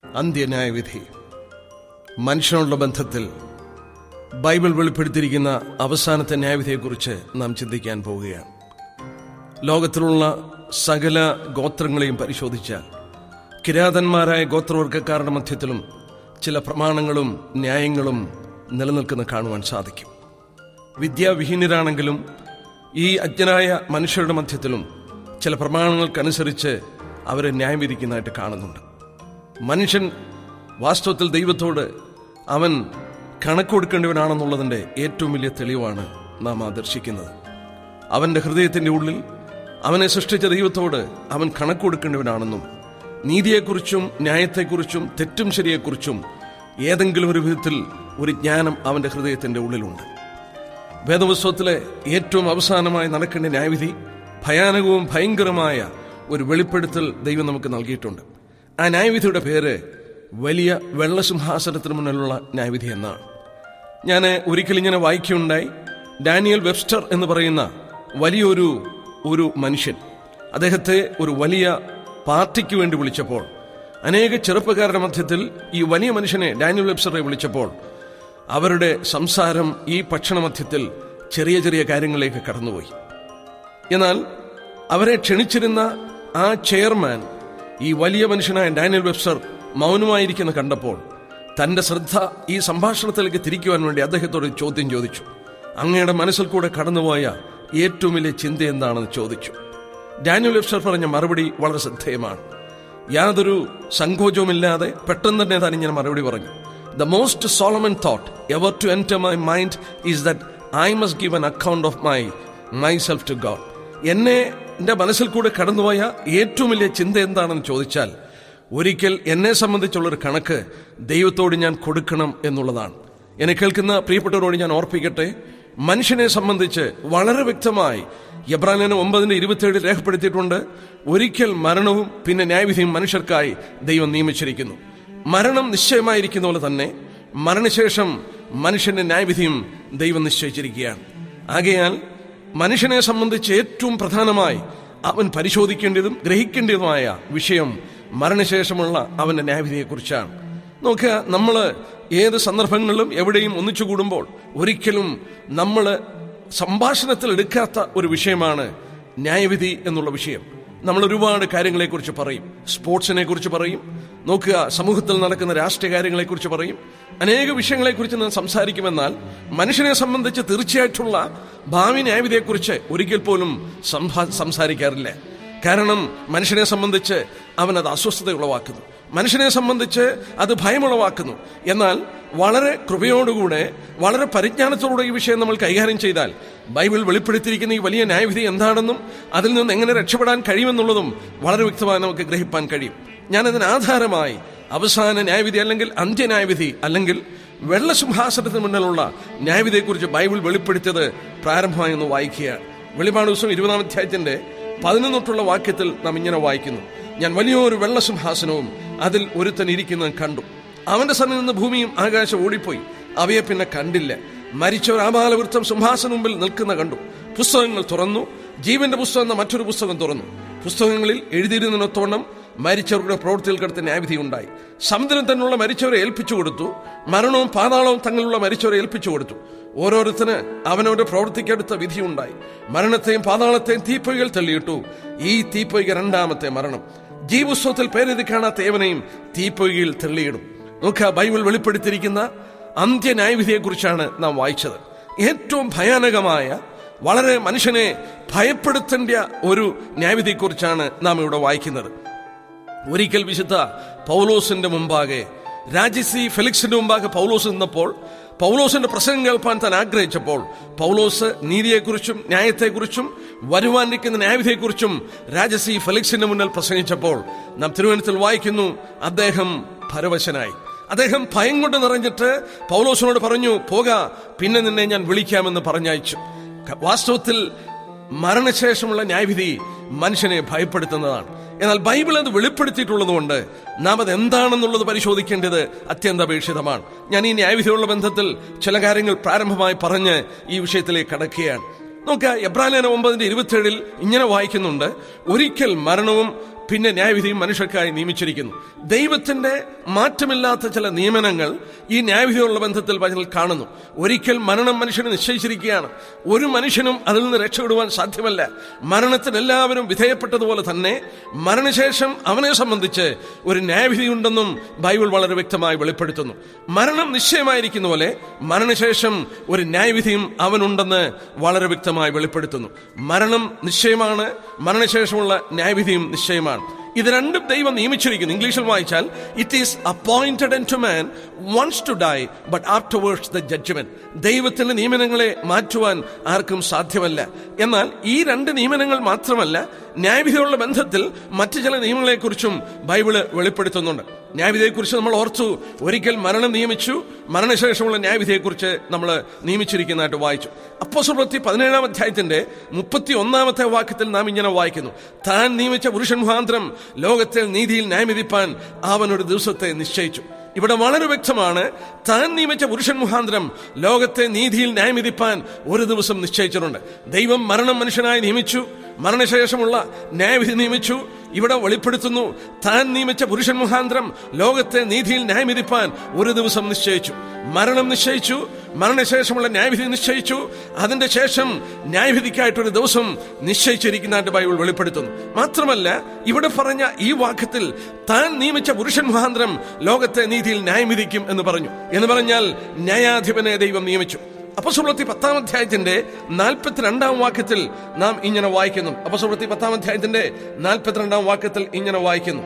അന്ത്യന്യായവിധി മനുഷ്യനുള്ള ബന്ധത്തിൽ ബൈബിൾ വെളിപ്പെടുത്തിയിരിക്കുന്ന അവസാനത്തെ ന്യായവിധിയെക്കുറിച്ച് നാം ചിന്തിക്കാൻ പോവുകയാണ് ലോകത്തിലുള്ള സകല ഗോത്രങ്ങളെയും പരിശോധിച്ചാൽ കിരാതന്മാരായ ഗോത്രവർഗക്കാരുടെ മധ്യത്തിലും ചില പ്രമാണങ്ങളും ന്യായങ്ങളും നിലനിൽക്കുന്ന കാണുവാൻ സാധിക്കും വിദ്യാവിഹീനരാണെങ്കിലും ഈ അജ്ഞനായ മനുഷ്യരുടെ മധ്യത്തിലും ചില പ്രമാണങ്ങൾക്കനുസരിച്ച് അവരെ ന്യായം വിധിക്കുന്നതായിട്ട് കാണുന്നുണ്ട് മനുഷ്യൻ വാസ്തവത്തിൽ ദൈവത്തോട് അവൻ കണക്ക് കൊടുക്കേണ്ടവനാണെന്നുള്ളതിൻ്റെ ഏറ്റവും വലിയ തെളിവാണ് നാം ആദർശിക്കുന്നത് അവൻ്റെ ഹൃദയത്തിൻ്റെ ഉള്ളിൽ അവനെ സൃഷ്ടിച്ച ദൈവത്തോട് അവൻ കണക്ക് കൊടുക്കേണ്ടവനാണെന്നും നീതിയെക്കുറിച്ചും ന്യായത്തെക്കുറിച്ചും തെറ്റും ശരിയെക്കുറിച്ചും ഏതെങ്കിലും ഒരു വിധത്തിൽ ഒരു ജ്ഞാനം അവൻ്റെ ഹൃദയത്തിൻ്റെ ഉള്ളിലുണ്ട് വേദപുസ്തകത്തിലെ ഏറ്റവും അവസാനമായി നടക്കേണ്ട ന്യായവിധി ഭയാനകവും ഭയങ്കരമായ ഒരു വെളിപ്പെടുത്തൽ ദൈവം നമുക്ക് നൽകിയിട്ടുണ്ട് ആ ന്യായവിധിയുടെ പേര് വലിയ വെള്ളസിംഹാസനത്തിന് മുന്നിലുള്ള ന്യായവിധി എന്നാണ് ഞാൻ ഒരിക്കലും ഇങ്ങനെ വായിക്കുകയുണ്ടായി ഡാനിയൽ വെബ്സ്റ്റർ എന്ന് പറയുന്ന വലിയൊരു ഒരു മനുഷ്യൻ അദ്ദേഹത്തെ ഒരു വലിയ പാർട്ടിക്ക് വേണ്ടി വിളിച്ചപ്പോൾ അനേക ചെറുപ്പക്കാരുടെ മധ്യത്തിൽ ഈ വലിയ മനുഷ്യനെ ഡാനിയൽ വെബ്സ്റ്ററെ വിളിച്ചപ്പോൾ അവരുടെ സംസാരം ഈ ഭക്ഷണമധ്യത്തിൽ ചെറിയ ചെറിയ കാര്യങ്ങളിലേക്ക് കടന്നുപോയി എന്നാൽ അവരെ ക്ഷണിച്ചിരുന്ന ആ ചെയർമാൻ ഈ വലിയ മനുഷ്യനായ ഡാനിയൽ വെബ്സർ മൗനമായിരിക്കുന്ന കണ്ടപ്പോൾ തന്റെ ശ്രദ്ധ ഈ സംഭാഷണത്തിലേക്ക് തിരിക്കുവാൻ വേണ്ടി അദ്ദേഹത്തോട് ചോദ്യം ചോദിച്ചു അങ്ങയുടെ മനസ്സിൽ കൂടെ കടന്നുപോയ ഏറ്റവും വലിയ ചിന്ത എന്താണെന്ന് ചോദിച്ചു ഡാനിയൽ വെബ്സർ പറഞ്ഞ മറുപടി വളരെ ശ്രദ്ധേയമാണ് യാതൊരു സങ്കോചവുമില്ലാതെ പെട്ടെന്ന് തന്നെ താൻ ഇങ്ങനെ മറുപടി പറഞ്ഞു the most solemn thought ever to enter my mind is that I must give an account of my myself to God എന്നെ എന്റെ മനസ്സിൽ കൂടെ കടന്നുപോയ ഏറ്റവും വലിയ ചിന്ത എന്താണെന്ന് ചോദിച്ചാൽ ഒരിക്കൽ എന്നെ സംബന്ധിച്ചുള്ളൊരു കണക്ക് ദൈവത്തോട് ഞാൻ കൊടുക്കണം എന്നുള്ളതാണ് എന്നെ കേൾക്കുന്ന പ്രിയപ്പെട്ടവരോട് ഞാൻ ഓർപ്പിക്കട്ടെ മനുഷ്യനെ സംബന്ധിച്ച് വളരെ വ്യക്തമായി എബ്രാഹിന് ഒമ്പതിന്റെ ഇരുപത്തിയേഴിൽ രേഖപ്പെടുത്തിയിട്ടുണ്ട് ഒരിക്കൽ മരണവും പിന്നെ ന്യായവിധിയും മനുഷ്യർക്കായി ദൈവം നിയമിച്ചിരിക്കുന്നു മരണം നിശ്ചയമായിരിക്കുന്ന പോലെ തന്നെ മരണശേഷം മനുഷ്യന്റെ ന്യായവിധിയും ദൈവം നിശ്ചയിച്ചിരിക്കുകയാണ് ആകയാൽ മനുഷ്യനെ സംബന്ധിച്ച് ഏറ്റവും പ്രധാനമായി അവൻ പരിശോധിക്കേണ്ടതും ഗ്രഹിക്കേണ്ടതുമായ വിഷയം മരണശേഷമുള്ള അവന്റെ ന്യായവിധിയെക്കുറിച്ചാണ് നോക്കുക നമ്മൾ ഏത് സന്ദർഭങ്ങളിലും എവിടെയും ഒന്നിച്ചു കൂടുമ്പോൾ ഒരിക്കലും നമ്മൾ സംഭാഷണത്തിൽ എടുക്കാത്ത ഒരു വിഷയമാണ് ന്യായവിധി എന്നുള്ള വിഷയം നമ്മൾ ഒരുപാട് കാര്യങ്ങളെക്കുറിച്ച് പറയും സ്പോർട്സിനെ കുറിച്ച് പറയും നോക്കുക സമൂഹത്തിൽ നടക്കുന്ന രാഷ്ട്രീയ കാര്യങ്ങളെക്കുറിച്ച് പറയും അനേക വിഷയങ്ങളെക്കുറിച്ച് നാം സംസാരിക്കുമെന്നാൽ മനുഷ്യനെ സംബന്ധിച്ച് തീർച്ചയായിട്ടുള്ള ഭാവി ന്യായവിധിയെക്കുറിച്ച് ഒരിക്കൽ പോലും സംസാരിക്കാറില്ല കാരണം മനുഷ്യനെ സംബന്ധിച്ച് അവൻ അത് അസ്വസ്ഥത ഉളവാക്കുന്നു മനുഷ്യനെ സംബന്ധിച്ച് അത് ഭയമുളവാക്കുന്നു എന്നാൽ വളരെ കൃപയോടുകൂടെ വളരെ പരിജ്ഞാനത്തോടെ ഈ വിഷയം നമ്മൾ കൈകാര്യം ചെയ്താൽ ബൈബിൾ വെളിപ്പെടുത്തിയിരിക്കുന്ന ഈ വലിയ ന്യായവിധി എന്താണെന്നും അതിൽ നിന്ന് എങ്ങനെ രക്ഷപ്പെടാൻ കഴിയുമെന്നുള്ളതും വളരെ വ്യക്തമായി നമുക്ക് ഗ്രഹിപ്പാൻ കഴിയും ഞാനതിന് ആധാരമായി അവസാന ന്യായവിധി അല്ലെങ്കിൽ അന്ത്യന്യായവിധി അല്ലെങ്കിൽ വെള്ളസിംഹാസനത്തിന് മുന്നിലുള്ള ന്യായവിധിയെക്കുറിച്ച് ബൈബിൾ വെളിപ്പെടുത്തിയത് പ്രാരംഭമായി ഒന്ന് വായിക്കുകയാണ് വെളിപാട് ദിവസം ഇരുപതാം അധ്യായത്തിന്റെ പതിനൊന്നൊട്ടുള്ള വാക്യത്തിൽ നാം ഇങ്ങനെ വായിക്കുന്നു ഞാൻ വലിയൊരു വെള്ളസിംഹാസനവും അതിൽ ഒരുത്തൻ ഇരിക്കുന്നത് കണ്ടു അവന്റെ സന്നിൽ നിന്ന് ഭൂമിയും ആകാശം ഓടിപ്പോയി അവയെ പിന്നെ കണ്ടില്ല മരിച്ചവർ ആപാലവൃത്തം സിംഹാസന മുമ്പിൽ നിൽക്കുന്ന കണ്ടു പുസ്തകങ്ങൾ തുറന്നു ജീവന്റെ പുസ്തകം എന്ന മറ്റൊരു പുസ്തകം തുറന്നു പുസ്തകങ്ങളിൽ എഴുതിയിരുന്നൊത്തോണം മരിച്ചവരുടെ പ്രവൃത്തിയിൽ കിടത്ത ന്യായവിധി ഉണ്ടായി സമുദ്രം തന്നുള്ള മരിച്ചവരെ ഏൽപ്പിച്ചു കൊടുത്തു മരണവും പാതാളവും തങ്ങളുള്ള മരിച്ചവരെ ഏൽപ്പിച്ചു കൊടുത്തു ഓരോരുത്തന് അവനവന്റെ പ്രവൃത്തിക്കടുത്ത വിധിയുണ്ടായി മരണത്തെയും പാതാളത്തെയും തീപ്പൊയ്കൾ തള്ളിയിട്ടു ഈ തീപ്പൊയ്ക രണ്ടാമത്തെ മരണം ജീവസ്വത്തിൽ പേരെഴുതി കാണാത്ത ഏവനെയും തീപ്പൊയ്കയിൽ തള്ളിയിടും നോക്കുക ബൈബിൾ വെളിപ്പെടുത്തിയിരിക്കുന്ന അന്ത്യന്യായവിധിയെക്കുറിച്ചാണ് നാം വായിച്ചത് ഏറ്റവും ഭയാനകമായ വളരെ മനുഷ്യനെ ഭയപ്പെടുത്തേണ്ട ഒരു ന്യായവിധിയെക്കുറിച്ചാണ് നാം ഇവിടെ വായിക്കുന്നത് ഒരിക്കൽ വിശുദ്ധ പൗലോസിന്റെ മുമ്പാകെ രാജസി ഫെലിക്സിന്റെ മുമ്പാകെ പൗലോസ് നിന്നപ്പോൾ പൗലോസിന്റെ പ്രസംഗം കേൾപ്പാൻ താൻ ആഗ്രഹിച്ചപ്പോൾ പൗലോസ് നീതിയെക്കുറിച്ചും ന്യായത്തെക്കുറിച്ചും വരുവാനിരിക്കുന്ന ന്യായവിധിയെക്കുറിച്ചും രാജസി ഫെലിക്സിന്റെ മുന്നിൽ പ്രസംഗിച്ചപ്പോൾ നാം തിരുവനന്തപുരത്തിൽ വായിക്കുന്നു അദ്ദേഹം പരവശനായി അദ്ദേഹം ഭയം കൊണ്ട് നിറഞ്ഞിട്ട് പൗലോസിനോട് പറഞ്ഞു പോക പിന്നെ നിന്നെ ഞാൻ വിളിക്കാമെന്ന് പറഞ്ഞയച്ചു വാസ്തവത്തിൽ മരണശേഷമുള്ള ന്യായവിധി മനുഷ്യനെ ഭയപ്പെടുത്തുന്നതാണ് എന്നാൽ ബൈബിൾ അത് വെളിപ്പെടുത്തിയിട്ടുള്ളതുകൊണ്ട് നാം അത് എന്താണെന്നുള്ളത് പരിശോധിക്കേണ്ടത് അത്യന്താപേക്ഷിതമാണ് ഞാൻ ഈ ന്യായവിധിയുള്ള ബന്ധത്തിൽ ചില കാര്യങ്ങൾ പ്രാരംഭമായി പറഞ്ഞ് ഈ വിഷയത്തിലേക്ക് കടക്കുകയാണ് നോക്കുക എബ്രാലേന ഒമ്പതിന്റെ ഇരുപത്തിയേഴിൽ ഇങ്ങനെ വായിക്കുന്നുണ്ട് ഒരിക്കൽ മരണവും പിന്നെ ന്യായവിധിയും മനുഷ്യർക്കായി നിയമിച്ചിരിക്കുന്നു ദൈവത്തിന്റെ മാറ്റമില്ലാത്ത ചില നിയമനങ്ങൾ ഈ ന്യായവിധിയുള്ള ബന്ധത്തിൽ ബൈബിളിൽ കാണുന്നു ഒരിക്കൽ മരണം മനുഷ്യന് നിശ്ചയിച്ചിരിക്കുകയാണ് ഒരു മനുഷ്യനും അതിൽ നിന്ന് രക്ഷപ്പെടുവാൻ സാധ്യമല്ല മരണത്തിന് എല്ലാവരും വിധേയപ്പെട്ടതുപോലെ തന്നെ മരണശേഷം അവനെ സംബന്ധിച്ച് ഒരു ന്യായവിധി ഉണ്ടെന്നും ബൈബിൾ വളരെ വ്യക്തമായി വെളിപ്പെടുത്തുന്നു മരണം നിശ്ചയമായിരിക്കുന്ന പോലെ മരണശേഷം ഒരു ന്യായവിധിയും അവനുണ്ടെന്ന് വളരെ വ്യക്തമായി വെളിപ്പെടുത്തുന്നു മരണം നിശ്ചയമാണ് മരണശേഷമുള്ള ന്യായവിധിയും നിശ്ചയമാണ് ഇത് രണ്ടും ദൈവം നിയമിച്ചിരിക്കുന്നു ഇംഗ്ലീഷിൽ വായിച്ചാൽ it is appointed to man once to die but afterwards the judgment ദൈവത്തിന്റെ നിയമനങ്ങളെ മാറ്റുവാൻ ആർക്കും സാധ്യമല്ല എന്നാൽ ഈ രണ്ട് നിയമനങ്ങൾ മാത്രമല്ല ന്യായവിധിയുള്ള ബന്ധത്തിൽ മറ്റു ചില നിയമങ്ങളെക്കുറിച്ചും ബൈബിള് വെളിപ്പെടുത്തുന്നുണ്ട് ന്യായവിധിയെക്കുറിച്ച് നമ്മൾ ഓർത്തു ഒരിക്കൽ മരണം നിയമിച്ചു മരണശേഷമുള്ള ന്യായവിധിയെക്കുറിച്ച് നമ്മൾ നിയമിച്ചിരിക്കുന്നതായിട്ട് വായിച്ചു അപ്പോസുപ്രത്തി പതിനേഴാം അധ്യായത്തിന്റെ മുപ്പത്തി ഒന്നാമത്തെ വാക്യത്തിൽ നാം ഇങ്ങനെ വായിക്കുന്നു താൻ നിയമിച്ച പുരുഷൻ മുഖാന്തരം ലോകത്തെ നീതിയിൽ ന്യായവിധിപ്പാൻ അവൻ ഒരു ദിവസത്തെ നിശ്ചയിച്ചു ഇവിടെ വളരെ വ്യക്തമാണ് താൻ നിയമിച്ച പുരുഷൻ മുഖാന്തരം ലോകത്തെ നീതിയിൽ ന്യായവിധിപ്പാൻ ഒരു ദിവസം നിശ്ചയിച്ചിട്ടുണ്ട് ദൈവം മരണം മനുഷ്യനായി നിയമിച്ചു മരണശേഷമുള്ള ന്യായവിധി നിയമിച്ചു ഇവിടെ വെളിപ്പെടുത്തുന്നു താൻ നിയമിച്ച പുരുഷൻ മുഖാന്തരം ലോകത്തെ നീതിയിൽ ന്യായവിധിപ്പാൻ ഒരു ദിവസം നിശ്ചയിച്ചു മരണം നിശ്ചയിച്ചു മരണശേഷമുള്ള ന്യായവിധി നിശ്ചയിച്ചു അതിന്റെ ശേഷം ന്യായവിധിക്കായിട്ടൊരു ദിവസം നിശ്ചയിച്ചിരിക്കുന്നതായിട്ട് ബൈബിൾ വെളിപ്പെടുത്തുന്നു മാത്രമല്ല ഇവിടെ പറഞ്ഞ ഈ വാക്യത്തിൽ താൻ നിയമിച്ച പുരുഷൻ മുഖാന്തരം ലോകത്തെ നീതിയിൽ ന്യായം വിധിക്കും എന്ന് പറഞ്ഞു എന്ന് പറഞ്ഞാൽ ന്യായാധിപനെ ദൈവം നിയമിച്ചു അപ്പസുപ്രത്തി പത്താം അധ്യായത്തിന്റെ നാൽപ്പത്തിരണ്ടാം വാക്യത്തിൽ നാം ഇങ്ങനെ വായിക്കുന്നു അപ്പസുപ്രത്തി പത്താം അധ്യായത്തിന്റെ നാൽപ്പത്തിരണ്ടാം വാക്യത്തിൽ ഇങ്ങനെ വായിക്കുന്നു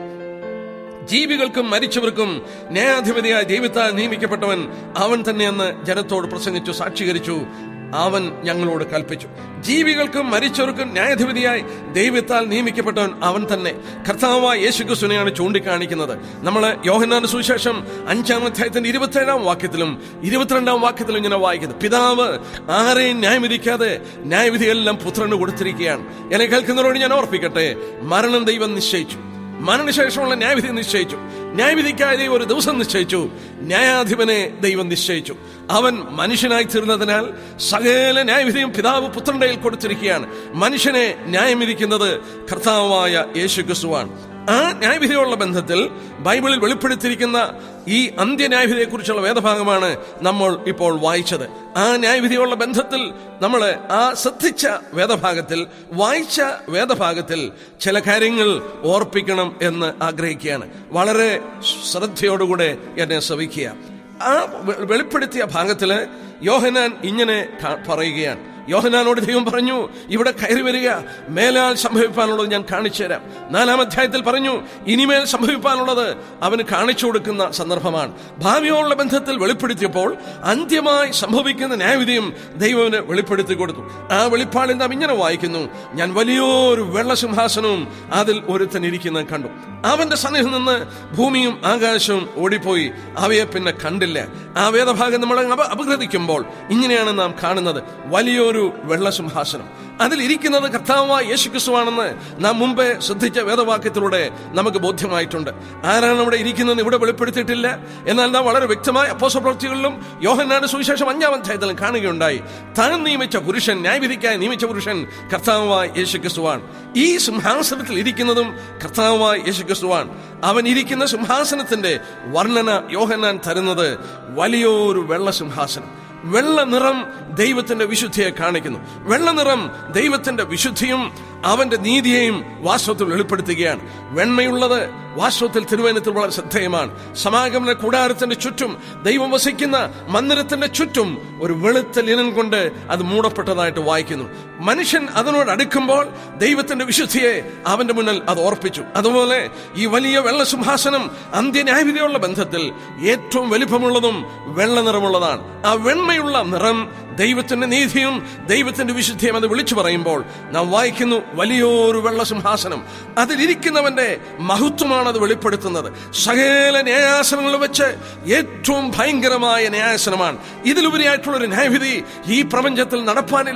ജീവികൾക്കും മരിച്ചവർക്കും ന്യായാധിപതിയായ ദൈവത്താൽ നിയമിക്കപ്പെട്ടവൻ അവൻ തന്നെയെന്ന് ജനത്തോട് പ്രസംഗിച്ചു സാക്ഷീകരിച്ചു അവൻ ഞങ്ങളോട് കൽപ്പിച്ചു ജീവികൾക്കും മരിച്ചവർക്കും ന്യായാധിപതിയായി ദൈവത്താൽ നിയമിക്കപ്പെട്ടവൻ അവൻ തന്നെ കർത്താവായ യേശുക്രിസ്തുവിനെയാണ് ചൂണ്ടിക്കാണിക്കുന്നത് നമ്മൾ യോഹന്നാന്റെ സുവിശേഷം അഞ്ചാം അധ്യായത്തിന്റെ ഇരുപത്തേഴാം വാക്യത്തിലും ഇരുപത്തിരണ്ടാം വാക്യത്തിലും ഇങ്ങനെ വായിക്കുന്നു പിതാവ് ആരെയും ന്യായവിധിക്കാതെ ന്യായവിധിയെല്ലാം പുത്രന് കൊടുത്തിരിക്കുകയാണ് എന്നെ കേൾക്കുന്നവരോട് ഞാൻ ഓർപ്പിക്കട്ടെ മരണം ദൈവം നിശ്ചയിച്ചു മരണശേഷമുള്ള ന്യായവിധി നിശ്ചയിച്ചു ന്യായവിധിക്കായി ഒരു ദിവസം നിശ്ചയിച്ചു ന്യായാധിപനെ ദൈവം നിശ്ചയിച്ചു അവൻ മനുഷ്യനായി തീർന്നതിനാൽ സകല ന്യായവിധിയും പിതാവ് പുത്രന്റെ കയ്യിൽ കൊടുത്തിരിക്കുകയാണ് മനുഷ്യനെ ന്യായം വിധിക്കുന്നത് കർത്താവായ യേശു ക്രിസ്തുവാണ് ആ ന്യായവിധിയുള്ള ബന്ധത്തിൽ ബൈബിളിൽ വെളിപ്പെടുത്തിയിരിക്കുന്ന ഈ അന്ത്യന്യായവിധിയെ കുറിച്ചുള്ള വേദഭാഗമാണ് നമ്മൾ ഇപ്പോൾ വായിച്ചത് ആ ന്യായവിധിയുള്ള ബന്ധത്തിൽ നമ്മൾ ആ ശ്രദ്ധിച്ച വേദഭാഗത്തിൽ വായിച്ച വേദഭാഗത്തിൽ ചില കാര്യങ്ങൾ ഓർപ്പിക്കണം എന്ന് ആഗ്രഹിക്കുകയാണ് വളരെ ശ്രദ്ധയോടുകൂടെ എന്നെ ശ്രവിക്കുക ആ വെളിപ്പെടുത്തിയ ഭാഗത്തില് യോഹനാൻ ഇങ്ങനെ പറയുകയാണ് യോഹനാനോട് ദൈവം പറഞ്ഞു ഇവിടെ കയറി വരിക മേലാൽ സംഭവിപ്പാനുള്ളത് ഞാൻ കാണിച്ചു തരാം നാലാം അധ്യായത്തിൽ പറഞ്ഞു ഇനിമേൽ സംഭവിപ്പാനുള്ളത് അവന് കാണിച്ചു കൊടുക്കുന്ന സന്ദർഭമാണ് ഭാവിയോടുള്ള ബന്ധത്തിൽ വെളിപ്പെടുത്തിയപ്പോൾ അന്ത്യമായി സംഭവിക്കുന്ന ന്യായവിധിയും ദൈവത്തിന് വെളിപ്പെടുത്തി കൊടുത്തു ആ വെളിപ്പാടിൽ നാം ഇങ്ങനെ വായിക്കുന്നു ഞാൻ വലിയൊരു വെള്ളസിംഹാസനവും അതിൽ ഒരുത്തൻ ഇരിക്കുന്നത് കണ്ടു അവന്റെ സന്നിധിയിൽ നിന്ന് ഭൂമിയും ആകാശവും ഓടിപ്പോയി അവയെ പിന്നെ കണ്ടില്ല ആ വേദഭാഗം നമ്മൾ അപഗ്രഥിക്കുമ്പോൾ ഇങ്ങനെയാണ് നാം കാണുന്നത് വലിയൊരു വെള്ളസിംഹാസനം അതിൽ ഇരിക്കുന്നത് കർത്താവായ യേശുക്രിസ്തുവാണെന്ന് നാം മുമ്പേ ശ്രദ്ധിച്ച വേദവാക്യത്തിലൂടെ നമുക്ക് ബോധ്യമായിട്ടുണ്ട് ആരാണ് അവിടെ ഇരിക്കുന്നത് ഇവിടെ വെളിപ്പെടുത്തിയിട്ടില്ല എന്നാൽ നാം വളരെ വ്യക്തമായ അപ്പോസപ്രവൃത്തികളിലും യോഹന്നാട് സുവിശേഷം അഞ്ചാം അധ്യായത്തിലും കാണുകയുണ്ടായി താൻ നിയമിച്ച പുരുഷൻ ന്യായവിധിക്കായി നിയമിച്ച പുരുഷൻ കർത്താവായ യേശുക്രിസ്തുവാണ് ഈ സിംഹാസനത്തിൽ ഇരിക്കുന്നതും കർത്താവായ യേശുക്രിസ്തുവാണ് അവൻ ഇരിക്കുന്ന സിംഹാസനത്തിന്റെ വർണ്ണന യോഹന്നാൻ തരുന്നത് വലിയൊരു വെള്ള സിംഹാസനം വെള്ള നിറം ദൈവത്തിന്റെ വിശുദ്ധിയെ കാണിക്കുന്നു വെള്ള നിറം ദൈവത്തിന്റെ വിശുദ്ധിയും അവന്റെ നീതിയെയും വാസ്തവത്തിൽ വെളിപ്പെടുത്തുകയാണ് വെണ്മയുള്ളത് വാസ്തവത്തിൽ തിരുവനന്തപുരത്തിൽ വളരെ ശ്രദ്ധേയമാണ് സമാഗമന കൂടാരത്തിന്റെ ചുറ്റും ദൈവം വസിക്കുന്ന മന്ദിരത്തിന്റെ ചുറ്റും ഒരു വെളുത്ത ലിനൻ കൊണ്ട് അത് മൂടപ്പെട്ടതായിട്ട് വായിക്കുന്നു മനുഷ്യൻ അതിനോട് അടുക്കുമ്പോൾ ദൈവത്തിന്റെ വിശുദ്ധിയെ അവന്റെ മുന്നിൽ അത് ഓർപ്പിച്ചു അതുപോലെ ഈ വലിയ വെള്ള സിംഹാസനം അന്ത്യന്യായവിധിയുള്ള ബന്ധത്തിൽ ഏറ്റവും വലിപ്പമുള്ളതും വെള്ള നിറമുള്ളതാണ് ആ വെണ്മയുള്ള നിറം ദൈവത്തിന്റെ നീതിയും ദൈവത്തിന്റെ വിശുദ്ധിയും അത് വിളിച്ചു പറയുമ്പോൾ നാം വായിക്കുന്നു വലിയൊരു വെള്ള സിംഹാസനം അതിലിരിക്കുന്നവന്റെ മഹത്വമാണ് അത് വെളിപ്പെടുത്തുന്നത് സകല ന്യായാസനങ്ങൾ വെച്ച് ഏറ്റവും ഭയങ്കരമായ ന്യായാസനമാണ് ഇതിലുപരിയായിട്ടുള്ള ഒരു ന്യായവിധി ഈ പ്രപഞ്ചത്തിൽ നടപ്പാനില്ല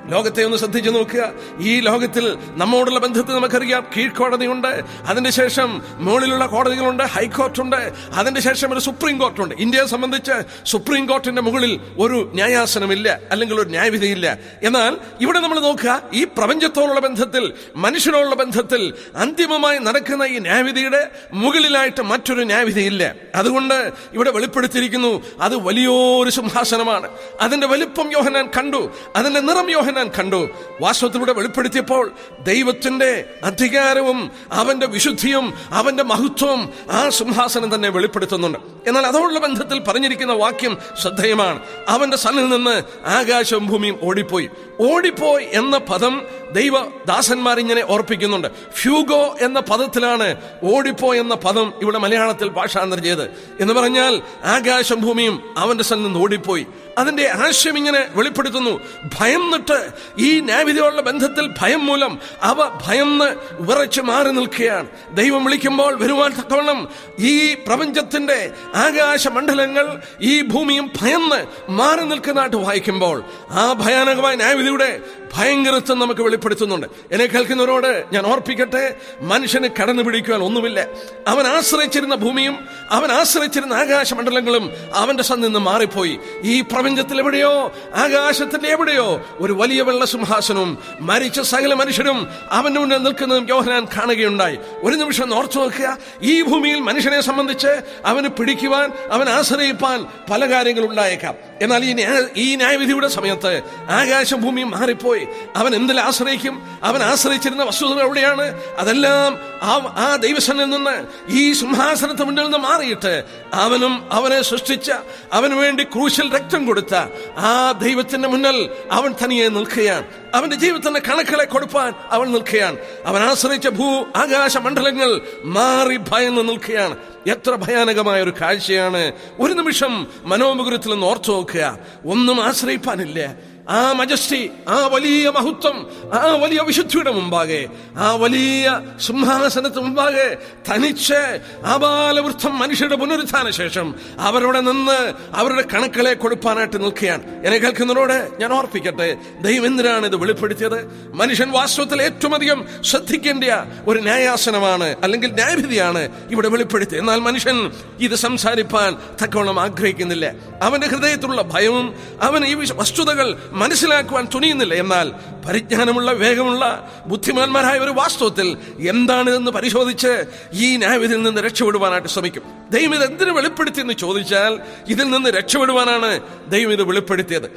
ലോകത്തെ ഒന്ന് ശ്രദ്ധിച്ചു നോക്കുക ഈ ലോകത്തിൽ നമ്മോടുള്ള ബന്ധത്തിൽ നമുക്കറിയാം കീഴ്ക്കോടതിയുണ്ട് അതിന്റെ ശേഷം മുകളിലുള്ള കോടതികളുണ്ട് ഹൈക്കോർട്ടുണ്ട് അതിന്റെ ശേഷം ഒരു സുപ്രീം കോർട്ടുണ്ട് ഇന്ത്യയെ സംബന്ധിച്ച് സുപ്രീം കോർട്ടിന്റെ മുകളിൽ ഒരു ന്യായാസനമില്ല അല്ലെങ്കിൽ ഒരു ന്യായവിധിയില്ല എന്നാൽ ഇവിടെ നമ്മൾ നോക്കുക ഈ പ്രപഞ്ചത്തോടുള്ള ബന്ധത്തിൽ മനുഷ്യനോടുള്ള ബന്ധത്തിൽ അന്തിമമായി നടക്കുന്ന ഈ ന്യായവിധിയുടെ മുകളിലായിട്ട് മറ്റൊരു ന്യായവിധിയില്ല അതുകൊണ്ട് ഇവിടെ വെളിപ്പെടുത്തിയിരിക്കുന്നു അത് വലിയൊരു സിംഹാസനമാണ് അതിന്റെ വലിപ്പം യോഹനാൻ കണ്ടു അതിന്റെ നിറം യോഹനാൻ കണ്ടു വാസ്തവത്തിലൂടെ വെളിപ്പെടുത്തിയപ്പോൾ ദൈവത്തിന്റെ അധികാരവും അവന്റെ വിശുദ്ധിയും അവന്റെ മഹത്വവും ആ സിംഹാസനം തന്നെ വെളിപ്പെടുത്തുന്നുണ്ട് എന്നാൽ അതോടുള്ള ബന്ധത്തിൽ പറഞ്ഞിരിക്കുന്ന വാക്യം ശ്രദ്ധേയമാണ് അവന്റെ സന്നിൽ നിന്ന് ആകാശവും ഭൂമിയും ഓടിപ്പോയി ഓടിപ്പോയി എന്ന പദം ദൈവ ദാസന്മാർ ഇങ്ങനെ ഓർപ്പിക്കുന്നുണ്ട് ഫ്യൂഗോ എന്ന പദത്തിലാണ് ഓടിപ്പോ എന്ന പദം ഇവിടെ മലയാളത്തിൽ ഭാഷാന്തരം ചെയ്ത് എന്ന് പറഞ്ഞാൽ ആകാശം ഭൂമിയും അവന്റെ സന്നിൽ നിന്ന് ഓടിപ്പോയി അതിന്റെ ആശയം ഇങ്ങനെ വെളിപ്പെടുത്തുന്നു ഭയന്നിട്ട് ഈ ന്യായവിധിയോടുള്ള ബന്ധത്തിൽ ഭയം മൂലം അവ ഭയന്ന് വിറച്ച് മാറി നിൽക്കുകയാണ് ദൈവം വിളിക്കുമ്പോൾ വരുവാൻ തക്കവണ്ണം ഈ പ്രപഞ്ചത്തിന്റെ ആകാശമണ്ഡലങ്ങൾ ഈ ഭൂമിയും ഭയന്ന് മാറി നിൽക്കുന്നതായിട്ട് വായിക്കുമ്പോൾ ആ ഭയാനകമായ ന്യായവിധിയുടെ ഭയങ്കരത്വം നമുക്ക് വെളിപ്പെടുത്തുന്നുണ്ട് എന്നെ കേൾക്കുന്നവരോട് ഞാൻ ഓർപ്പിക്കട്ടെ മനുഷ്യന് കടന്നു പിടിക്കുവാൻ ഒന്നുമില്ല അവൻ ആശ്രയിച്ചിരുന്ന ഭൂമിയും അവൻ ആശ്രയിച്ചിരുന്ന ആകാശമണ്ഡലങ്ങളും അവന്റെ സന്നിൽ നിന്ന് മാറിപ്പോയി ഈ പ്രപഞ്ചത്തിൽ എവിടെയോ ആകാശത്തിന്റെ എവിടെയോ ഒരു വലിയ വെള്ള സിംഹാസനവും മരിച്ച സകല മനുഷ്യരും അവന്റെ മുന്നിൽ നിൽക്കുന്നതും യോഹനാൻ കാണുകയുണ്ടായി ഒരു നിമിഷം ഒന്ന് ഓർത്തു നോക്കുക ഈ ഭൂമിയിൽ മനുഷ്യനെ സംബന്ധിച്ച് അവന് പിടിക്കുവാൻ അവൻ ആശ്രയിപ്പാൻ പല കാര്യങ്ങൾ ഉണ്ടായേക്കാം എന്നാൽ ഈ ന്യായ- ഈ ന്യായവിധിയുടെ സമയത്ത് ആകാശം ഭൂമിയും മാറിപ്പോയി അവൻ എന്തിൽ ആശ്രയിക്കും അവൻ ആശ്രയിച്ചിരുന്ന വസ്തുതകൾ എവിടെയാണ് അതെല്ലാം ആ- ആ ദൈവസനിൽ നിന്ന് ഈ സിംഹാസനത്തിന് മുന്നിൽ നിന്ന് മാറിയിട്ട് അവനും അവനെ സൃഷ്ടിച്ച അവന് വേണ്ടി ക്രൂശിൽ രക്തം കൊടുത്ത ആ ദൈവത്തിന്റെ മുന്നിൽ അവൻ തനിയെ നിൽക്കുകയാണ് അവന്റെ ജീവിതത്തിന്റെ കണക്കുകളെ കൊടുപ്പാൻ അവൻ നിൽക്കുകയാണ് അവൻ ആശ്രയിച്ച ഭൂ ആകാശ മണ്ഡലങ്ങൾ മാറി ഭയന്ന് നിൽക്കുകയാണ് എത്ര ഭയാനകമായ ഒരു കാഴ്ചയാണ് ഒരു നിമിഷം മനോമുകുരത്തിൽ നിന്ന് ഓർത്തു നോക്കുക ഒന്നും ആശ്രയിപ്പാനില്ല ആ മജസ്റ്റി ആ വലിയ മഹത്വം ആ വലിയ വിശുദ്ധിയുടെ മുമ്പാകെ ആ വലിയ സിംഹാസനത്തിന് മുമ്പാകെ തനിച്ച് ആബാലവൃദ്ധം മനുഷ്യരുടെ പുനരുത്ഥാന ശേഷം അവരുടെ നിന്ന് അവരുടെ കണക്കുകളെ കൊടുപ്പാനായിട്ട് നിൽക്കുകയാണ് എന്നെ കേൾക്കുന്നവരോട് ഞാൻ ഓർപ്പിക്കട്ടെ ദൈവം എന്തിനാണ് ഇത് വെളിപ്പെടുത്തിയത് മനുഷ്യൻ വാസ്തവത്തിൽ ഏറ്റവും അധികം ശ്രദ്ധിക്കേണ്ട ഒരു ന്യായാസനമാണ് അല്ലെങ്കിൽ ന്യായവിധിയാണ് ഇവിടെ വെളിപ്പെടുത്തിയത് എന്നാൽ മനുഷ്യൻ ഇത് സംസാരിപ്പാൻ തക്കവണ്ണം ആഗ്രഹിക്കുന്നില്ല അവന്റെ ഹൃദയത്തിലുള്ള ഭയവും അവൻ ഈ വിശ- വസ്തുതകൾ മനസ്സിലാക്കുവാൻ തുനിയുന്നില്ല എന്നാൽ പരിജ്ഞാനമുള്ള വേഗമുള്ള ബുദ്ധിമാന്മാരായ ഒരു വാസ്തവത്തിൽ എന്താണിതെന്ന് പരിശോധിച്ച് ഈ ന്യായവിധിയിൽ നിന്ന് രക്ഷപ്പെടുവാനായിട്ട് ശ്രമിക്കും ദൈവം ഇത് എന്തിനു വെളിപ്പെടുത്തി എന്ന് ചോദിച്ചാൽ ഇതിൽ നിന്ന് രക്ഷപ്പെടുവാനാണ് ദൈവം ഇത് വെളിപ്പെടുത്തിയത്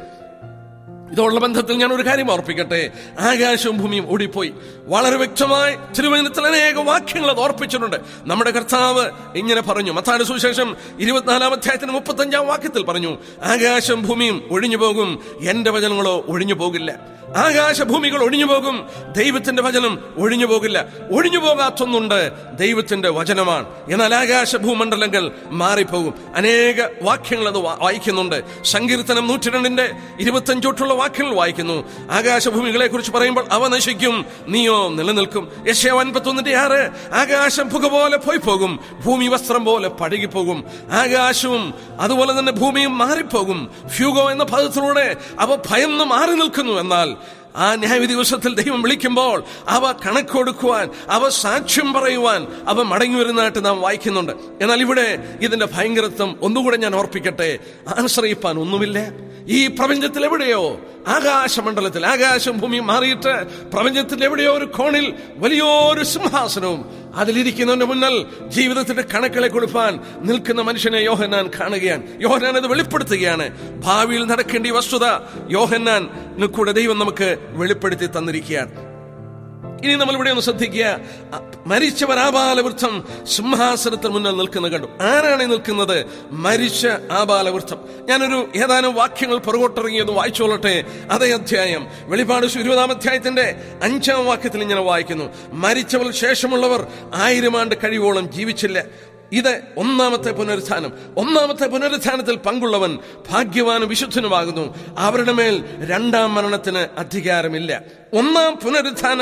ഇതുള്ള ബന്ധത്തിൽ ഞാൻ ഒരു കാര്യം ഓർപ്പിക്കട്ടെ ആകാശവും ഭൂമിയും ഓടിപ്പോയി വളരെ വ്യക്തമായി തിരുവചനത്തിൽ അനേക വാക്യങ്ങൾ അത് ഓർപ്പിച്ചിട്ടുണ്ട് നമ്മുടെ കർത്താവ് ഇങ്ങനെ പറഞ്ഞു മത്താട് സുവിശേഷം ഇരുപത്തിനാലാം അധ്യായത്തിന് മുപ്പത്തഞ്ചാം വാക്യത്തിൽ പറഞ്ഞു ആകാശം ഭൂമിയും ഒഴിഞ്ഞു പോകും എന്റെ വചനങ്ങളോ ഒഴിഞ്ഞു പോകില്ല ആകാശഭൂമികൾ ഒഴിഞ്ഞു പോകും ദൈവത്തിന്റെ വചനം ഒഴിഞ്ഞു പോകില്ല ഒഴിഞ്ഞു പോകാത്തൊന്നുണ്ട് ദൈവത്തിന്റെ വചനമാണ് എന്നാൽ ആകാശ ഭൂമണ്ഡലങ്ങൾ മാറിപ്പോകും അനേക വാക്യങ്ങൾ അത് വാ- വായിക്കുന്നുണ്ട് സങ്കീർത്തനം നൂറ്റിരണ്ടിന്റെ ഇരുപത്തഞ്ചോട്ടുള്ള വാക്യങ്ങൾ വായിക്കുന്നു ആകാശഭൂമികളെ കുറിച്ച് പറയുമ്പോൾ അവ നശിക്കും നീയോ നിലനിൽക്കും യശയ അൻപത്തൊന്നിന്റെ ആറ് ആകാശം പുക പോലെ പോയി പോകും ഭൂമി വസ്ത്രം പോലെ പഴകിപ്പോകും ആകാശവും അതുപോലെ തന്നെ ഭൂമിയും മാറിപ്പോകും ഫ്യൂഗോ എന്ന പദത്തിലൂടെ അവ ഭയന്ന് മാറി നിൽക്കുന്നു എന്നാൽ ആ ന്യായവിധി ദിവസത്തിൽ ദൈവം വിളിക്കുമ്പോൾ അവ കണക്ക് കൊടുക്കുവാൻ അവ സാക്ഷ്യം പറയുവാൻ അവ മടങ്ങി വരുന്നതായിട്ട് നാം വായിക്കുന്നുണ്ട് എന്നാൽ ഇവിടെ ഇതിന്റെ ഭയങ്കരത്വം ഒന്നുകൂടെ ഞാൻ ഓർപ്പിക്കട്ടെ ആശ്രയിപ്പാൻ ഒന്നുമില്ല ഈ പ്രപഞ്ചത്തിൽ എവിടെയോ ആകാശമണ്ഡലത്തിൽ ആകാശം ഭൂമി മാറിയിട്ട് പ്രപഞ്ചത്തിൽ എവിടെയോ ഒരു കോണിൽ വലിയൊരു സിംഹാസനവും അതിലിരിക്കുന്നവന്റെ മുന്നിൽ ജീവിതത്തിന്റെ കണക്കുകളെ കൊടുപ്പാൻ നിൽക്കുന്ന മനുഷ്യനെ യോഹന്നാൻ കാണുകയാണ് യോഹന്നാൻ അത് വെളിപ്പെടുത്തുകയാണ് ഭാവിയിൽ നടക്കേണ്ട ഈ വസ്തുത യോഹന്നാൻ കൂടെ ദൈവം നമുക്ക് വെളിപ്പെടുത്തി തന്നിരിക്കുകയാണ് ഇനി നമ്മൾ ഇവിടെ ഒന്ന് ശ്രദ്ധിക്കുക അ- മരിച്ചവർ ആബാലവൃദ്ധം സിംഹാസനത്തിന് മുന്നിൽ നിൽക്കുന്നത് കണ്ടു ആരാണ് ഈ നിൽക്കുന്നത് മരിച്ച ആബാലവൃദ്ധം ഞാനൊരു ഏതാനും വാക്യങ്ങൾ പുറകോട്ടിറങ്ങിയത് വായിച്ചോളട്ടെ അതേ അധ്യായം വെളിപാട് ഇരുപതാം അധ്യായത്തിന്റെ അഞ്ചാം വാക്യത്തിൽ ഇങ്ങനെ വായിക്കുന്നു മരിച്ചവർ ശേഷമുള്ളവർ ആയിരം ആണ്ട് കഴിവോളം ജീവിച്ചില്ല ഇത് ഒന്നാമത്തെ പുനരുത്ഥാനം ഒന്നാമത്തെ പുനരുത്ഥാനത്തിൽ പങ്കുള്ളവൻ ഭാഗ്യവാനും വിശുദ്ധനുമാകുന്നു അവരുടെ മേൽ രണ്ടാം മരണത്തിന് അധികാരമില്ല ഒന്നാം പുനരുത്ഥാനം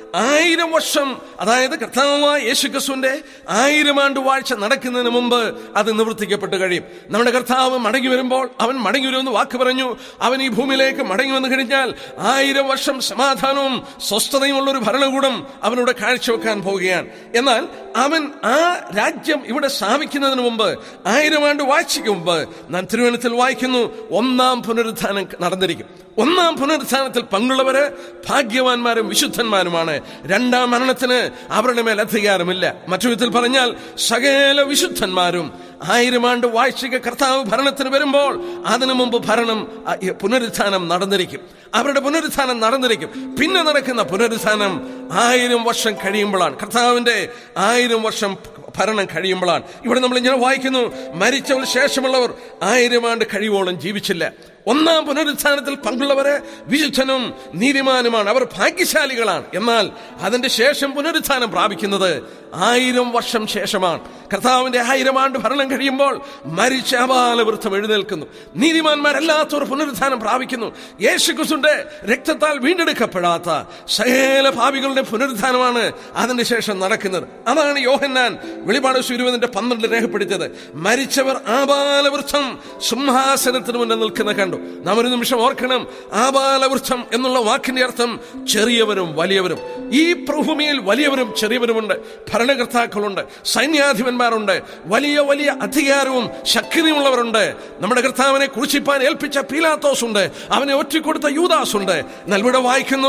ആയിരം വർഷം അതായത് കർത്താവായ യേശുക്രിസ്തുവിന്റെ ആയിരം ആണ്ട് വാഴ്ച നടക്കുന്നതിന് മുമ്പ് അത് നിവർത്തിക്കപ്പെട്ട് കഴിയും നമ്മുടെ കർത്താവ് മടങ്ങി വരുമ്പോൾ അവൻ മടങ്ങി വരുമെന്ന് വാക്ക് പറഞ്ഞു അവൻ ഈ ഭൂമിയിലേക്ക് മടങ്ങി വന്നു കഴിഞ്ഞാൽ ആയിരം വർഷം സമാധാനവും സ്വസ്ഥതയുമുള്ള ഒരു ഭരണകൂടം അവനോട് കാഴ്ചവെക്കാൻ പോവുകയാണ് എന്നാൽ അവൻ ആ രാജ്യം ഇവിടെ സ്ഥാപിക്കുന്നതിന് മുമ്പ് ആയിരം ആണ്ട് വാഴ്ചയ്ക്ക് മുമ്പ് നാം തിരുവനന്തപുരത്തിൽ വായിക്കുന്നു ഒന്നാം പുനരുത്ഥാനം നടന്നിരിക്കും ഒന്നാം പുനരുത്ഥാനത്തിൽ പങ്കുള്ളവര് ഭാഗ്യവാന്മാരും വിശുദ്ധന്മാരുമാണ് രണ്ടാം മരണത്തിന് അവരുടെ മേൽ അധികാരമില്ല മറ്റു വിധത്തിൽ പറഞ്ഞാൽ സകല വിശുദ്ധന്മാരും ആയിരം ആണ്ട് വാഴ്ചയ്ക്ക് കർത്താവ് ഭരണത്തിന് വരുമ്പോൾ അതിനു മുമ്പ് ഭരണം അ, ഈ പുനരുത്ഥാനം നടന്നിരിക്കും അവരുടെ പുനരുത്ഥാനം നടന്നിരിക്കും പിന്നെ നടക്കുന്ന പുനരുത്ഥാനം ആയിരം വർഷം കഴിയുമ്പോഴാണ് കർത്താവിന്റെ ആയിരം വർഷം ഭരണം കഴിയുമ്പോഴാണ് ഇവിടെ നമ്മൾ ഇങ്ങനെ വായിക്കുന്നു മരിച്ചവർ ശേഷമുള്ളവർ ആയിരം ആണ്ട് കഴിയുവോളം ജീവിച്ചില്ല ഒന്നാം പുനരുത്ഥാനത്തിൽ പങ്കുള്ളവര് വിശുദ്ധനും നീതിമാനുമാണ് അവർ ഭാഗ്യശാലികളാണ് എന്നാൽ അതിന്റെ ശേഷം പുനരുത്ഥാനം പ്രാപിക്കുന്നത് ആയിരം വർഷം ശേഷമാണ് കർത്താവിന്റെ ആയിരം ആണ്ട് ഭരണം കഴിയുമ്പോൾ മരിച്ച അപാലവൃത്തം എഴുന്നേൽക്കുന്നു നീതിമാന്മാരല്ലാത്തവർ പുനരുത്ഥാനം പ്രാപിക്കുന്നു യേശുക്രിസ്തുന്റെ രക്തത്താൽ വീണ്ടെടുക്കപ്പെടാത്ത സകല ഭാവികളുടെ പുനരുത്ഥാനമാണ് അതിന്റെ ശേഷം നടക്കുന്നത് അതാണ് യോഹന്നാൻ വെളിപാട് ഇരുപതിന്റെ പന്ത്രണ്ടിൽ രേഖപ്പെടുത്തിയത് മരിച്ചവർ ആപാലവൃത്തം സിംഹാസനത്തിന് മുന്നിൽ നിൽക്കുന്ന കണ്ടു നാം ഒരു നിമിഷം ഓർക്കണം ആപാലവൃത്തം എന്നുള്ള വാക്കിന്റെ അർത്ഥം ചെറിയവരും വലിയവരും ഈ ഭൂമിയിൽ വലിയവരും ചെറിയവരുമുണ്ട് ഭരണകർത്താക്കളുണ്ട് സൈന്യാധിപന്മാരുണ്ട് വലിയ വലിയ അധികാരവും ശക്തിയുമുള്ളവരുണ്ട് നമ്മുടെ കർത്താവിനെ കുറിച്ചിപ്പാൻ ഏൽപ്പിച്ച പീലാത്തോസ് ഉണ്ട് അവനെ ഒറ്റിക്കൊടുത്ത യൂദാസ് ഉണ്ട് എന്നാൽ ഇവിടെ വായിക്കുന്നു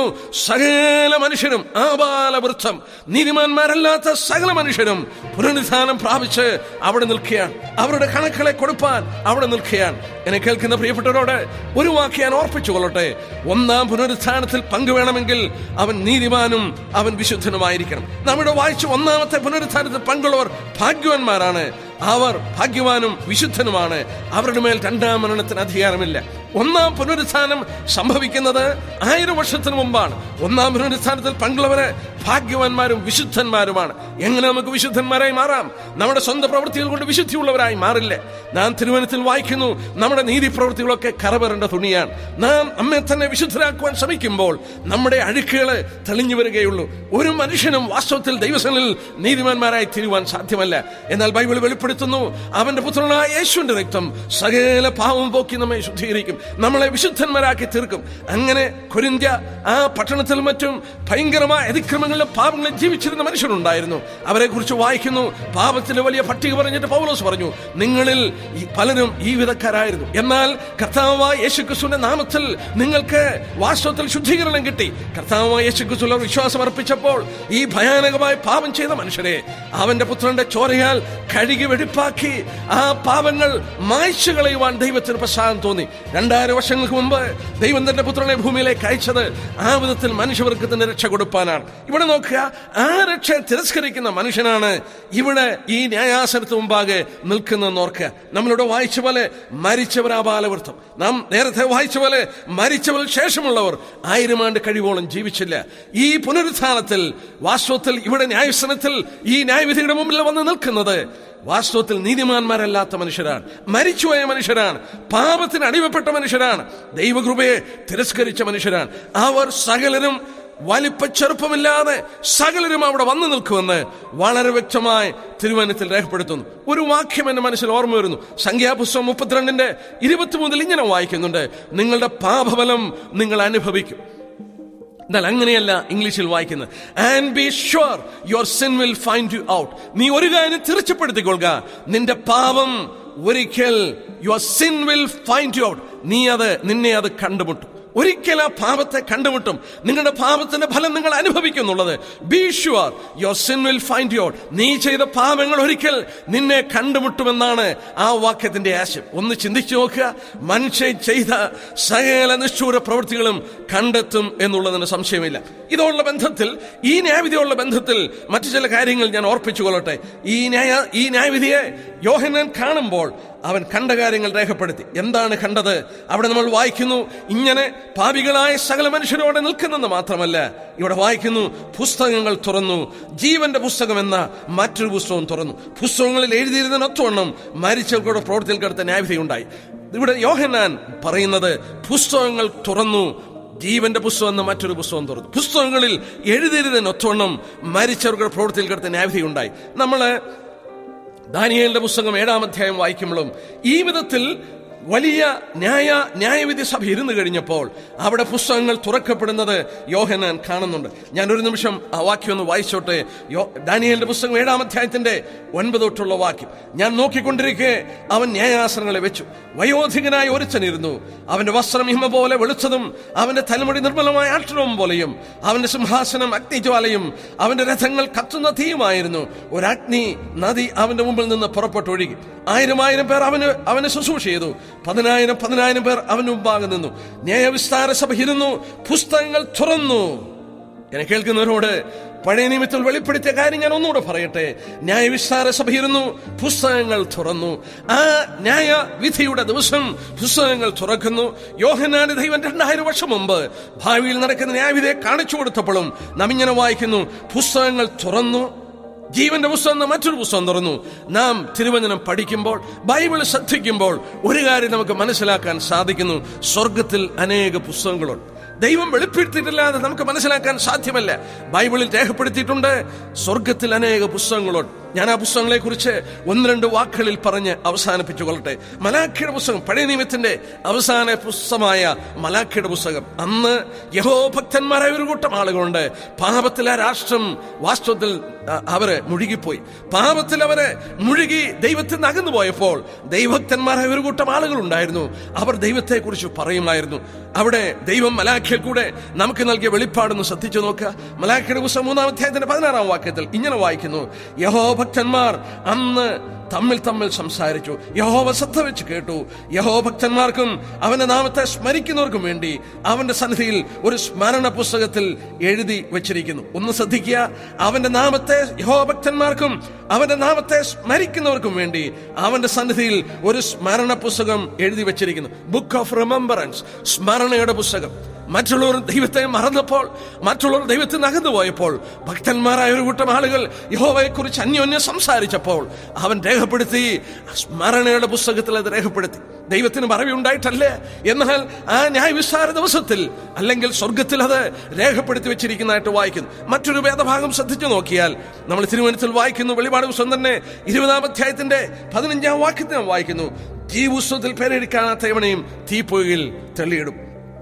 സകല മനുഷ്യരും ആപാലവൃത്തം നീതിമാന്മാരല്ലാത്ത സകല മനുഷ്യരും പുനരുദ്ധാനം പ്രാപിച്ച് അവിടെ നിൽക്കുകയാണ് അവരുടെ കണക്കുകളെ കൊടുപ്പാൻ അവിടെ നിൽക്കുകയാണ് എന്നെ കേൾക്കുന്ന പ്രിയപ്പെട്ടവരോട് ഒരു വാക്ക് ഞാൻ ഓർപ്പിച്ചു കൊള്ളട്ടെ ഒന്നാം പുനരുത്ഥാനത്തിൽ പങ്കുവേണമെങ്കിൽ അവൻ നീതിമാനും അവൻ വിശുദ്ധനുമായിരിക്കണം നമ്മുടെ വായിച്ചു ഒന്നാമത്തെ പുനരുത്ഥാനത്തിൽ പങ്കുള്ളവർ ഭാഗ്യവാന്മാരാണ് അവർ ഭാഗ്യവാനും വിശുദ്ധനുമാണ് അവരുടെ മേൽ രണ്ടാം മരണത്തിന് അധികാരമില്ല ഒന്നാം പുനരുത്ഥാനം സംഭവിക്കുന്നത് ആയിരം വർഷത്തിന് മുമ്പാണ് ഒന്നാം പുനരുത്ഥാനത്തിൽ പങ്കുള്ളവര് ഭാഗ്യവാന്മാരും വിശുദ്ധന്മാരുമാണ് എങ്ങനെ നമുക്ക് വിശുദ്ധന്മാരായി മാറാം നമ്മുടെ സ്വന്തം പ്രവൃത്തികൾ കൊണ്ട് വിശുദ്ധിയുള്ളവരായി മാറില്ല നാം തിരുവനന്തപുരത്തിൽ വായിക്കുന്നു നമ്മുടെ നീതി പ്രവൃത്തികളൊക്കെ കറവരേണ്ട തുണിയാണ് നാം നമ്മെ തന്നെ വിശുദ്ധരാക്കുവാൻ ശ്രമിക്കുമ്പോൾ നമ്മുടെ അഴുക്കുകള് തെളിഞ്ഞു വരികയുള്ളൂ ഒരു മനുഷ്യനും വാസ്തവത്തിൽ ദൈവസനിൽ നീതിമാന്മാരായി തീരുവാൻ സാധ്യമല്ല എന്നാൽ ബൈബിൾ വെളിപ്പെടുത്തുന്നു അവന്റെ പുത്രനായ യേശുവിന്റെ രക്തം സകല പാവം പോക്കി നമ്മെ ശുദ്ധീകരിക്കും നമ്മളെ വിശുദ്ധന്മാരാക്കി തീർക്കും അങ്ങനെ കൊരിന്ത്യ ആ പട്ടണത്തിൽ മറ്റും ഭയങ്കരമായ അതിക്രമങ്ങളിലും പാപങ്ങളിലും ജീവിച്ചിരുന്ന മനുഷ്യരുണ്ടായിരുന്നു അവരെ കുറിച്ച് വായിക്കുന്നു പാപത്തിന്റെ വലിയ പട്ടിക പറഞ്ഞിട്ട് പൗലോസ് പറഞ്ഞു നിങ്ങളിൽ ഈ പലരും ഈ വിധക്കാരായിരുന്നു എന്നാൽ കർത്താവായ യേശുക്രിസ്തുവിന്റെ നാമത്തിൽ നിങ്ങൾക്ക് വാസ്തവത്തിൽ ശുദ്ധീകരണം കിട്ടി കർത്താവായ യേശുക്രിസ്തുവിൽ വിശ്വാസം അർപ്പിച്ചപ്പോൾ ഈ ഭയാനകമായ പാപം ചെയ്ത മനുഷ്യരെ അവന്റെ പുത്രന്റെ ചോരയാൽ കഴുകി വെടിപ്പാക്കി ആ പാപങ്ങൾ മായ്ച്ചു കളയുവാൻ ദൈവത്തിന് പ്രസാദം തോന്നി രണ്ടായിരം വർഷങ്ങൾക്ക് മുമ്പ് ദൈവം തന്റെ പുത്രനെ ഭൂമിയിലേക്ക് അയച്ചത് ആ വിധത്തിൽ മനുഷ്യവർഗത്തിന് രക്ഷ കൊടുപ്പാനാണ് ഇവിടെ നോക്കുക ആ രക്ഷ തിരസ്കരിക്കുന്ന മനുഷ്യനാണ് ഇവിടെ ഈ ന്യായാസനത്തിന് മുമ്പാകെ നിൽക്കുന്നതെന്ന് ഓർക്കുക നമ്മളിവിടെ വായിച്ച പോലെ മരിച്ചവർ ആപാലവൃത്തം നാം നേരത്തെ വായിച്ച പോലെ മരിച്ചവർ ശേഷമുള്ളവർ ആയിരം ആണ്ട് കഴിവോളം ജീവിച്ചില്ല ഈ പുനരുത്ഥാനത്തിൽ വാസ്തവത്തിൽ ഇവിടെ ന്യായസനത്തിൽ ഈ ന്യായവിധിയുടെ മുമ്പിൽ വന്ന് നിൽക്കുന്നത് വാസ്തവത്തിൽ നീതിമാന്മാരല്ലാത്ത മനുഷ്യരാണ് മരിച്ചുപോയ മനുഷ്യരാണ് പാപത്തിന് അടിമപ്പെട്ട മനുഷ്യരാണ് ദൈവകൃപയെ തിരസ്കരിച്ച മനുഷ്യരാണ് അവർ സകലരും വലിപ്പ ചെറുപ്പമില്ലാതെ സകലരും അവിടെ വന്നു നിൽക്കുമെന്ന് വളരെ വ്യക്തമായി തിരുവനന്തത്തിൽ രേഖപ്പെടുത്തുന്നു ഒരു വാക്യം എന്റെ മനസ്സിൽ ഓർമ്മ വരുന്നു സംഖ്യാപുസ്തകം മുപ്പത്തിരണ്ടിന്റെ ഇരുപത്തിമൂന്നിൽ ഇങ്ങനെ വായിക്കുന്നുണ്ട് നിങ്ങളുടെ പാപഫലം നിങ്ങൾ അനുഭവിക്കും എന്നാൽ അങ്ങനെയല്ല ഇംഗ്ലീഷിൽ വായിക്കുന്നത് and be sure your sin will find you out നീ ഒരു കാര്യം തീർച്ചപ്പെടുത്തിക്കൊള്ളുക നിന്റെ പാപം ഒരിക്കൽ your sin will find you out നീ അത് നിന്നെ അത് കണ്ടുമുട്ടും ഒരിക്കൽ ആ പാപത്തെ കണ്ടുമുട്ടും നിങ്ങളുടെ പാപത്തിന്റെ ഫലം നിങ്ങൾ അനുഭവിക്കും എന്നുള്ളത് be sure your sin will find you out നീ ചെയ്ത പാപങ്ങൾ ഒരിക്കൽ നിന്നെ കണ്ടുമുട്ടുമെന്നാണ് ആ വാക്യത്തിന്റെ ആശയം ഒന്ന് ചിന്തിച്ചു നോക്കുക മനുഷ്യൻ ചെയ്ത സകല നിഷ്ഠൂര പ്രവൃത്തികളും കണ്ടെത്തും എന്നുള്ളതിന് സംശയമില്ല ഇതുള്ള ബന്ധത്തിൽ ഈ ന്യായവിധിയുള്ള ബന്ധത്തിൽ മറ്റു ചില കാര്യങ്ങൾ ഞാൻ ഓർപ്പിച്ചു കൊള്ളട്ടെ ഈ ന്യായ ഈ ന്യായവിധിയെ യോഹനൻ കാണുമ്പോൾ അവൻ കണ്ട കാര്യങ്ങൾ രേഖപ്പെടുത്തി എന്താണ് കണ്ടത് അവിടെ നമ്മൾ വായിക്കുന്നു ഇങ്ങനെ പാപികളായ സകല മനുഷ്യരോടെ നിൽക്കുന്നെന്ന് മാത്രമല്ല ഇവിടെ വായിക്കുന്നു പുസ്തകങ്ങൾ തുറന്നു ജീവന്റെ പുസ്തകം എന്ന മറ്റൊരു പുസ്തകം തുറന്നു പുസ്തകങ്ങളിൽ എഴുതിയിരുന്നൊത്തവണ്ണം മരിച്ചവരുടെ പ്രവൃത്തിയിൽ കിടത്ത ന്യായവിധി ഉണ്ടായി ഇവിടെ യോഹന്നാൻ പറയുന്നത് പുസ്തകങ്ങൾ തുറന്നു ജീവന്റെ പുസ്തകം എന്ന മറ്റൊരു പുസ്തകം തുറന്നു പുസ്തകങ്ങളിൽ എഴുതരുതെന്ന് ഒത്തോണം മരിച്ചവരുടെ പ്രവൃത്തിയിൽ കിടത്ത ന്യായവിധി ഉണ്ടായി നമ്മള് ദാനിയേലിന്റെ പുസ്തകം ഏഴാം അധ്യായം വായിക്കുമ്പോഴും ഈ വിധത്തിൽ വലിയ ന്യായ ന്യായവിധി സഭ ഇരുന്ന് കഴിഞ്ഞപ്പോൾ അവിടെ പുസ്തകങ്ങൾ തുറക്കപ്പെടുന്നത് യോഹനാൻ കാണുന്നുണ്ട് ഞാൻ ഒരു നിമിഷം ആ വാക്യം ഒന്ന് വായിച്ചോട്ടെ യോ ദാനിയേലിന്റെ പുസ്തകം ഏഴാം അധ്യായത്തിന്റെ ഒൻപത് തൊട്ടുള്ള വാക്യം ഞാൻ നോക്കിക്കൊണ്ടിരിക്കെ അവൻ ന്യായാസനങ്ങളെ വെച്ചു വയോധികനായ ഒരുത്തനിരുന്നു അവന്റെ വസ്ത്രം ഹിമ പോലെ വെളുത്തതും അവന്റെ തലമുടി നിർമ്മലമായ ആക്ഷണവും പോലെയും അവന്റെ സിംഹാസനം അഗ്നിജ്വാലയും അവന്റെ രഥങ്ങൾ കത്തുന്ന തീയുമായിരുന്നു ഒരഗ്നി നദി അവന്റെ മുമ്പിൽ നിന്ന് പുറപ്പെട്ടൊഴുകി ആയിരം ആയിരം പേർ അവന് അവന് ശുശ്രൂഷ ചെയ്തു പതിനായിരം പതിനായിരം പേർ അവന് മുമ്പാകെ നിന്നു ന്യായവിസ്താര സഭ ഇരുന്നു പുസ്തകങ്ങൾ തുറന്നു എന്നെ കേൾക്കുന്നവരോട് പഴയ നിയമത്തിൽ വെളിപ്പെടുത്തിയ കാര്യം ഞാൻ ഒന്നുകൂടെ പറയട്ടെ ന്യായവിസ്താര സഭ ഇരുന്നു പുസ്തകങ്ങൾ തുറന്നു ആ ന്യായ വിധിയുടെ ദിവസം പുസ്തകങ്ങൾ തുറക്കുന്നു യോഹനാന് ദൈവം രണ്ടായിരം വർഷം മുമ്പ് ഭാവിയിൽ നടക്കുന്ന ന്യായവിധിയെ കാണിച്ചു കൊടുത്തപ്പോഴും നാം ഇങ്ങനെ വായിക്കുന്നു പുസ്തകങ്ങൾ തുറന്നു ജീവന്റെ പുസ്തകം എന്ന മറ്റൊരു പുസ്തകം തുറന്നു നാം തിരുവചനം പഠിക്കുമ്പോൾ ബൈബിൾ ശ്രദ്ധിക്കുമ്പോൾ ഒരു കാര്യം നമുക്ക് മനസ്സിലാക്കാൻ സാധിക്കുന്നു സ്വർഗത്തിൽ അനേക പുസ്തകങ്ങളുണ്ട് ദൈവം വെളിപ്പെടുത്തിയിട്ടില്ലാതെ നമുക്ക് മനസ്സിലാക്കാൻ സാധ്യമല്ല ബൈബിളിൽ രേഖപ്പെടുത്തിയിട്ടുണ്ട് സ്വർഗത്തിൽ അനേക പുസ്തകങ്ങളുണ്ട് ഞാൻ ആ പുസ്തകങ്ങളെ കുറിച്ച് ഒന്ന് രണ്ട് വാക്കുകളിൽ പറഞ്ഞ് അവസാനിപ്പിച്ചു കൊള്ളട്ടെ മലാഖിയുടെ പുസ്തകം പഴയ നിയമത്തിന്റെ അവസാന പുസ്തകമായ മലാഖിയുടെ പുസ്തകം അന്ന് യഹോ ഭക്തന്മാരായ ഒരു കൂട്ടം ആളുകളുണ്ട് പാപത്തിൽ ആ രാഷ്ട്രം വാസ്തവത്തിൽ അ- അവര് മുഴുകിപ്പോയി പാപത്തിൽ അവര് മുഴുകി ദൈവത്തിൽ നിന്ന് അകന്നു പോയപ്പോൾ ദൈവഭക്തന്മാരായ ഒരു കൂട്ടം ആളുകൾ ഉണ്ടായിരുന്നു അവർ ദൈവത്തെ കുറിച്ച് പറയുമായിരുന്നു അവിടെ ദൈവം മലാഖിയിൽ കൂടെ നമുക്ക് നൽകിയ വെളിപ്പാടൊന്ന് ശ്രദ്ധിച്ചു നോക്കുക മലാഖിയുടെ പുസ്തകം മൂന്നാം അധ്യായത്തിന്റെ പതിനാറാം വാക്യത്തിൽ ഇങ്ങനെ വായിക്കുന്നു യഹോ ഭക്തന്മാർ അന്ന് തമ്മിൽ തമ്മിൽ സംസാരിച്ചു യഹോവ ശ്രദ്ധ വെച്ച് കേട്ടു യഹോ ഭക്തന്മാർക്കും അവന്റെ നാമത്തെ സ്മരിക്കുന്നവർക്കും വേണ്ടി അവന്റെ സന്നിധിയിൽ ഒരു സ്മരണ പുസ്തകത്തിൽ എഴുതി വെച്ചിരിക്കുന്നു ഒന്ന് ശ്രദ്ധിക്കുക അവന്റെ നാമത്തെ യഹോ ഭക്തന്മാർക്കും അവന്റെ നാമത്തെ സ്മരിക്കുന്നവർക്കും വേണ്ടി അവന്റെ സന്നിധിയിൽ ഒരു സ്മരണ പുസ്തകം എഴുതി വെച്ചിരിക്കുന്നു ബുക്ക് ഓഫ് റിമംബറൻസ് സ്മരണയുടെ പുസ്തകം മറ്റുള്ളവർ ദൈവത്തെ മറന്നപ്പോൾ മറ്റുള്ളവർ ദൈവത്തിൽ നിന്ന് അകന്നു പോയപ്പോൾ ഭക്തന്മാരായ ഒരു കൂട്ടം ആളുകൾ യഹോവയെ കുറിച്ച് അന്യോന്യം സംസാരിച്ചപ്പോൾ അവൻ രേഖപ്പെടുത്തി സ്മരണയുടെ പുസ്തകത്തിൽ അത് രേഖപ്പെടുത്തി ദൈവത്തിന് മറവി ഉണ്ടായിട്ടല്ലേ എന്നാൽ ആ ന്യായവിസ്താര ദിവസത്തിൽ അല്ലെങ്കിൽ സ്വർഗത്തിൽ അത് രേഖപ്പെടുത്തി വെച്ചിരിക്കുന്നതായിട്ട് വായിക്കുന്നു മറ്റൊരു വേദഭാഗം ശ്രദ്ധിച്ചു നോക്കിയാൽ നമ്മൾ തിരുവനന്തപുരത്തിൽ വായിക്കുന്നു വെളിപാട് പുസ്തകം തന്നെ ഇരുപതാം അധ്യായത്തിന്റെ പതിനഞ്ചാം വാക്യത്തിൽ നാം വായിക്കുന്നു ജീവപുസ്തകത്തിൽ പേരെടുക്കാത്ത എവനെയും തീപ്പൊയിൽ തെളിയിടും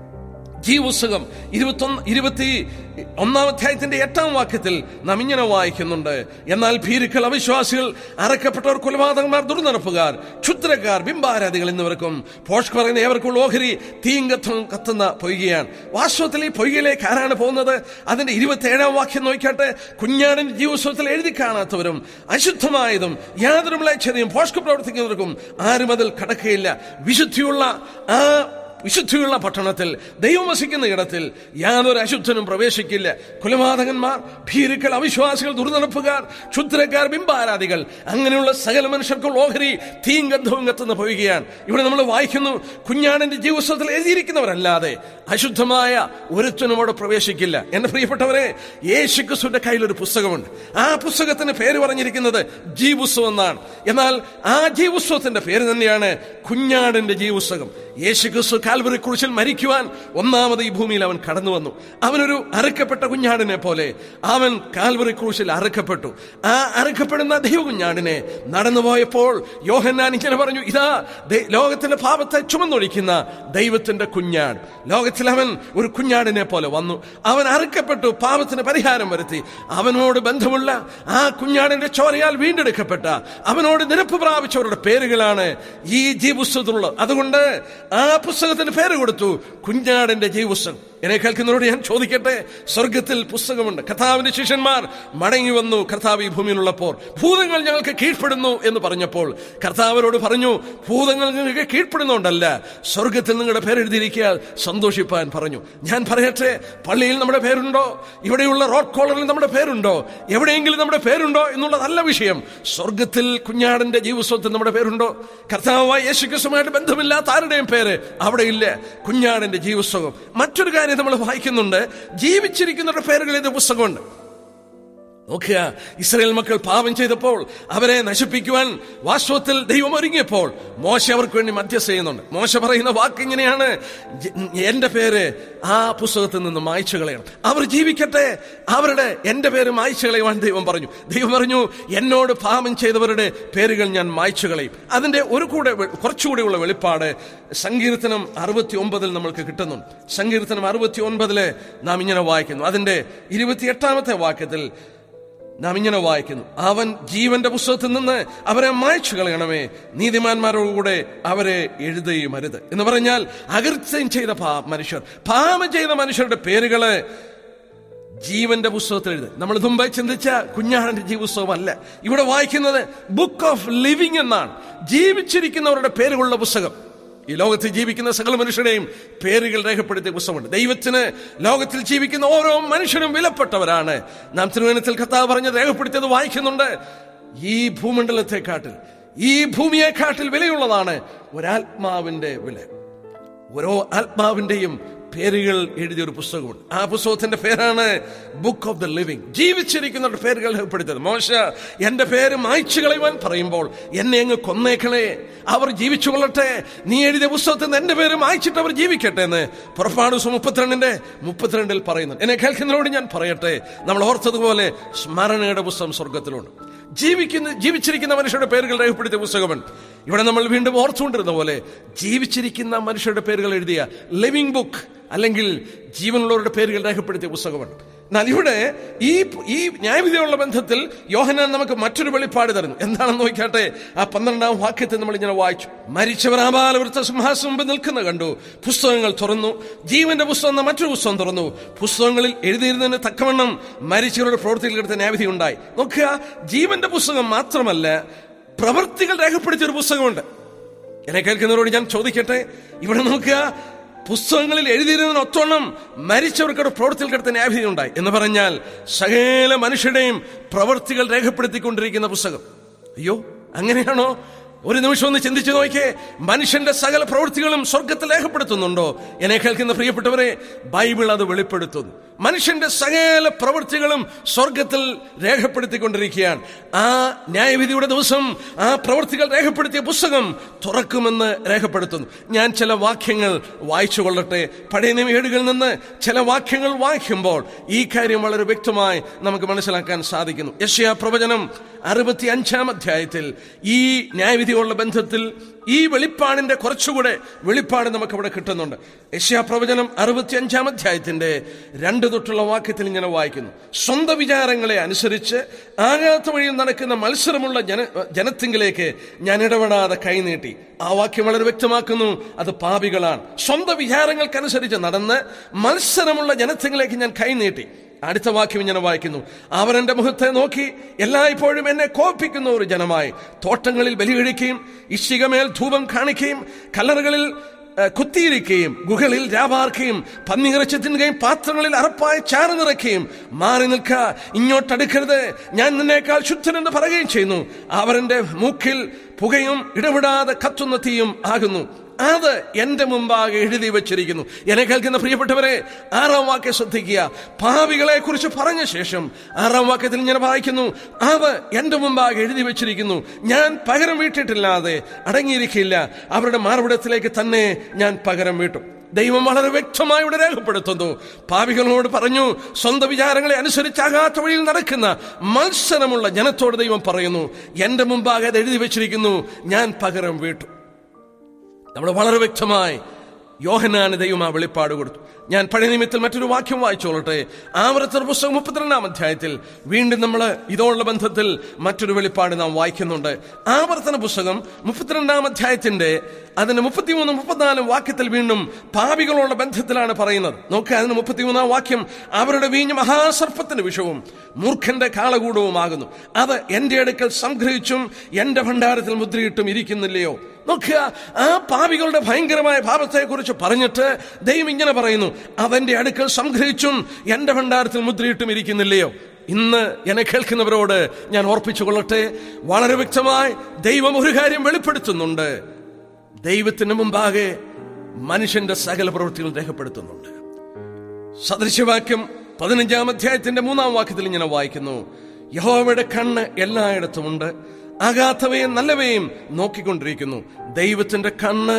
ജീവപുസ്തകം ഇരുപത്തൊന്ന് ഇരുപത്തി ഒന്നാം അധ്യായത്തിന്റെ എട്ടാം വാക്യത്തിൽ നാം ഇങ്ങനെ വായിക്കുന്നുണ്ട് എന്നാൽ ഭീരുക്കൾ അവിശ്വാസികൾ അറക്കപ്പെട്ടവർ കൊലപാതകന്മാർ ദുർനടപ്പുകാർ ക്ഷുദ്രക്കാർ ബിംബാരാധികൾ എന്നിവർക്കും പോഷ് പറയുന്ന ഏവർക്കുള്ള ഓഹരി തീങ്കത്തും കത്തുന്ന പൊയ്കയാണ് വാസ്തവത്തിൽ ഈ പൊയ്കയിലേക്ക് ആരാണ് പോകുന്നത് അതിന്റെ ഇരുപത്തി ഏഴാം വാക്യം നോക്കിയാട്ടെ കുഞ്ഞാടിൻ ജീവസ്വത്തിൽ എഴുതി കാണാത്തവരും അശുദ്ധമായതും യാതൊരു മ്ലേച്ഛതയും പോഷ്ക് പ്രവർത്തിക്കുന്നവർക്കും ആരും അതിൽ കടക്കുകയില്ല വിശുദ്ധിയുള്ള ആ വിശുദ്ധിയുള്ള പട്ടണത്തിൽ ദൈവം വസിക്കുന്ന ഇടത്തിൽ യാതൊരു അശുദ്ധനും പ്രവേശിക്കില്ല കുലപാതകന്മാർ ഭീരുക്കൾ അവിശ്വാസികൾ ദുർനടപ്പുകാർ ക്ഷുദ്രക്കാർ ബിംബാരാധികൾ അങ്ങനെയുള്ള സകല മനുഷ്യർക്കുള്ള ഓഹരി തീയും ഗന്ധവും കത്തുന്ന പോവുകയാണ് ഇവിടെ നമ്മൾ വായിക്കുന്നു കുഞ്ഞാടിന്റെ ജീവസ്വത്തിൽ എഴുതിയിരിക്കുന്നവരല്ലാതെ അശുദ്ധമായ ഒരുത്തനും അവിടെ പ്രവേശിക്കില്ല എന്റെ പ്രിയപ്പെട്ടവരെ യേശുക്രിസ്തുവിന്റെ കയ്യിൽ ഒരു പുസ്തകമുണ്ട് ആ പുസ്തകത്തിന് പേര് പറഞ്ഞിരിക്കുന്നത് ജീവുസ്വം എന്നാണ് എന്നാൽ ആ ജീവുസ്വത്തിന്റെ പേര് തന്നെയാണ് കുഞ്ഞാടിന്റെ ജീവുസ്തകം യേശുക്രിസ്തു കാൽവറി കുറിച്ചിൽ മരിക്കുവാൻ ഒന്നാമത് ഈ ഭൂമിയിൽ അവൻ കടന്നു വന്നു അവനൊരു അറുക്കപ്പെട്ട കുഞ്ഞാടിനെ പോലെ അവൻ കാൽവറി ക്രൂശിൽ അറുക്കപ്പെട്ടു ആ അറുക്കപ്പെടുന്ന ദൈവകുഞ്ഞാടിനെ നടന്നുപോയപ്പോൾ യോഹന്നാൻ ഇങ്ങനെ പറഞ്ഞു ഇതാ ദൈ- ലോകത്തിന്റെ പാപത്തെ ചുമന്നൊഴിക്കുന്ന ദൈവത്തിന്റെ കുഞ്ഞാട് ലോകത്തിൽ അവൻ ഒരു കുഞ്ഞാടിനെ പോലെ വന്നു അവൻ അറുക്കപ്പെട്ടു പാപത്തിന് പരിഹാരം വരുത്തി അവനോട് ബന്ധമുള്ള ആ കുഞ്ഞാടിന്റെ ചോരയാൽ വീണ്ടെടുക്കപ്പെട്ട അവനോട് നിരപ്പ് പ്രാപിച്ചവരുടെ പേരുകളാണ് ഈ ജീവപുസ്തകത്തിലുള്ളത് അതുകൊണ്ട് ആ പുസ്തകത്തിന് പേര് കൊടുത്തു കുഞ്ഞാടിന്റെ ജീവപുസ്തകം എന്നെ കേൾക്കുന്നവരോട് ഞാൻ ചോദിക്കട്ടെ സ്വർഗത്തിൽ പുസ്തകമുണ്ട് കർത്താവിന്റെ ശിഷ്യന്മാർ മടങ്ങി വന്നു കർത്താവ് ഈ ഭൂമിയിലുള്ളപ്പോൾ ഭൂതങ്ങൾ ഞങ്ങൾക്ക് കീഴ്പ്പെടുന്നു എന്ന് പറഞ്ഞപ്പോൾ കർത്താവരോട് പറഞ്ഞു ഭൂതങ്ങൾ നിങ്ങൾക്ക് കീഴ്പ്പെടുന്നുണ്ടല്ല സ്വർഗത്തിൽ നിങ്ങളുടെ പേരെഴുതിയിരിക്കാൻ സന്തോഷിപ്പാൻ പറഞ്ഞു ഞാൻ പറയട്ടെ പള്ളിയിൽ നമ്മുടെ പേരുണ്ടോ ഇവിടെയുള്ള റോഡ് കോളറിൽ നമ്മുടെ പേരുണ്ടോ എവിടെയെങ്കിലും നമ്മുടെ പേരുണ്ടോ എന്നുള്ളതല്ല വിഷയം സ്വർഗത്തിൽ കുഞ്ഞാടിന്റെ ജീവസ്വത്തിൽ നമ്മുടെ പേരുണ്ടോ കർത്താവായ യേശുക്രിസ്തുമായിട്ട് ബന്ധമില്ലാത്ത ആരുടെയും പേര് അവിടെ ഇല്ല കുഞ്ഞാടിന്റെ ജീവസ്വകം മറ്റൊരു കാര്യം നമ്മൾ വായിക്കുന്നുണ്ട് ജീവിച്ചിരിക്കുന്നവരുടെ പേരുകൾ ഇത് പുസ്തകമുണ്ട് നോക്കുക ഇസ്രായേൽ മക്കൾ പാപം ചെയ്തപ്പോൾ അവരെ നശിപ്പിക്കുവാൻ വാസ്തവത്തിൽ ദൈവം ഒരുങ്ങിയപ്പോൾ മോശ അവർക്ക് വേണ്ടി മധ്യസ്ഥ ചെയ്യുന്നുണ്ട് മോശ പറയുന്ന വാക്ക് ഇങ്ങനെയാണ് "ജ- എന്റെ പേര് ആ പുസ്തകത്തിൽ നിന്ന് മായ്ച്ചു കളയണം അവർ ജീവിക്കട്ടെ അവരുടെ എന്റെ പേര് മായ്ച്ചു കളയുവാൻ ദൈവം പറഞ്ഞു ദൈവം പറഞ്ഞു എന്നോട് പാപം ചെയ്തവരുടെ പേരുകൾ ഞാൻ മായ്ച്ചു കളയും അതിന്റെ ഒരു കൂടെ വെ- കുറച്ചുകൂടെയുള്ള വെളിപ്പാട് സങ്കീർത്തനം അറുപത്തി ഒമ്പതിൽ നമ്മൾക്ക് കിട്ടുന്നുണ്ട് സങ്കീർത്തനം അറുപത്തി ഒൻപതില് നാം ഇങ്ങനെ വായിക്കുന്നു അതിന്റെ ഇരുപത്തിയെട്ടാമത്തെ വാക്യത്തിൽ നാം ഇങ്ങനെ വായിക്കുന്നു അവൻ ജീവന്റെ പുസ്തകത്തിൽ നിന്ന് അവരെ മായ്ച്ചു കളയണമേ നീതിമാന്മാരോടുകൂടെ അവരെ എഴുതുകയും അരുത് എന്ന് പറഞ്ഞാൽ അകൃത്യം ചെയ്ത പാ- മനുഷ്യർ പാപം ചെയ്ത മനുഷ്യരുടെ പേരുകള് ജീവന്റെ പുസ്തകത്തിൽ എഴുതി നമ്മൾ മുമ്പേ ചിന്തിച്ച കുഞ്ഞാടന്റെ ജീവപുസ്തകമല്ല ഇവിടെ വായിക്കുന്നത് ബുക്ക് ഓഫ് ലിവിംഗ് എന്നാണ് ജീവിച്ചിരിക്കുന്നവരുടെ പേരുകളുള്ള പുസ്തകം ഈ ലോകത്തിൽ ജീവിക്കുന്ന സകല മനുഷ്യരുടെയും പേരുകൾ രേഖപ്പെടുത്തിയ പുസ്തകമുണ്ട് ദൈവത്തിന് ലോകത്തിൽ ജീവിക്കുന്ന ഓരോ മനുഷ്യരും വിലപ്പെട്ടവരാണ് നാം തിരുവനന്തപുരത്തിൽ കഥാവ് പറഞ്ഞ് രേഖപ്പെടുത്തിയത് വായിക്കുന്നുണ്ട് ഈ ഭൂമണ്ഡലത്തെക്കാട്ടിൽ ഈ ഭൂമിയെക്കാട്ടിൽ വിലയുള്ളതാണ് ഒരാത്മാവിന്റെ വില ഓരോ ആത്മാവിന്റെയും പേരുകൾ എഴുതിയ ഒരു പുസ്തകമുണ്ട് ആ പുസ്തകത്തിന്റെ പേരാണ് ബുക്ക് ഓഫ് ദ ലിവിംഗ് ജീവിച്ചിരിക്കുന്നവരുടെ പേരുകൾ രേഖപ്പെടുത്തിയത് മോശ എന്റെ പേര് മായ്ച്ചു കളയുവാൻ പറയുമ്പോൾ എന്നെ അങ്ങ് കൊന്നേക്കണേ അവർ ജീവിച്ചു കൊള്ളട്ടെ നീ എഴുതിയ പുസ്തകത്തിൽ നിന്ന് എന്റെ പേര് മായ്ച്ചിട്ട് അവർ ജീവിക്കട്ടെ എന്ന് പുറപ്പാട് ദിവസം മുപ്പത്തിരണ്ടിന്റെ മുപ്പത്തിരണ്ടിൽ പറയുന്നു എന്നെ കേൾക്കുന്നതിനോട് ഞാൻ പറയട്ടെ നമ്മൾ ഓർത്തതുപോലെ സ്മരണയുടെ പുസ്തകം സ്വർഗത്തിലുണ്ട് ജീവിക്കുന്ന ജീവിച്ചിരിക്കുന്ന മനുഷ്യരുടെ പേരുകൾ രേഖപ്പെടുത്തിയ പുസ്തകമുണ്ട് ഇവിടെ നമ്മൾ വീണ്ടും ഓർത്തുകൊണ്ടിരുന്ന പോലെ ജീവിച്ചിരിക്കുന്ന മനുഷ്യരുടെ പേരുകൾ എഴുതിയ ലിവിംഗ് ബുക്ക് അല്ലെങ്കിൽ ജീവനുള്ളവരുടെ പേരുകൾ രേഖപ്പെടുത്തിയ പുസ്തകമുണ്ട് എന്നാൽ ഇവിടെ ഈ ഈ ന്യായവിധിയുള്ള ബന്ധത്തിൽ യോഹനാൻ നമുക്ക് മറ്റൊരു വെളിപ്പാട് തരുന്നു എന്താണെന്ന് നോക്കട്ടെ ആ പന്ത്രണ്ടാം വാക്യത്തിൽ നമ്മൾ ഇങ്ങനെ വായിച്ചു മരിച്ചവർ ആപാലവൃത്ത സിംഹാസനം മുമ്പ് നിൽക്കുന്ന കണ്ടു പുസ്തകങ്ങൾ തുറന്നു ജീവന്റെ പുസ്തകം എന്ന മറ്റൊരു പുസ്തകം തുറന്നു പുസ്തകങ്ങളിൽ എഴുതിയിരുന്നതിന് തക്കവണ്ണം മരിച്ചവരുടെ പ്രവൃത്തികൾ എടുത്ത ന്യായവിധി ഉണ്ടായി നോക്കുക ജീവന്റെ പുസ്തകം മാത്രമല്ല പ്രവൃത്തികൾ രേഖപ്പെടുത്തിയ ഒരു പുസ്തകമുണ്ട് എന്നെ കേൾക്കുന്നവരോട് ഞാൻ ചോദിക്കട്ടെ ഇവിടെ നോക്കുക പുസ്തകങ്ങളിൽ എഴുതിയിരുന്നതിന് ഒത്തോണം മരിച്ചവർക്കൊരു പ്രവൃത്തിയിൽ കിടത്ത ന്യായവിധി ഉണ്ടായി എന്ന് പറഞ്ഞാൽ സകല മനുഷ്യരുടെയും പ്രവൃത്തികൾ രേഖപ്പെടുത്തിക്കൊണ്ടിരിക്കുന്ന പുസ്തകം അയ്യോ അങ്ങനെയാണോ ഒരു നിമിഷം ഒന്ന് ചിന്തിച്ചു നോക്കിയേ മനുഷ്യന്റെ സകല പ്രവൃത്തികളും സ്വർഗത്തിൽ രേഖപ്പെടുത്തുന്നുണ്ടോ എന്നെ കേൾക്കുന്ന പ്രിയപ്പെട്ടവരെ ബൈബിൾ അത് വെളിപ്പെടുത്തുന്നു മനുഷ്യന്റെ സകല പ്രവൃത്തികളും സ്വർഗത്തിൽ രേഖപ്പെടുത്തിക്കൊണ്ടിരിക്കുകയാണ് ആ ന്യായവിധിയുടെ ദിവസം ആ പ്രവൃത്തികൾ രേഖപ്പെടുത്തിയ പുസ്തകം തുറക്കുമെന്ന് രേഖപ്പെടുത്തുന്നു ഞാൻ ചില വാക്യങ്ങൾ വായിച്ചു കൊള്ളട്ടെ പഴയ നിയമേടുകളിൽ നിന്ന് ചില വാക്യങ്ങൾ വായിക്കുമ്പോൾ ഈ കാര്യം വളരെ വ്യക്തമായി നമുക്ക് മനസ്സിലാക്കാൻ സാധിക്കുന്നു യശ്യാ പ്രവചനം അറുപത്തി അഞ്ചാം അധ്യായത്തിൽ ഈ ന്യായവിധിയുള്ള ബന്ധത്തിൽ ഈ വെളിപ്പാടിന്റെ കുറച്ചുകൂടെ വെളിപ്പാട് നമുക്ക് അവിടെ കിട്ടുന്നുണ്ട് യശ്യാ പ്രവചനം അറുപത്തി അഞ്ചാം അധ്യായത്തിന്റെ രണ്ട് തൊട്ടുള്ള വാക്യത്തിൽ ഇങ്ങനെ വായിക്കുന്നു സ്വന്തം വിചാരങ്ങളെ അനുസരിച്ച് ആകാത്ത വഴിയിൽ നടക്കുന്ന മത്സരമുള്ള ജന ജനത്തിങ്കിലേക്ക് ഞാൻ ഇടപെടാതെ കൈനീട്ടി ആ വാക്യം വളരെ വ്യക്തമാക്കുന്നു അത് പാപികളാണ് സ്വന്തം വിചാരങ്ങൾക്കനുസരിച്ച് നടന്ന് മത്സരമുള്ള ജനത്തിങ്കിലേക്ക് ഞാൻ കൈനീട്ടി അടുത്ത വാക്യം ഇങ്ങനെ വായിക്കുന്നു അവർ എന്റെ മുഖത്തെ നോക്കി എല്ലായ്പ്പോഴും എന്നെ കോപ്പിക്കുന്ന ഒരു ജനമായി തോട്ടങ്ങളിൽ ബലികഴിക്കുകയും ഇഷ്ടികമേൽ ധൂപം കാണിക്കുകയും കല്ലറുകളിൽ ഏഹ്, കുത്തിയിരിക്കുകയും ഗുഹകളിൽ രാപാർക്കുകയും പന്നിയിറച്ചി തിന്നുകയും പാത്രങ്ങളിൽ അറപ്പായി ചാറ് നിറയ്ക്കുകയും മാറി നിൽക്ക ഇങ്ങോട്ടടുക്കരുത് ഞാൻ നിന്നേക്കാൾ ശുദ്ധനെന്ന് പറയുകയും ചെയ്യുന്നു അവർ എന്റെ മൂക്കിൽ പുകയും ഇടപെടാതെ കത്തുന്ന തീയും ആകുന്നു അത് എന്റെ മുമ്പാകെ എഴുതി വെച്ചിരിക്കുന്നു എന്നെ കേൾക്കുന്ന പ്രിയപ്പെട്ടവരെ ആറാം വാക്യം ശ്രദ്ധിക്കുക പാവികളെ കുറിച്ച് പറഞ്ഞ ശേഷം ആറാം വാക്യത്തിൽ ഞാൻ വായിക്കുന്നു അത് എന്റെ മുമ്പാകെ എഴുതി വെച്ചിരിക്കുന്നു ഞാൻ പകരം വീട്ടിട്ടില്ലാതെ അടങ്ങിയിരിക്കില്ല അവരുടെ മാർവിടത്തിലേക്ക് തന്നെ ഞാൻ പകരം വീട്ടും ദൈവം വളരെ വ്യക്തമായി ഇവിടെ രേഖപ്പെടുത്തുന്നു പാവികളോട് പറഞ്ഞു സ്വന്തം വിചാരങ്ങളെ അനുസരിച്ചാകാത്ത വഴിയിൽ നടക്കുന്ന മത്സരമുള്ള ജനത്തോട് ദൈവം പറയുന്നു എന്റെ മുമ്പാകെ അത് എഴുതി വെച്ചിരിക്കുന്നു ഞാൻ പകരം വീട്ടും നമ്മൾ വളരെ വ്യക്തമായി യോഹനാന് ദൈവം ആ വെളിപ്പാട് കൊടുത്തു ഞാൻ പഴയ നിമിത്തിൽ മറ്റൊരു വാക്യം വായിച്ചോളട്ടെ ആവർത്തന പുസ്തകം മുപ്പത്തിരണ്ടാം അധ്യായത്തിൽ വീണ്ടും നമ്മൾ ഇതോടുള്ള ബന്ധത്തിൽ മറ്റൊരു വെളിപ്പാട് നാം വായിക്കുന്നുണ്ട് ആവർത്തന പുസ്തകം മുപ്പത്തിരണ്ടാം അധ്യായത്തിന്റെ അതിന്റെ മുപ്പത്തിമൂന്നും മുപ്പത്തിനാലും വാക്യത്തിൽ വീണ്ടും പാപികളോടുള്ള ബന്ധത്തിലാണ് പറയുന്നത് നോക്കുക അതിന് മുപ്പത്തിമൂന്നാം വാക്യം അവരുടെ വീഞ്ഞ് മഹാസർപ്പത്തിന്റെ വിഷവും മൂർഖന്റെ കാളകൂടവുമാകുന്നു അത് എന്റെ അടുക്കൽ സംഗ്രഹിച്ചും എന്റെ ഭണ്ഡാരത്തിൽ മുദ്രയിട്ടും ഇരിക്കുന്നില്ലയോ നോക്കുക ആ പാപികളുടെ ഭയങ്കരമായ പാപത്തെ കുറിച്ച് പറഞ്ഞിട്ട് ദൈവം ഇങ്ങനെ പറയുന്നു അവന്റെ അടുക്കൽ സംഗ്രഹിച്ചും എന്റെ ഭണ്ഡാരത്തിൽ മുദ്രയിട്ടും ഇരിക്കുന്നില്ലയോ ഇന്ന് എന്നെ കേൾക്കുന്നവരോട് ഞാൻ ഓർപ്പിച്ചു കൊള്ളട്ടെ വളരെ വ്യക്തമായി ദൈവം ഒരു കാര്യം വെളിപ്പെടുത്തുന്നുണ്ട് ദൈവത്തിന് മുമ്പാകെ മനുഷ്യന്റെ സകല പ്രവൃത്തികൾ രേഖപ്പെടുത്തുന്നുണ്ട് സദൃശവാക്യം പതിനഞ്ചാം അധ്യായത്തിന്റെ മൂന്നാം വാക്യത്തിൽ ഇങ്ങനെ വായിക്കുന്നു യഹോവയുടെ കണ്ണ് എല്ലായിടത്തുമുണ്ട് അകാത്തവയും നല്ലവയും നോക്കിക്കൊണ്ടിരിക്കുന്നു ദൈവത്തിന്റെ കണ്ണ്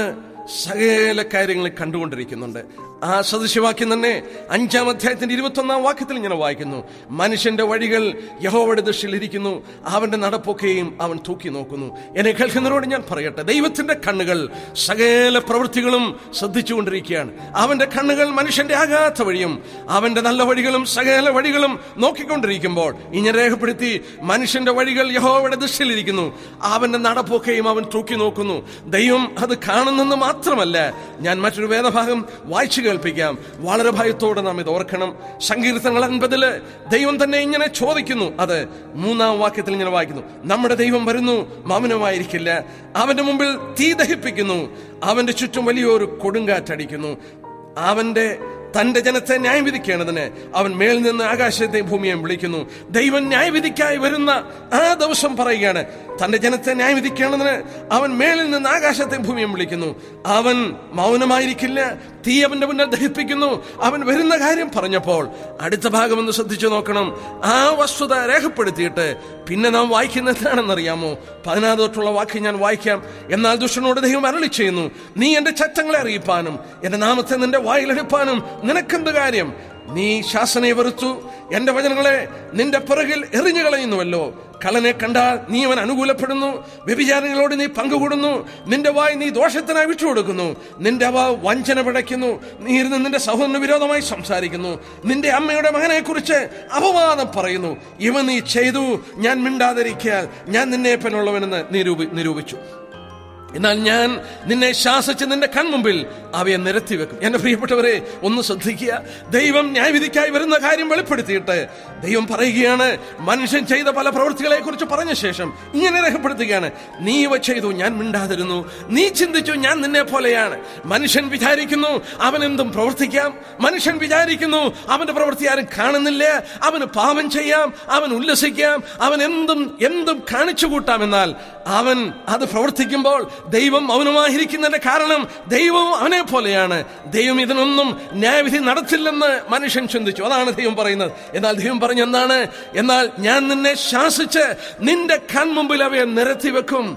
സകല കാര്യങ്ങളെ കണ്ടുകൊണ്ടിരിക്കുന്നുണ്ട് ആ സദൃശവാക്യം തന്നെ അഞ്ചാം അധ്യായത്തിന്റെ ഇരുപത്തി ഒന്നാം വാക്യത്തിൽ ഇങ്ങനെ വായിക്കുന്നു മനുഷ്യന്റെ വഴികൾ യഹോവയുടെ ദൃഷ്ടിയിൽ ഇരിക്കുന്നു അവന്റെ നടപ്പൊക്കെയും അവൻ തൂക്കി നോക്കുന്നു എന്നെ കേൾക്കുന്നവരോട് ഞാൻ പറയട്ടെ ദൈവത്തിന്റെ കണ്ണുകൾ സകല പ്രവൃത്തികളും ശ്രദ്ധിച്ചുകൊണ്ടിരിക്കുകയാണ് അവന്റെ കണ്ണുകൾ മനുഷ്യന്റെ ആകാത്ത വഴിയും അവന്റെ നല്ല വഴികളും സകല വഴികളും നോക്കിക്കൊണ്ടിരിക്കുമ്പോൾ ഇങ്ങനെ രേഖപ്പെടുത്തി മനുഷ്യന്റെ വഴികൾ യഹോവയുടെ ദൃഷ്ടിയിലിരിക്കുന്നു അവന്റെ നടപ്പൊക്കെയും അവൻ തൂക്കി നോക്കുന്നു ദൈവം അത് കാണുന്നെന്ന് മാത്രമല്ല ഞാൻ മറ്റൊരു വേദഭാഗം വായിച്ചു കേൾപ്പിക്കാം വളരെ ഭയത്തോടെ നാം ഇത് ഓർക്കണം സങ്കീർത്തനങ്ങൾ അൻപതില് ദൈവം തന്നെ ഇങ്ങനെ ചോദിക്കുന്നു അത് മൂന്നാം വാക്യത്തിൽ ഇങ്ങനെ വായിക്കുന്നു നമ്മുടെ ദൈവം വരുന്നു മൗനമായിരിക്കില്ല അവന്റെ മുമ്പിൽ തീ ദഹിപ്പിക്കുന്നു അവന്റെ ചുറ്റും വലിയൊരു കൊടുങ്കാറ്റടിക്കുന്നു അവന്റെ തന്റെ ജനത്തെ ന്യായവിധിക്കേണ്ടതിന് അവൻ മേൽ നിന്ന് ആകാശത്തെയും ഭൂമിയെയും വിളിക്കുന്നു ദൈവം ന്യായവിധിക്കായി വരുന്ന ആ ദിവസം പറയുകയാണ് തന്റെ ജനത്തെ ന്യായവിധിക്കേണ്ടതിന് അവൻ മേളിൽ നിന്ന് ആകാശത്തെയും ഭൂമിയെയും വിളിക്കുന്നു അവൻ മൗനമായിരിക്കില്ല തീ അവന്റെ മുന്നിൽ ദഹിപ്പിക്കുന്നു അവൻ വരുന്ന കാര്യം പറഞ്ഞപ്പോൾ അടുത്ത ഭാഗം ഒന്ന് ശ്രദ്ധിച്ചു നോക്കണം ആ വസ്തുത രേഖപ്പെടുത്തിയിട്ട് പിന്നെ നാം വായിക്കുന്ന എന്താണെന്നറിയാമോ പതിനാറ് തൊട്ടുള്ള വാക്ക് ഞാൻ വായിക്കാം എന്നാൽ ദുഷ്ടനോട് ദൈവം അരളി ചെയ്യുന്നു നീ എന്റെ ചട്ടങ്ങളെ അറിയിപ്പാനും എന്റെ നാമത്തെ നിന്റെ വായിലെടുപ്പാനും നിനക്കെന്ത് കാര്യം നീ ശാസനയെ വെറുത്തു എന്റെ വചനങ്ങളെ നിന്റെ പിറകിൽ എറിഞ്ഞു കളയുന്നുവല്ലോ കള്ളനെ കണ്ടാൽ നീ അവൻ അനുകൂലപ്പെടുന്നു വ്യഭിചാരങ്ങളോട് നീ പങ്കുകൂടുന്നു നിന്റെ വായ് നീ ദോഷത്തിനായി വിട്ടുകൊടുക്കുന്നു നിന്റെ അവ വഞ്ചന പിടയ്ക്കുന്നു നീ ഇരുന്ന് നിന്റെ സഹോദരന് വിരോധമായി സംസാരിക്കുന്നു നിന്റെ അമ്മയുടെ മകനെ കുറിച്ച് അപവാദം പറയുന്നു ഇവ നീ ചെയ്തു ഞാൻ മിണ്ടാതിരിക്കാൻ ഞാൻ നിന്നെ പെണ്ണുള്ളവനെന്ന് നിരൂപി നിരൂപിച്ചു എന്നാൽ ഞാൻ നിന്നെ ശാസിച്ച് നിന്റെ കൺമുമ്പിൽ അവയെ നിരത്തി വെക്കും എന്റെ പ്രിയപ്പെട്ടവരെ ഒന്ന് ശ്രദ്ധിക്കുക ദൈവം ന്യായവിധിക്കായി വരുന്ന കാര്യം വെളിപ്പെടുത്തിയിട്ട് ദൈവം പറയുകയാണ് മനുഷ്യൻ ചെയ്ത പല പ്രവൃത്തികളെ കുറിച്ച് പറഞ്ഞ ശേഷം ഇങ്ങനെ രേഖപ്പെടുത്തുകയാണ് നീ ഇവ ചെയ്തു ഞാൻ മിണ്ടാതിരുന്നു നീ ചിന്തിച്ചു ഞാൻ നിന്നെ പോലെയാണ് മനുഷ്യൻ വിചാരിക്കുന്നു അവൻ എന്തും പ്രവർത്തിക്കാം മനുഷ്യൻ വിചാരിക്കുന്നു അവന്റെ പ്രവൃത്തി ആരും കാണുന്നില്ല അവന് പാപം ചെയ്യാം അവൻ ഉല്ലസിക്കാം അവൻ എന്തും എന്തും കാണിച്ചു കൂട്ടാമെന്നാൽ അവൻ അത് പ്രവർത്തിക്കുമ്പോൾ ദൈവം മൗനമായിരിക്കുന്നതിന്റെ കാരണം ദൈവം അവനെ പോലെയാണ് ദൈവം ഇതിനൊന്നും ന്യായവിധി നടത്തില്ലെന്ന് മനുഷ്യൻ ചിന്തിച്ചു അതാണ് ദൈവം പറയുന്നത് എന്നാൽ ദൈവം പറഞ്ഞു എന്താണ് എന്നാൽ ഞാൻ നിന്നെ ശാസിച്ച് നിന്റെ കൺമുമ്പിൽ അവയെ നിരത്തി വെക്കും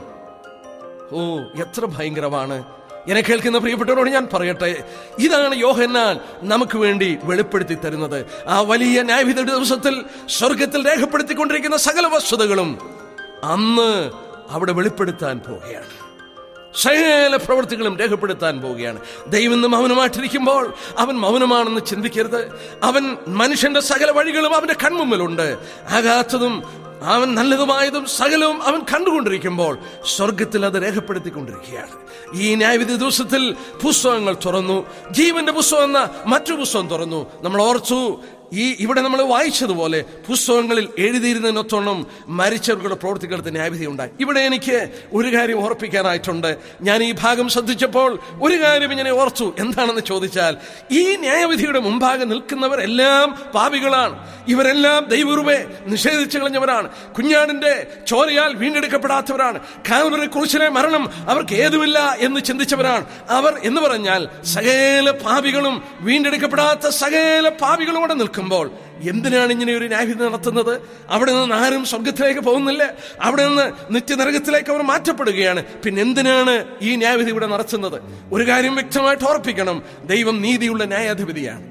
ഓ എത്ര ഭയങ്കരമാണ് എന്നെ കേൾക്കുന്ന പ്രിയപ്പെട്ടവരോട് ഞാൻ പറയട്ടെ ഇതാണ് യോഹന്നാൻ നമുക്ക് വേണ്ടി വെളിപ്പെടുത്തി തരുന്നത് ആ വലിയ ന്യായവിധി ദിവസത്തിൽ സ്വർഗത്തിൽ രേഖപ്പെടുത്തിക്കൊണ്ടിരിക്കുന്ന സകല വസ്തുതകളും അന്ന് അവിടെ വെളിപ്പെടുത്താൻ പോവുകയാണ് സകല പ്രവൃത്തികളും രേഖപ്പെടുത്താൻ പോവുകയാണ് ദൈവം ഇന്ന് മൗനമായിട്ടിരിക്കുമ്പോൾ അവൻ മൗനമാണെന്ന് ചിന്തിക്കരുത് അവൻ മനുഷ്യന്റെ സകല വഴികളും അവന്റെ കൺമുമ്പിലുണ്ട് ആകാത്തതും അവൻ നല്ലതുമായതും സകലവും അവൻ കണ്ടുകൊണ്ടിരിക്കുമ്പോൾ സ്വർഗത്തിൽ അത് രേഖപ്പെടുത്തിക്കൊണ്ടിരിക്കുകയാണ് ഈ ന്യായവിധി ദിവസത്തിൽ പുസ്തകങ്ങൾ തുറന്നു ജീവന്റെ പുസ്തകം എന്ന മറ്റു പുസ്തകം തുറന്നു നമ്മൾ ഓർത്തു ഈ ഇവിടെ നമ്മൾ വായിച്ചതുപോലെ പുസ്തകങ്ങളിൽ എഴുതിയിരുന്നതിനൊത്തോണം മരിച്ചവരുടെ പ്രവർത്തികൾക്ക് ന്യായവിധി ഉണ്ടായി ഇവിടെ എനിക്ക് ഒരു കാര്യം ഓർപ്പിക്കാനായിട്ടുണ്ട് ഞാൻ ഈ ഭാഗം ശ്രദ്ധിച്ചപ്പോൾ ഒരു കാര്യം ഇങ്ങനെ ഓർത്തു എന്താണെന്ന് ചോദിച്ചാൽ ഈ ന്യായവിധിയുടെ മുമ്പാകെ നിൽക്കുന്നവരെല്ലാം പാപികളാണ് ഇവരെല്ലാം ദൈവറുവെ നിഷേധിച്ചു കളഞ്ഞവരാണ് കുഞ്ഞാടിന്റെ ചോരയാൽ വീണ്ടെടുക്കപ്പെടാത്തവരാണ് കാൽവറി ക്രൂശിലെ മരണം അവർക്ക് ഏതുമില്ല എന്ന് ചിന്തിച്ചവരാണ് അവർ എന്ന് പറഞ്ഞാൽ സകല പാപികളും വീണ്ടെടുക്കപ്പെടാത്ത സകല പാപികളും അവിടെ നിൽക്കുമ്പോൾ എന്തിനാണ് ഇങ്ങനെ ഒരു ന്യായവിധി നടത്തുന്നത് അവിടെ നിന്ന് ആരും സ്വർഗത്തിലേക്ക് പോകുന്നില്ല അവിടെ നിന്ന് നിത്യനരകത്തിലേക്ക് അവർ മാറ്റപ്പെടുകയാണ് പിന്നെ എന്തിനാണ് ഈ ന്യായവിധി ഇവിടെ നടത്തുന്നത് ഒരു കാര്യം വ്യക്തമായിട്ട് ഓർപ്പിക്കണം ദൈവം നീതിയുള്ള ന്യായാധിപതിയാണ്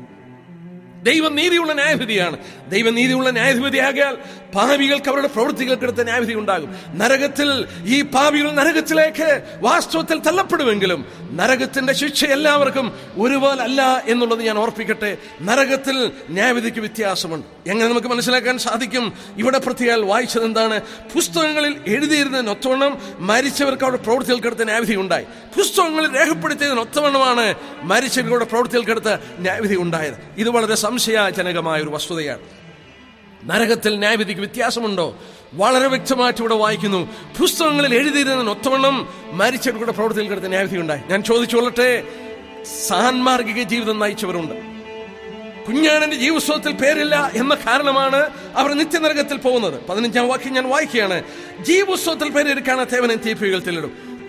ദൈവം നീതിയുള്ള ന്യായവിധിയാണ് ദൈവം നീതിയുള്ള ന്യായാധിപതിയാകിയാൽ പാപികൾക്ക് അവരുടെ പ്രവൃത്തികൾക്കെടുത്ത ന്യായവിധി ഉണ്ടാകും നരകത്തിൽ ഈ പാപികൾ നരകത്തിലേക്ക് വാസ്തവത്തിൽ തള്ളപ്പെടുമെങ്കിലും നരകത്തിന്റെ ശിക്ഷ എല്ലാവർക്കും ഒരുപോലെ അല്ല എന്നുള്ളത് ഞാൻ ഓർപ്പിക്കട്ടെ നരകത്തിൽ ന്യായവിധിക്ക് വ്യത്യാസമുണ്ട് എങ്ങനെ നമുക്ക് മനസ്സിലാക്കാൻ സാധിക്കും ഇവിടെ പ്രത്യേകാൽ വായിച്ചത് എന്താണ് പുസ്തകങ്ങളിൽ എഴുതിയിരുന്നതിന് ഒത്തവണ്ണം മരിച്ചവർക്ക് അവരുടെ പ്രവൃത്തികൾക്കെടുത്ത ന്യായവിധി ഉണ്ടായി പുസ്തകങ്ങളിൽ രേഖപ്പെടുത്തിയതിന് ഒത്തവണ്ണമാണ് മരിച്ചവരുടെ പ്രവൃത്തികൾക്കെടുത്ത ന്യായവിധി ഉണ്ടായത് ഇത് വളരെ സംശയജനകമായ ഒരു വസ്തുതയാണ് നരകത്തിൽ ന്യായവിധിക്ക് വ്യത്യാസമുണ്ടോ വളരെ വ്യക്തമായിട്ട് ഇവിടെ വായിക്കുന്നു പുസ്തകങ്ങളിൽ എഴുതിയിരുന്നതിന് ഒത്തവണ്ണം മരിച്ചവരുടെ പ്രവൃത്തിയിൽ കിടത്ത ന്യായവിധി ഉണ്ടായി ഞാൻ ചോദിച്ചോളട്ടെ സാൻമാർഗിക ജീവിതം നയിച്ചവരുണ്ട് കുഞ്ഞാണന്റെ ജീവസ്വത്തിൽ പേരില്ല എന്ന കാരണമാണ് അവർ നിത്യനരകത്തിൽ പോകുന്നത് പതിനഞ്ചാം വാക്യം ഞാൻ വായിക്കുകയാണ് ജീവസ്വത്തിൽ പേരെടുക്കാണ് തേവനെ തീപ്പികൾ തെല്ലിടും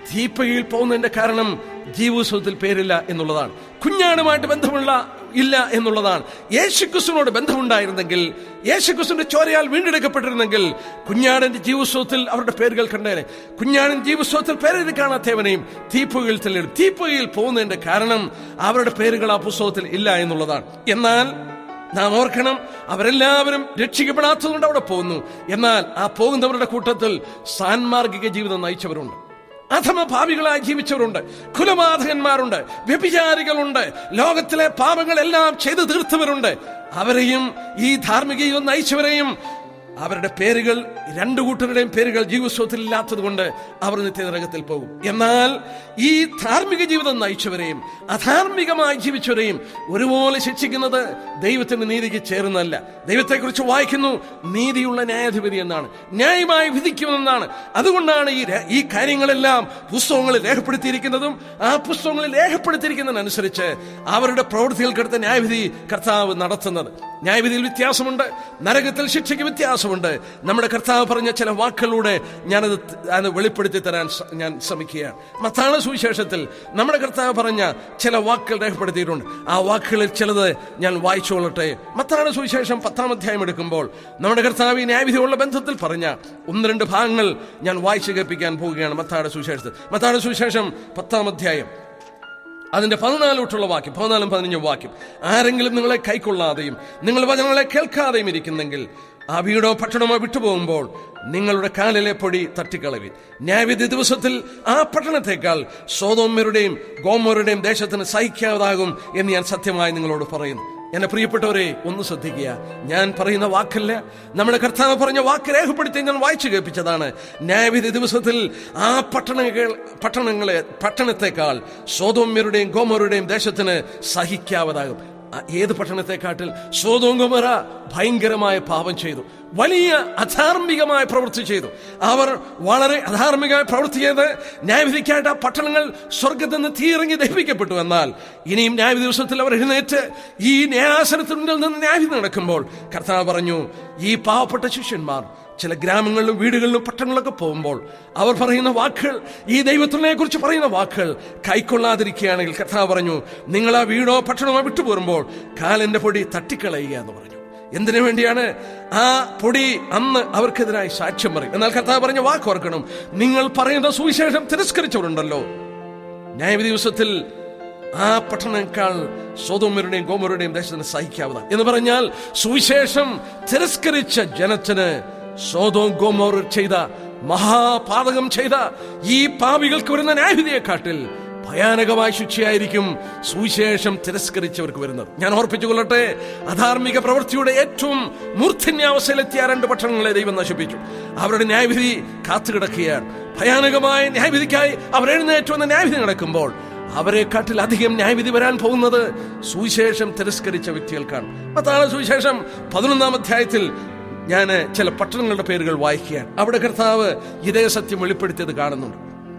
തീപ്പയിൽ പോകുന്നതിന്റെ കാരണം ജീവോത്സവത്തിൽ പേരില്ല എന്നുള്ളതാണ് കുഞ്ഞാടുമായിട്ട് ബന്ധമുള്ള ഇല്ല എന്നുള്ളതാണ് യേശുക്രിസ്തുവിനോട് ബന്ധമുണ്ടായിരുന്നെങ്കിൽ യേശുക്രിസ്തുവിന്റെ ചോരയാൽ വീണ്ടെടുക്കപ്പെട്ടിരുന്നെങ്കിൽ കുഞ്ഞാടന്റെ ജീവോത്സവത്തിൽ അവരുടെ പേരുകൾ കണ്ടേനെ കുഞ്ഞാടൻ ജീവോത്സവത്തിൽ പേരെഴുതി കാണാത്തവനെയും തീപ്പുകയിൽ തെളിയും തീപ്പുകയിൽ പോകുന്നതിന്റെ കാരണം അവരുടെ പേരുകൾ ആ പുസ്തകത്തിൽ ഇല്ല എന്നുള്ളതാണ് എന്നാൽ നാം ഓർക്കണം അവരെല്ലാവരും രക്ഷിക്കപ്പെടാത്തതുകൊണ്ട് അവിടെ പോകുന്നു എന്നാൽ ആ പോകുന്നവരുടെ കൂട്ടത്തിൽ സാൻമാർഗിക ജീവിതം നയിച്ചവരുണ്ട് അധമ ഭാവികളായി ജീവിച്ചവരുണ്ട് കുലപാതകന്മാരുണ്ട് വ്യഭിചാരികളുണ്ട് ലോകത്തിലെ പാപങ്ങളെല്ലാം ചെയ്തു തീർത്തവരുണ്ട് അവരെയും ഈ ധാർമ്മിക ജീവിതം നയിച്ചവരെയും അവരുടെ പേരുകൾ രണ്ടു കൂട്ടരുടെയും പേരുകൾ ജീവസ്വത്തിൽ ഇല്ലാത്തത് കൊണ്ട് അവർ നിത്യനരകത്തിൽ പോകും എന്നാൽ ഈ ധാർമ്മിക ജീവിതം നയിച്ചവരെയും അധാർമികമായി ജീവിച്ചവരെയും ഒരുപോലെ ശിക്ഷിക്കുന്നത് ദൈവത്തിന്റെ നീതിക്ക് ചേർന്നല്ല ദൈവത്തെക്കുറിച്ച് വായിക്കുന്നു നീതിയുള്ള ന്യായാധിപതി എന്നാണ് ന്യായമായി വിധിക്കുമെന്നാണ് അതുകൊണ്ടാണ് ഈ ര- ഈ കാര്യങ്ങളെല്ലാം പുസ്തകങ്ങളിൽ രേഖപ്പെടുത്തിയിരിക്കുന്നതും ആ പുസ്തകങ്ങളിൽ രേഖപ്പെടുത്തിയിരിക്കുന്നതിനനുസരിച്ച് അവരുടെ പ്രവൃത്തികൾക്കെടുത്ത ന്യായവിധി കർത്താവ് നടത്തുന്നത് ന്യായവിധിയിൽ വ്യത്യാസമുണ്ട് നരകത്തിൽ ശിക്ഷയ്ക്ക് വ്യത്യാസമുണ്ട് നമ്മുടെ കർത്താവ് പറഞ്ഞ ചില വാക്കുകളിലൂടെ ഞാനത് ത- അത് വെളിപ്പെടുത്തി തരാൻ സ- ഞാൻ ശ്രമിക്കുകയാണ് മത്താണ സുവിശേഷത്തിൽ നമ്മുടെ കർത്താവ് പറഞ്ഞ ചില വാക്കുകൾ രേഖപ്പെടുത്തിയിട്ടുണ്ട് ആ വാക്കുകളിൽ ചിലത് ഞാൻ വായിച്ചുകൊള്ളട്ടെ മത്താണ സുവിശേഷം പത്താം അധ്യായം എടുക്കുമ്പോൾ നമ്മുടെ കർത്താവ് ഈ ന്യായവിധിയുള്ള ബന്ധത്തിൽ പറഞ്ഞ ഒന്ന് രണ്ട് ഭാഗങ്ങൾ ഞാൻ വായിച്ചു കേൾപ്പിക്കാൻ പോവുകയാണ് മത്താടെ സുവിശേഷത്തിൽ മത്താടെ സുവിശേഷം പത്താം അധ്യായം അതിന്റെ പതിനാലോട്ടുള്ള വാക്യം പതിനാലും പതിനഞ്ചും വാക്യം ആരെങ്കിലും നിങ്ങളെ കൈക്കൊള്ളാതെയും നിങ്ങൾ വചനങ്ങളെ കേൾക്കാതെയും ഇരിക്കുന്നെങ്കിൽ ആ വീടോ പട്ടണമോ വിട്ടുപോകുമ്പോൾ നിങ്ങളുടെ കാലിലെ പൊടി തട്ടിക്കളവിൻ ന്യായവിധി ദിവസത്തിൽ ആ പട്ടണത്തെക്കാൾ സോതോമ്യരുടെയും ഗോമരുടെയും ദേശത്തിന് സഹിക്കാതാകും എന്ന് ഞാൻ സത്യമായി നിങ്ങളോട് പറയുന്നു എന്നെ പ്രിയപ്പെട്ടവരെ ഒന്ന് ശ്രദ്ധിക്കുക ഞാൻ പറയുന്ന വാക്കല്ല നമ്മുടെ കർത്താവ് പറഞ്ഞ വാക്ക് രേഖപ്പെടുത്തി ഞാൻ വായിച്ചു കേൾപ്പിച്ചതാണ് ന്യായവിധി ദിവസത്തിൽ ആ പട്ടണങ്ങൾ പട്ടണങ്ങളെ പട്ടണത്തെക്കാൾ സോതോമ്യരുടെയും ഗോമരുടെയും ദേശത്തിന് സഹിക്കാവതാകും ആ ഏത് പട്ടണത്തെക്കാട്ടിൽ സോതോം ഗോമറ ഭയങ്കരമായ പാപം ചെയ്തു വലിയ അധാർമികമായ പ്രവൃത്തി ചെയ്തു അവർ വളരെ അധാർമികമായ പ്രവൃത്തി ചെയ്ത് ന്യായവിധിക്കായിട്ട് ആ പട്ടണങ്ങൾ സ്വർഗത്തിൽ നിന്ന് തീയിറങ്ങി ദഹിപ്പിക്കപ്പെട്ടു എന്നാൽ ഇനിയും ന്യായവിധി ദിവസത്തിൽ അവർ എഴുന്നേറ്റ് ഈ ന്യായാസനത്തിനുള്ളിൽ നിന്ന് ന്യായവിധി നടക്കുമ്പോൾ കർത്താവ് പറഞ്ഞു ഈ പാവപ്പെട്ട ശിഷ്യന്മാർ ചില ഗ്രാമങ്ങളിലും വീടുകളിലും പട്ടണങ്ങളിലൊക്കെ പോകുമ്പോൾ അവർ പറയുന്ന വാക്കുകൾ ഈ ദൈവത്തിനെ കുറിച്ച് പറയുന്ന വാക്കുകൾ കൈക്കൊള്ളാതിരിക്കുകയാണെങ്കിൽ കർത്താവ് പറഞ്ഞു നിങ്ങൾ ആ വീടോ പട്ടണമോ വിട്ടുപോരുമ്പോൾ കാലിന്റെ പൊടി തട്ടിക്കളയുക എന്ന് പറഞ്ഞു എന്തിനു വേണ്ടിയാണ് ആ പൊടി അന്ന് അവർക്കെതിരായി സാക്ഷ്യം പറയും എന്നാൽ കർത്താവ് പറഞ്ഞ വാക്ക് ഓർക്കണം നിങ്ങൾ പറയുന്ന സുവിശേഷം തിരസ്കരിച്ചവരുണ്ടല്ലോ ന്യായവിധി ദിവസത്തിൽ ആ പട്ടണക്കാൾ സ്വതോമരുടെയും ഗോമരുടെയും ദേശത്തിന് സഹിക്കാവുന്ന എന്ന് പറഞ്ഞാൽ സുവിശേഷം തിരസ്കരിച്ച ജനത്തിന് സ്വതോം ഗോമോർ ചെയ്ത മഹാപാതകം ചെയ്ത ഈ പാപികൾക്ക് വരുന്ന ന്യായവിധിയെക്കാട്ടിൽ ഭയാനകമായ ശിക്ഷയായിരിക്കും സുവിശേഷം തിരസ്കരിച്ചവർക്ക് വരുന്നത് ഞാൻ ഓർപ്പിച്ചുകൊള്ളട്ടെ അധാർമിക പ്രവൃത്തിയുടെ ഏറ്റവും മൂർധന്യാവസ്ഥയിലെത്തിയ രണ്ട് പട്ടണങ്ങളെ ദൈവം നശിപ്പിച്ചു അവരുടെ ന്യായവിധി കാത്തുകിടക്കുകയാണ് ഭയാനകമായ ന്യായവിധിക്കായി അവർ എഴുന്നേറ്റ് വന്ന ന്യായവിധി നടക്കുമ്പോൾ അവരെക്കാട്ടിൽ അധികം ന്യായവിധി വരാൻ പോകുന്നത് സുവിശേഷം തിരസ്കരിച്ച വ്യക്തികൾക്കാണ് അതാണ് സുവിശേഷം പതിനൊന്നാം അധ്യായത്തിൽ ഞാൻ ചില പട്ടണങ്ങളുടെ പേരുകൾ വായിക്കുകയാണ് അവിടെ കർത്താവ് ഇതേ സത്യം വെളിപ്പെടുത്തിയത് കാണുന്നുണ്ട്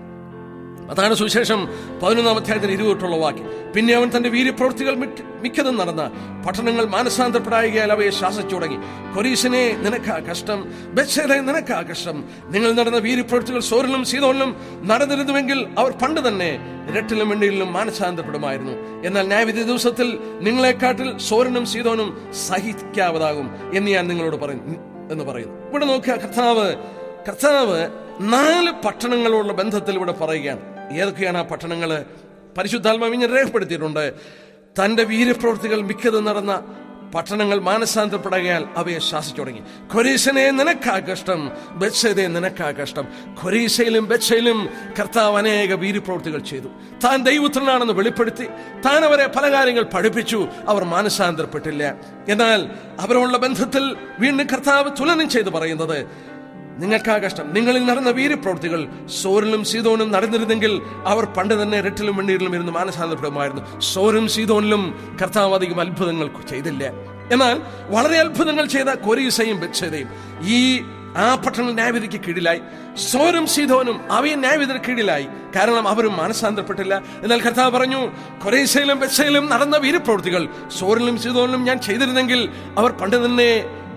അതാണ് സുവിശേഷം പതിനൊന്നാം അധ്യായത്തിന് ഇരുപത്തൊള്ള വാക്യം പിന്നെ അവൻ തന്റെ വീര്യപ്രവൃത്തികൾ മിക്ക- മിക്കതും നടന്ന പട്ടണങ്ങൾ മാനസാന്തരപ്പെടായികയാൽ അവയെ ശാസിച്ചു തുടങ്ങി കൊരീസിനെ നിനക്കാ കഷ്ടം ബെത്സേരെ നിനക്കാ കഷ്ടം നിങ്ങൾ നടന്ന വീര്യപ്രവൃത്തികൾ സോറിലും സീതോനിലും നടന്നിരുന്നുവെങ്കിൽ അവർ പണ്ട് തന്നെ ഇരട്ടിലും വെണ്ണിലും മാനസാന്തരപ്പെടുമായിരുന്നു എന്നാൽ ന്യായവിധി ദിവസത്തിൽ നിങ്ങളെക്കാട്ടിൽ സോരനും സീതോനും സഹിക്കാവതാകും എന്ന് ഞാൻ നിങ്ങളോട് പറയും എന്ന് പറയുന്നു ഇവിടെ നോക്കുക കർത്താവ് കർത്താവ് നാല് പട്ടണങ്ങളുള്ള ബന്ധത്തിൽ ഇവിടെ പറയുകയാണ് ഏതൊക്കെയാണ് ആ പട്ടണങ്ങള് പരിശുദ്ധാത്മാവ് ഇങ്ങനെ രേഖപ്പെടുത്തിയിട്ടുണ്ട് തന്റെ വീരപ്രവൃത്തികൾ മിക്കതും നടന്ന പട്ടണങ്ങൾ മാനസാന്തരപ്പെടുകയാൽ അവയെ ശാസിച്ചു തുടങ്ങി ഖൊരീസനെ നിനക്കാ കഷ്ടം ബെത്സേതെ നിനക്കാ കഷ്ടം ഖൊരീസയിലും ബെത്സയിലും കർത്താവ് അനേക വീരപ്രവൃത്തികൾ ചെയ്തു താൻ ദൈവത്തിനാണെന്ന് വെളിപ്പെടുത്തി താൻ അവരെ പല കാര്യങ്ങൾ പഠിപ്പിച്ചു അവർ മാനസാന്തരപ്പെട്ടില്ല എന്നാൽ അവരുള്ള ബന്ധത്തിൽ വീണ്ടും കർത്താവ് തുലനം ചെയ്ത് പറയുന്നത് നിങ്ങൾക്കാ കഷ്ടം നിങ്ങളിൽ നടന്ന വീരപ്രവൃത്തികൾ സോറിലും സീതോനും നടന്നിരുന്നെങ്കിൽ അവർ പണ്ട് തന്നെ രട്ടിലും വെണ്ണീരിലും ഇരുന്ന് മാനസാന്തരപ്പെടുമായിരുന്നു സോറും സീതോനിലും കർത്താവ് അധികം അത്ഭുതങ്ങൾ ചെയ്തില്ല എന്നാൽ വളരെ അത്ഭുതങ്ങൾ ചെയ്ത കൊരീസയും ബെത്സേതയും ഈ ആ പട്ടണം ന്യായവിധിക്ക് കീഴിലായി സോരും സീതോനും അവയും ന്യായവിധിന് കീഴിലായി കാരണം അവരും മാനസാന്തരപ്പെട്ടില്ല എന്നാൽ കർത്താവ് പറഞ്ഞു കൊറേസയിലും ബെത്സയിലും നടന്ന വീരപ്രവൃത്തികൾ സോറിലും സീതോനിലും ഞാൻ ചെയ്തിരുന്നെങ്കിൽ അവർ പണ്ട് തന്നെ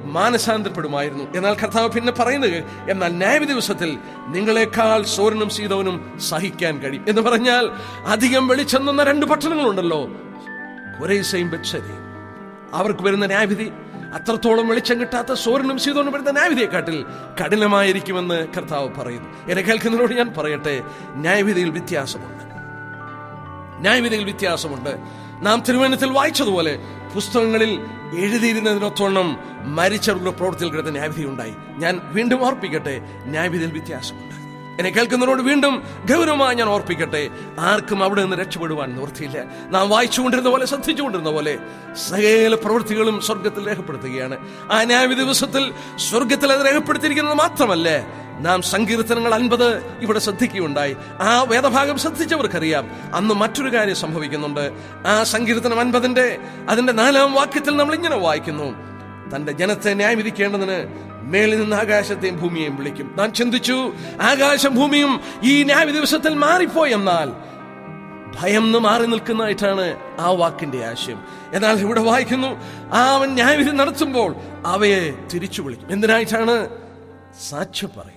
മാനസാന്തരപ്പെടുമായിരുന്നു എന്നാൽ കർത്താവ് പിന്നെ പറയുന്നത് എന്നാൽ ന്യായ ദിവസത്തിൽ നിങ്ങളെക്കാൾ സോരനും സീതോനും സഹിക്കാൻ കഴിയും എന്ന് പറഞ്ഞാൽ അധികം വെളിച്ചം നിന്ന രണ്ട് പട്ടണങ്ങളുണ്ടല്ലോ കൊരേസയും ബെത്സരയും അവർക്ക് വരുന്ന ന്യായവിധി അത്രത്തോളം വെളിച്ചം കിട്ടാത്ത സൂര്യനും സീതോനും വരുന്ന ന്യായവിധിയെക്കാട്ടിൽ കഠിനമായിരിക്കുമെന്ന് കർത്താവ് പറയുന്നു എന്നെ കേൾക്കുന്നതിനോട് ഞാൻ പറയട്ടെ ന്യായവിധിയിൽ വ്യത്യാസമുണ്ട് ന്യായവിധിയിൽ വ്യത്യാസമുണ്ട് നാം തിരുവനന്തപുരത്തിൽ വായിച്ചതുപോലെ പുസ്തകങ്ങളിൽ എഴുതിയിരുന്നതിനൊത്തോണം മരിച്ചവരുടെ പ്രവൃത്തിയിൽ കിടന്ന ന്യായവിധി ഉണ്ടായി ഞാൻ വീണ്ടും ഓർപ്പിക്കട്ടെ ന്യായവിധിയിൽ വ്യത്യാസമുണ്ട് എന്നെ കേൾക്കുന്നവരോട് വീണ്ടും ഗൗരവമായി ഞാൻ ഓർപ്പിക്കട്ടെ ആർക്കും അവിടെ നിന്ന് രക്ഷപ്പെടുവാൻ നിവൃത്തിയില്ല നാം വായിച്ചുകൊണ്ടിരുന്ന പോലെ ശ്രദ്ധിച്ചുകൊണ്ടിരുന്ന പോലെ സകല പ്രവൃത്തികളും സ്വർഗത്തിൽ രേഖപ്പെടുത്തുകയാണ് ആ ന്യായ ദിവസത്തിൽ സ്വർഗത്തിൽ അത് രേഖപ്പെടുത്തിയിരിക്കുന്നത് മാത്രമല്ലേ നാം സങ്കീർത്തനങ്ങൾ അൻപത് ഇവിടെ ശ്രദ്ധിക്കുകയുണ്ടായി ആ വേദഭാഗം ശ്രദ്ധിച്ചവർക്കറിയാം അന്ന് മറ്റൊരു കാര്യം സംഭവിക്കുന്നുണ്ട് ആ സങ്കീർത്തനം അൻപതിന്റെ അതിന്റെ നാലാം വാക്യത്തിൽ നമ്മൾ ഇങ്ങനെ വായിക്കുന്നു തന്റെ ജനത്തെ ന്യായം വിധിക്കേണ്ടതിന് മേളിൽ നിന്ന് ആകാശത്തെയും ഭൂമിയെയും വിളിക്കും നാം ചിന്തിച്ചു ആകാശം ഭൂമിയും ഈ ന്യായ ദിവസത്തിൽ മാറിപ്പോയി എന്നാൽ ഭയം നിന്ന് മാറി നിൽക്കുന്നതായിട്ടാണ് ആ വാക്കിന്റെ ആശയം എന്നാൽ ഇവിടെ വായിക്കുന്നു ആ അവൻ ന്യായവിധി നടത്തുമ്പോൾ അവയെ തിരിച്ചു വിളിക്കും എന്തിനായിട്ടാണ് സാക്ഷ്യം പറയുവാൻ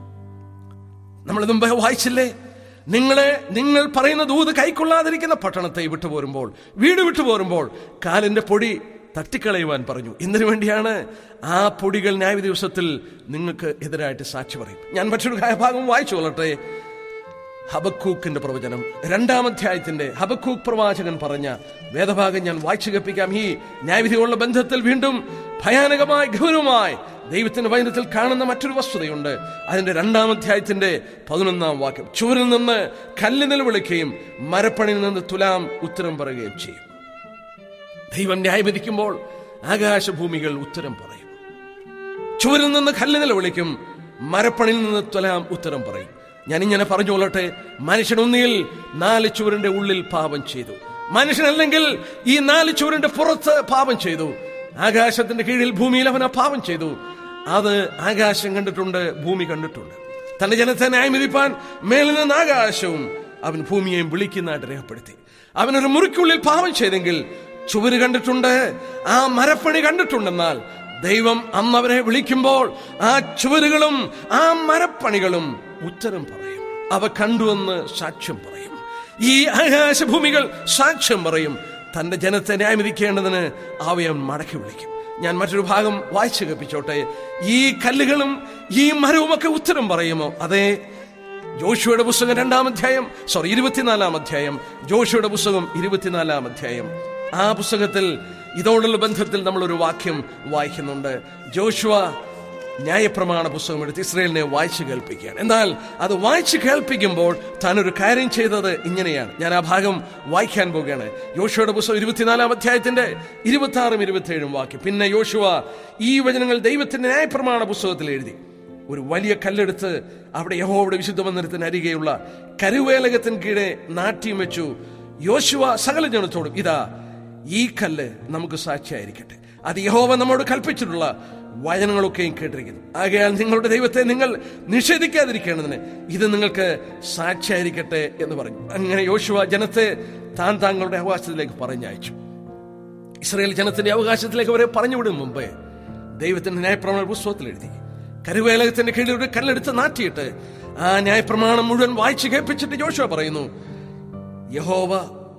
നമ്മൾ മുമ്പ് വായിച്ചില്ലേ നിങ്ങളെ നിങ്ങൾ പറയുന്ന ദൂത് കൈക്കൊള്ളാതിരിക്കുന്ന പട്ടണത്തെ വിട്ടുപോരുമ്പോൾ വീട് വിട്ടുപോരുമ്പോൾ കാലിന്റെ പൊടി തട്ടിക്കളയുവാൻ പറഞ്ഞു എന്തിനു വേണ്ടിയാണ് ആ പൊടികൾ ന്യായ ദിവസത്തിൽ നിങ്ങൾക്ക് എതിരായിട്ട് സാക്ഷി പറയും ഞാൻ മറ്റൊരു ഭാഗം വായിച്ചു കൊള്ളട്ടെ ഹബക്കൂക്കിന്റെ പ്രവചനം രണ്ടാം അധ്യായത്തിന്റെ ഹബക്കൂക്ക് പ്രവാചകൻ പറഞ്ഞ വേദഭാഗം ഞാൻ വായിച്ചു കേൾപ്പിക്കാം ഈ ന്യായവിധിയുള്ള ബന്ധത്തിൽ വീണ്ടും ഭയാനകമായി ഗൗരവമായി ദൈവത്തിന്റെ വചനത്തിൽ കാണുന്ന മറ്റൊരു വസ്തുതയുണ്ട് അതിന്റെ രണ്ടാം അധ്യായത്തിന്റെ പതിനൊന്നാം വാക്യം ചുവരിൽ നിന്ന് കല്ല് നിലവിളിക്കുകയും മരപ്പണിയിൽ നിന്ന് തുലാം ഉത്തരം പറയുകയും ചെയ്യും ദൈവം ന്യായവിധിക്കുമ്പോൾ ആകാശഭൂമികൾ ഉത്തരം പറയും ചുവരിൽ നിന്ന് കല്ല് നിലവിളിക്കും മരപ്പണിയിൽ നിന്ന് തുലാം ഉത്തരം പറയും ഞാൻ ഇങ്ങനെ പറഞ്ഞു കൊള്ളട്ടെ മനുഷ്യൻ ഒന്നിയിൽ നാല് ചുവരിന്റെ ഉള്ളിൽ പാപം ചെയ്തു മനുഷ്യനല്ലെങ്കിൽ ഈ നാല് ചുവരിന്റെ പുറത്ത് പാപം ചെയ്തു ആകാശത്തിന്റെ കീഴിൽ ഭൂമിയിൽ അവൻ ആ പാപം ചെയ്തു അത് ആകാശം കണ്ടിട്ടുണ്ട് ഭൂമി കണ്ടിട്ടുണ്ട് തന്റെ ജനത്തെ ന്യായം വിധിപ്പാൻ മേലിൽ നിന്ന് ആകാശവും അവൻ ഭൂമിയെയും വിളിക്കുന്നതായിട്ട് രേഖപ്പെടുത്തി അവനൊരു മുറിക്കുള്ളിൽ പാപം ചെയ്തെങ്കിൽ ചുവര് കണ്ടിട്ടുണ്ട് ആ മരപ്പണി കണ്ടിട്ടുണ്ടെന്നാൽ ദൈവം അന്ന് അവരെ വിളിക്കുമ്പോൾ ആ ചുവരുകളും ആ മരപ്പണികളും ഉത്തരം പറയും അവ കണ്ടുവെന്ന് സാക്ഷ്യം പറയും ഈ ആകാശഭൂമികൾ സാക്ഷ്യം പറയും തന്റെ ജനത്തെ ന്യായവിധിക്കേണ്ടതിന് അവയെ മടക്കി വിളിക്കും ഞാൻ മറ്റൊരു ഭാഗം വായിച്ചു കേൾപ്പിച്ചോട്ടെ ഈ കല്ലുകളും ഈ മരവും ഒക്കെ ഉത്തരം പറയുമോ അതെ ജോഷുവയുടെ പുസ്തകം രണ്ടാം അധ്യായം സോറി ഇരുപത്തിനാലാം അധ്യായം ജോഷുവയുടെ പുസ്തകം ഇരുപത്തിനാലാം അധ്യായം ആ പുസ്തകത്തിൽ ഇതോടുള്ള ബന്ധത്തിൽ നമ്മൾ ഒരു വാക്യം വായിക്കുന്നുണ്ട് ജോഷുവ ന്യായപ്രമാണ പുസ്തകം എടുത്ത് ഇസ്രയേലിനെ വായിച്ചു കേൾപ്പിക്കുകയാണ് എന്നാൽ അത് വായിച്ചു കേൾപ്പിക്കുമ്പോൾ താൻ ഒരു കാര്യം ചെയ്തത് ഇങ്ങനെയാണ് ഞാൻ ആ ഭാഗം വായിക്കാൻ പോവുകയാണ് യോശുവയുടെ പുസ്തകം ഇരുപത്തിനാലാം അധ്യായത്തിന്റെ ഇരുപത്തി ആറും ഇരുപത്തിയേഴും വാക്യം പിന്നെ യോശുവ ഈ വചനങ്ങൾ ദൈവത്തിന്റെ ന്യായപ്രമാണ പുസ്തകത്തിൽ എഴുതി ഒരു വലിയ കല്ലെടുത്ത് അവിടെ യഹോവയുടെ വിശുദ്ധ മന്ദിരത്തിന് അരികെയുള്ള കരുവേലകത്തിന് കീഴെ നാട്യം വെച്ചു യോശുവ സകല ജനത്തോടും ഇതാ ഈ കല്ല് നമുക്ക് സാക്ഷിയായിരിക്കട്ടെ അത് യഹോവ നമ്മോട് കൽപ്പിച്ചിട്ടുള്ള വചനങ്ങളൊക്കെയും കേട്ടിരിക്കുന്നു ആകയാൽ നിങ്ങളുടെ ദൈവത്തെ നിങ്ങൾ നിഷേധിക്കാതിരിക്കേണ്ടതിന് ഇത് നിങ്ങൾക്ക് സാക്ഷിയായിരിക്കട്ടെ എന്ന് പറഞ്ഞു അങ്ങനെ യോശുവ ജനത്തെ താൻ താങ്കളുടെ അവകാശത്തിലേക്ക് പറഞ്ഞയച്ചു ഇസ്രായേൽ ജനത്തിന്റെ അവകാശത്തിലേക്ക് അവരെ പറഞ്ഞുവിടും മുമ്പേ ദൈവത്തിന്റെ ന്യായപ്രമാണ പുസ്തകത്തിൽ എഴുതി കരുവേലകത്തിന്റെ കീഴിൽ ഒരു കല്ലെടുത്ത് നാട്ടിയിട്ട് ആ ന്യായപ്രമാണം മുഴുവൻ വായിച്ചു കേൾപ്പിച്ചിട്ട് ജോഷുവ പറയുന്നു യഹോവ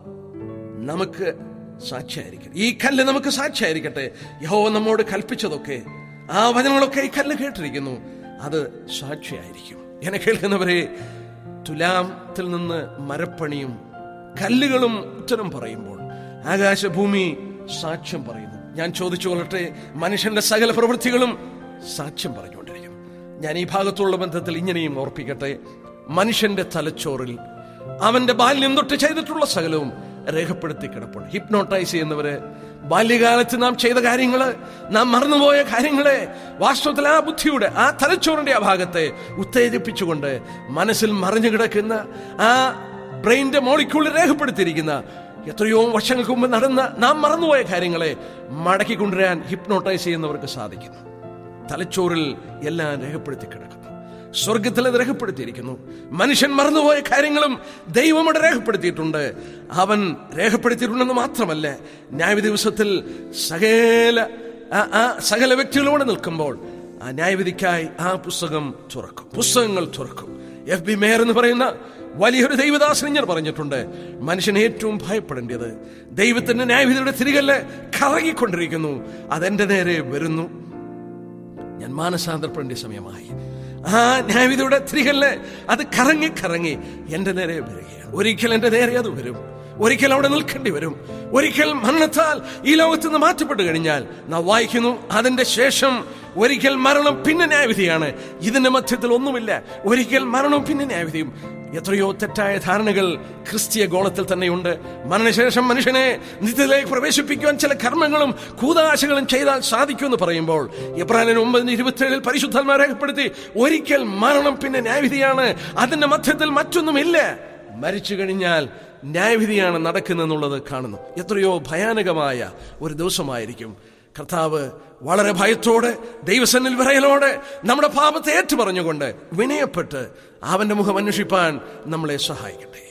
നമുക്ക് സാക്ഷിയായിരിക്കട്ടെ ഈ കല്ല് നമുക്ക് സാക്ഷിയായിരിക്കട്ടെ യഹോവ നമ്മോട് കൽപ്പിച്ചതൊക്കെ ആ വചനങ്ങളൊക്കെ ഈ കല്ല് കേട്ടിരിക്കുന്നു അത് സാക്ഷിയായിരിക്കും എന്നെ കേൾക്കുന്നവരെ തുലാത്തിൽ നിന്ന് മരപ്പണിയും കല്ലുകളും ഉത്തരം പറയുമ്പോൾ ആകാശഭൂമി സാക്ഷ്യം പറയുന്നു ഞാൻ ചോദിച്ചു കൊള്ളട്ടെ മനുഷ്യന്റെ സകല പ്രവൃത്തികളും സാക്ഷ്യം പറഞ്ഞുകൊണ്ടിരിക്കുന്നു ഞാൻ ഈ ഭാഗത്തുള്ള ബന്ധത്തിൽ ഇങ്ങനെയും ഓർപ്പിക്കട്ടെ മനുഷ്യന്റെ തലച്ചോറിൽ അവന്റെ ബാല്യം തൊട്ട് ചെയ്തിട്ടുള്ള സകലവും രേഖപ്പെടുത്തി കിടപ്പുണ്ട് ഹിപ്നോട്ടൈസ് ചെയ്യുന്നവര് ബാല്യകാലത്ത് നാം ചെയ്ത കാര്യങ്ങള് നാം മറന്നുപോയ കാര്യങ്ങളെ വാസ്തവത്തിൽ ആ ബുദ്ധിയുടെ ആ തലച്ചോറിന്റെ ആ ഭാഗത്തെ ഉത്തേജിപ്പിച്ചുകൊണ്ട് മനസ്സിൽ മറിഞ്ഞു കിടക്കുന്ന ആ ബ്രെയിന്റെ മോളിക്യൂളിൽ രേഖപ്പെടുത്തിയിരിക്കുന്ന എത്രയോ വർഷങ്ങൾക്ക് മുമ്പ് നടന്ന നാം മറന്നുപോയ കാര്യങ്ങളെ മടക്കി കൊണ്ടുവരാൻ ഹിപ്നോട്ടൈസ് ചെയ്യുന്നവർക്ക് സാധിക്കുന്നു തലച്ചോറിൽ എല്ലാം രേഖപ്പെടുത്തി കിടക്കുന്നു സ്വർഗത്തിൽ അത് രേഖപ്പെടുത്തിയിരിക്കുന്നു മനുഷ്യൻ മറന്നുപോയ കാര്യങ്ങളും ദൈവം അവിടെ രേഖപ്പെടുത്തിയിട്ടുണ്ട് അവൻ രേഖപ്പെടുത്തിയിട്ടുണ്ടെന്ന് മാത്രമല്ല ന്യായ ദിവസത്തിൽ സകല ആ- ആ സകല വ്യക്തികളോട് നിൽക്കുമ്പോൾ ആ ന്യായവിധിക്കായി ആ പുസ്തകം തുറക്കും പുസ്തകങ്ങൾ തുറക്കും എഫ് ബി മേയർ എന്ന് പറയുന്ന വലിയൊരു ദൈവദാസനിഞ്ഞർ പറഞ്ഞിട്ടുണ്ട് മനുഷ്യൻ ഏറ്റവും ഭയപ്പെടേണ്ടത് ദൈവത്തിന്റെ ന്യായവിധിയുടെ തിരികല്ല് കറങ്ങിക്കൊണ്ടിരിക്കുന്നു അതെന്റെ നേരെ വരുന്നു ഞാൻ മാനസാന്തരപ്പെടേണ്ട സമയമായി ആ ന്യായവിധിയുടെ തിരികല്ല് അത് കറങ്ങി കറങ്ങി എന്റെ നേരെ വരികയാണ് ഒരിക്കൽ എന്റെ നേരെ അത് വരും ഒരിക്കൽ അവിടെ നിൽക്കേണ്ടി വരും ഒരിക്കൽ മരണത്താൽ ഈ ലോകത്ത് നിന്ന് മാറ്റപ്പെട്ടു കഴിഞ്ഞാൽ നാം വായിക്കുന്നു അതിന്റെ ശേഷം ഒരിക്കൽ മരണം പിന്നെ ന്യായവിധിയാണ് ഇതിന്റെ മധ്യത്തിൽ ഒന്നുമില്ല ഒരിക്കൽ മരണവും പിന്നെ ന്യായവിധിയും എത്രയോ തെറ്റായ ധാരണകൾ ക്രിസ്തീയ ഗോളത്തിൽ തന്നെയുണ്ട് മരണശേഷം മനുഷ്യനെ നിത്യത്തിലേക്ക് പ്രവേശിപ്പിക്കുവാൻ ചില കർമ്മങ്ങളും കൂതാശകളും ചെയ്താൽ സാധിക്കുമെന്ന് പറയുമ്പോൾ എബ്രാഹിം ഒമ്പതിന് ഇരുപത്തിയേഴിൽ പരിശുദ്ധാത്മാ രേഖപ്പെടുത്തി ഒരിക്കൽ മരണം പിന്നെ ന്യായവിധിയാണ് അതിന്റെ മധ്യത്തിൽ മറ്റൊന്നുമില്ല മരിച്ചു കഴിഞ്ഞാൽ ന്യായവിധിയാണ് നടക്കുന്നതെന്നുള്ളത് കാണുന്നു എത്രയോ ഭയാനകമായ ഒരു ദിവസമായിരിക്കും കർത്താവ് വളരെ ഭയത്തോടെ ദൈവസന്നിൽ വിറയലോടെ നമ്മുടെ പാപത്തെ ഏറ്റുപറഞ്ഞുകൊണ്ട് വിനയപ്പെട്ട് അവന്റെ മുഖം അന്വേഷിപ്പാൻ നമ്മളെ സഹായിക്കട്ടെ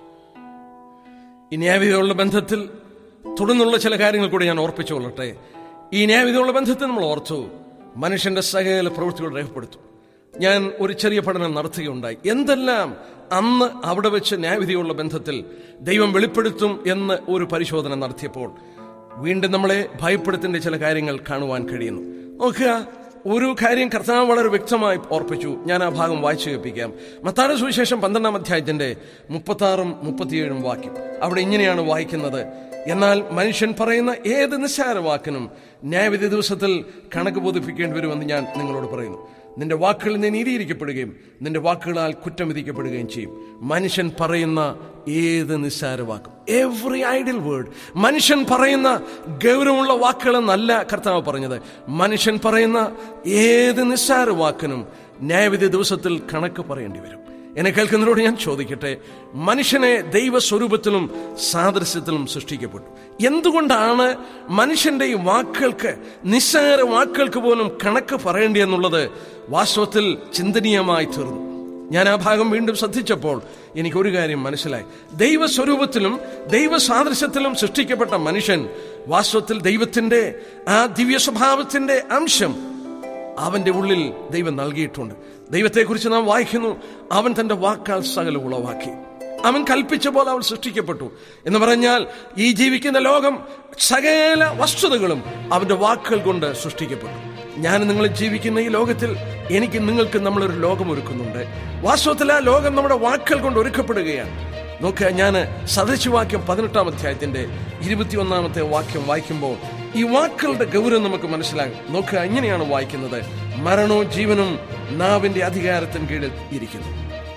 ഈ ന്യായവിധിയുള്ള ബന്ധത്തിൽ തുടർന്നുള്ള ചില കാര്യങ്ങൾ കൂടി ഞാൻ ഓർപ്പിച്ചുകൊള്ളട്ടെ ഈ ന്യായവിധിയുള്ള ബന്ധത്തിൽ നമ്മൾ ഓർത്തു മനുഷ്യന്റെ സകല പ്രവൃത്തികൾ രേഖപ്പെടുത്തും ഞാൻ ഒരു ചെറിയ പഠനം നടത്തുകയുണ്ടായി എന്തെല്ലാം അന്ന് അവിടെ വെച്ച് ന്യായവിധിയുള്ള ബന്ധത്തിൽ ദൈവം വെളിപ്പെടുത്തും എന്ന് ഒരു പരിശോധന നടത്തിയപ്പോൾ വീണ്ടും നമ്മളെ ഭയപ്പെടുത്തേണ്ട ചില കാര്യങ്ങൾ കാണുവാൻ കഴിയുന്നു നോക്കുക ഒരു കാര്യം കർത്താവ് വളരെ വ്യക്തമായി ഓർപ്പിച്ചു ഞാൻ ആ ഭാഗം വായിച്ചു കേൾപ്പിക്കാം മത്താന സുവിശേഷം പന്ത്രണ്ടാം അധ്യായത്തിന്റെ മുപ്പത്തി ആറും മുപ്പത്തിയേഴും വാക്യം അവിടെ ഇങ്ങനെയാണ് വായിക്കുന്നത് എന്നാൽ മനുഷ്യൻ പറയുന്ന ഏത് നിസ്സാര വാക്കിനും ന്യായവിധി ദിവസത്തിൽ കണക്ക് ബോധിപ്പിക്കേണ്ടി വരുമെന്ന് ഞാൻ നിങ്ങളോട് പറയുന്നു നിന്റെ വാക്കുകളിൽ നീ നീതിയിരിക്കപ്പെടുകയും നിന്റെ വാക്കുകളാൽ കുറ്റം വിധിക്കപ്പെടുകയും ചെയ്യും മനുഷ്യൻ പറയുന്ന ഏത് നിസ്സാര വാക്കും എവറി ഐഡിയൽ വേർഡ് മനുഷ്യൻ പറയുന്ന ഗൗരവമുള്ള വാക്കുകളെന്നല്ല കർത്താവ് പറഞ്ഞത് മനുഷ്യൻ പറയുന്ന ഏത് നിസ്സാര വാക്കിനും ന്യായവിധി ദിവസത്തിൽ കണക്ക് പറയേണ്ടി വരും എന്നെ കേൾക്കുന്നവരോട് ഞാൻ ചോദിക്കട്ടെ മനുഷ്യനെ ദൈവസ്വരൂപത്തിലും സാദൃശ്യത്തിലും സൃഷ്ടിക്കപ്പെട്ടു എന്തുകൊണ്ടാണ് മനുഷ്യന്റെ ഈ വാക്കുകൾക്ക് നിസ്സാര വാക്കുകൾക്ക് പോലും കണക്ക് പറയേണ്ടി എന്നുള്ളത് വാസ്തവത്തിൽ ചിന്തനീയമായി തീർന്നു ഞാൻ ആ ഭാഗം വീണ്ടും ശ്രദ്ധിച്ചപ്പോൾ എനിക്ക് ഒരു കാര്യം മനസ്സിലായി ദൈവസ്വരൂപത്തിലും ദൈവ സാദൃശ്യത്തിലും സൃഷ്ടിക്കപ്പെട്ട മനുഷ്യൻ വാസ്തവത്തിൽ ദൈവത്തിന്റെ ആ ദിവ്യ സ്വഭാവത്തിന്റെ അംശം അവന്റെ ഉള്ളിൽ ദൈവം നൽകിയിട്ടുണ്ട് ദൈവത്തെക്കുറിച്ച് നാം വായിക്കുന്നു അവൻ തന്റെ വാക്കാൽ സകല ഉളവാക്കി അവൻ കൽപ്പിച്ച പോലെ അവൻ സൃഷ്ടിക്കപ്പെട്ടു എന്ന് പറഞ്ഞാൽ ഈ ജീവിക്കുന്ന ലോകം സകല വസ്തുതകളും അവന്റെ വാക്കുകൾ കൊണ്ട് സൃഷ്ടിക്കപ്പെട്ടു ഞാൻ നിങ്ങൾ ജീവിക്കുന്ന ഈ ലോകത്തിൽ എനിക്ക് നിങ്ങൾക്ക് നമ്മളൊരു ലോകം ഒരുക്കുന്നുണ്ട് വാസ്തവത്തിൽ ആ ലോകം നമ്മുടെ വാക്കുകൾ കൊണ്ട് ഒരുക്കപ്പെടുകയാണ് നോക്കുക ഞാൻ സദൃശവാക്യം പതിനെട്ടാം അധ്യായത്തിന്റെ ഇരുപത്തിയൊന്നാമത്തെ വാക്യം വായിക്കുമ്പോൾ ഈ വാക്കുകളുടെ ഗൗരവം നമുക്ക് മനസ്സിലാകും നോക്കുക ഇങ്ങനെയാണ് വായിക്കുന്നത് മരണവും ജീവനും നാവിന്റെ അധികാരത്തിന് കീഴിൽ ഇരിക്കുന്നു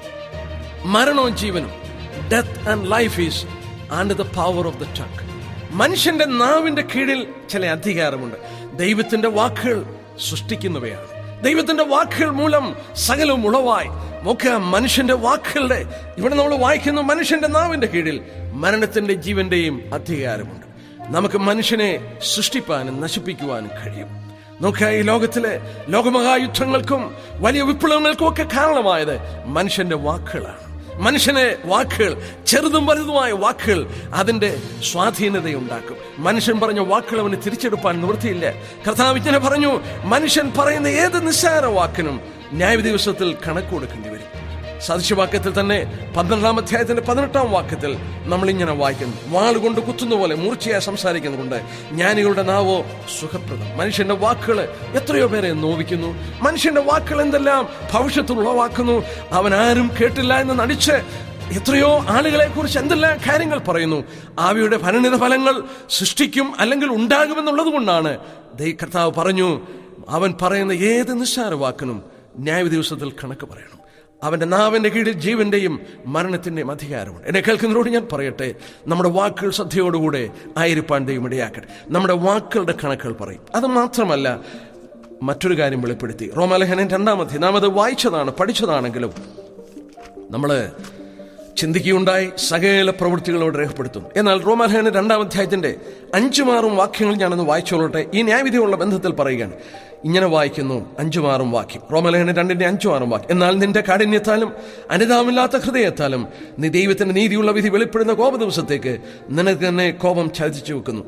മരണവും ജീവനും death and life is and the power of the tongue മനുഷ്യന്റെ നാവിന്റെ കീഴിൽ ചില അധികാരമുണ്ട് ദൈവത്തിന്റെ വാക്കുകൾ സൃഷ്ടിക്കുന്നവയാണ് ദൈവത്തിന്റെ വാക്കുകൾ മൂലം സകലവും ഉളവായി നോക്കുക മനുഷ്യന്റെ വാക്കുകളുടെ ഇവിടെ നമ്മൾ വായിക്കുന്നു മനുഷ്യന്റെ നാവിന്റെ കീഴിൽ മരണത്തിന്റെ ജീവന്റെയും അധികാരമുണ്ട് നമുക്ക് മനുഷ്യനെ സൃഷ്ടിപ്പാനും നശിപ്പിക്കുവാനും കഴിയും നോക്കുക ഈ ലോകത്തിലെ ലോകമഹായുദ്ധങ്ങൾക്കും വലിയ വിപ്ലവങ്ങൾക്കും ഒക്കെ കാരണമായത് മനുഷ്യന്റെ വാക്കുകളാണ് മനുഷ്യനെ വാക്കുകൾ ചെറുതും വലുതുമായ വാക്കുകൾ അതിന്റെ സ്വാധീനതയുണ്ടാക്കും മനുഷ്യൻ പറഞ്ഞ വാക്കുകൾ അവന് തിരിച്ചെടുപ്പാൻ നിവൃത്തിയില്ല കർത്താവ് ഇങ്ങനെ പറഞ്ഞു മനുഷ്യൻ പറയുന്ന ഏത് നിസ്സാര വാക്കിനും ന്യായ ദിവസത്തിൽ കണക്ക് കൊടുക്കേണ്ടി വരും സദൃശവാക്യത്തിൽ തന്നെ പന്ത്രണ്ടാം അധ്യായത്തിന്റെ പതിനെട്ടാം വാക്യത്തിൽ നമ്മൾ ഇങ്ങനെ വായിക്കുന്നു വാളുകൊണ്ട് കുത്തുന്ന പോലെ മൂർച്ചയായി സംസാരിക്കുന്നുണ്ട് ജ്ഞാനികളുടെ നാവോ സുഖപ്രദം മനുഷ്യന്റെ വാക്കുകൾ എത്രയോ പേരെ നോവിക്കുന്നു മനുഷ്യന്റെ വാക്കുകൾ എന്തെല്ലാം ഭവിഷ്യത്തിൽ ഉളവാക്കുന്നു അവൻ ആരും കേട്ടില്ല എന്ന് നടിച്ച് എത്രയോ ആളുകളെ കുറിച്ച് എന്തെല്ലാം കാര്യങ്ങൾ പറയുന്നു ആവിയുടെ പരിണിത ഫലങ്ങൾ സൃഷ്ടിക്കും അല്ലെങ്കിൽ ഉണ്ടാകുമെന്നുള്ളത് കൊണ്ടാണ് ദൈ കർത്താവ് പറഞ്ഞു അവൻ പറയുന്ന ഏത് നിസ്സാര വാക്കിനും ന്യായ ദിവസത്തിൽ കണക്ക് പറയണം അവന്റെ നാവിന്റെ കീഴിൽ ജീവന്റെയും മരണത്തിന്റെയും അധികാരമുണ്ട് എന്നെ കേൾക്കുന്നവരോട് ഞാൻ പറയട്ടെ നമ്മുടെ വാക്കുകൾ ശ്രദ്ധയോടുകൂടെ ആയിരിപ്പാൻ ദൈവം ഇടയാക്കട്ടെ നമ്മുടെ വാക്കുകളുടെ കണക്കുകൾ പറയും അത് മാത്രമല്ല മറ്റൊരു കാര്യം വെളിപ്പെടുത്തി റോമാലേഖനൻ രണ്ടാമത്തെ നാം അത് വായിച്ചതാണ് പഠിച്ചതാണെങ്കിലും നമ്മള് ചിന്തിക്കുകയുണ്ടായി സകല പ്രവൃത്തികളോട് രേഖപ്പെടുത്തും എന്നാൽ റോമാലേഖന രണ്ടാം അധ്യായത്തിന്റെ അഞ്ചുമാറും വാക്യങ്ങൾ ഞാനൊന്ന് വായിച്ചോളട്ടെ ഈ ന്യായവിധിയുള്ള ബന്ധത്തിൽ പറയുകയാണ് ഇങ്ങനെ വായിക്കുന്നു അഞ്ചുമാറും വാക്യം റോമലേഖന രണ്ടിന്റെ അഞ്ചുമാറും വാക്യം എന്നാൽ നിന്റെ കാഠിന്യത്താലും അനുതാമില്ലാത്ത ഹൃദയത്താലും നീ ദൈവത്തിന്റെ നീതിയുള്ള വിധി വെളിപ്പെടുന്ന കോപ ദിവസത്തേക്ക് നിനക്ക് തന്നെ കോപം ചതിച്ചു വെക്കുന്നു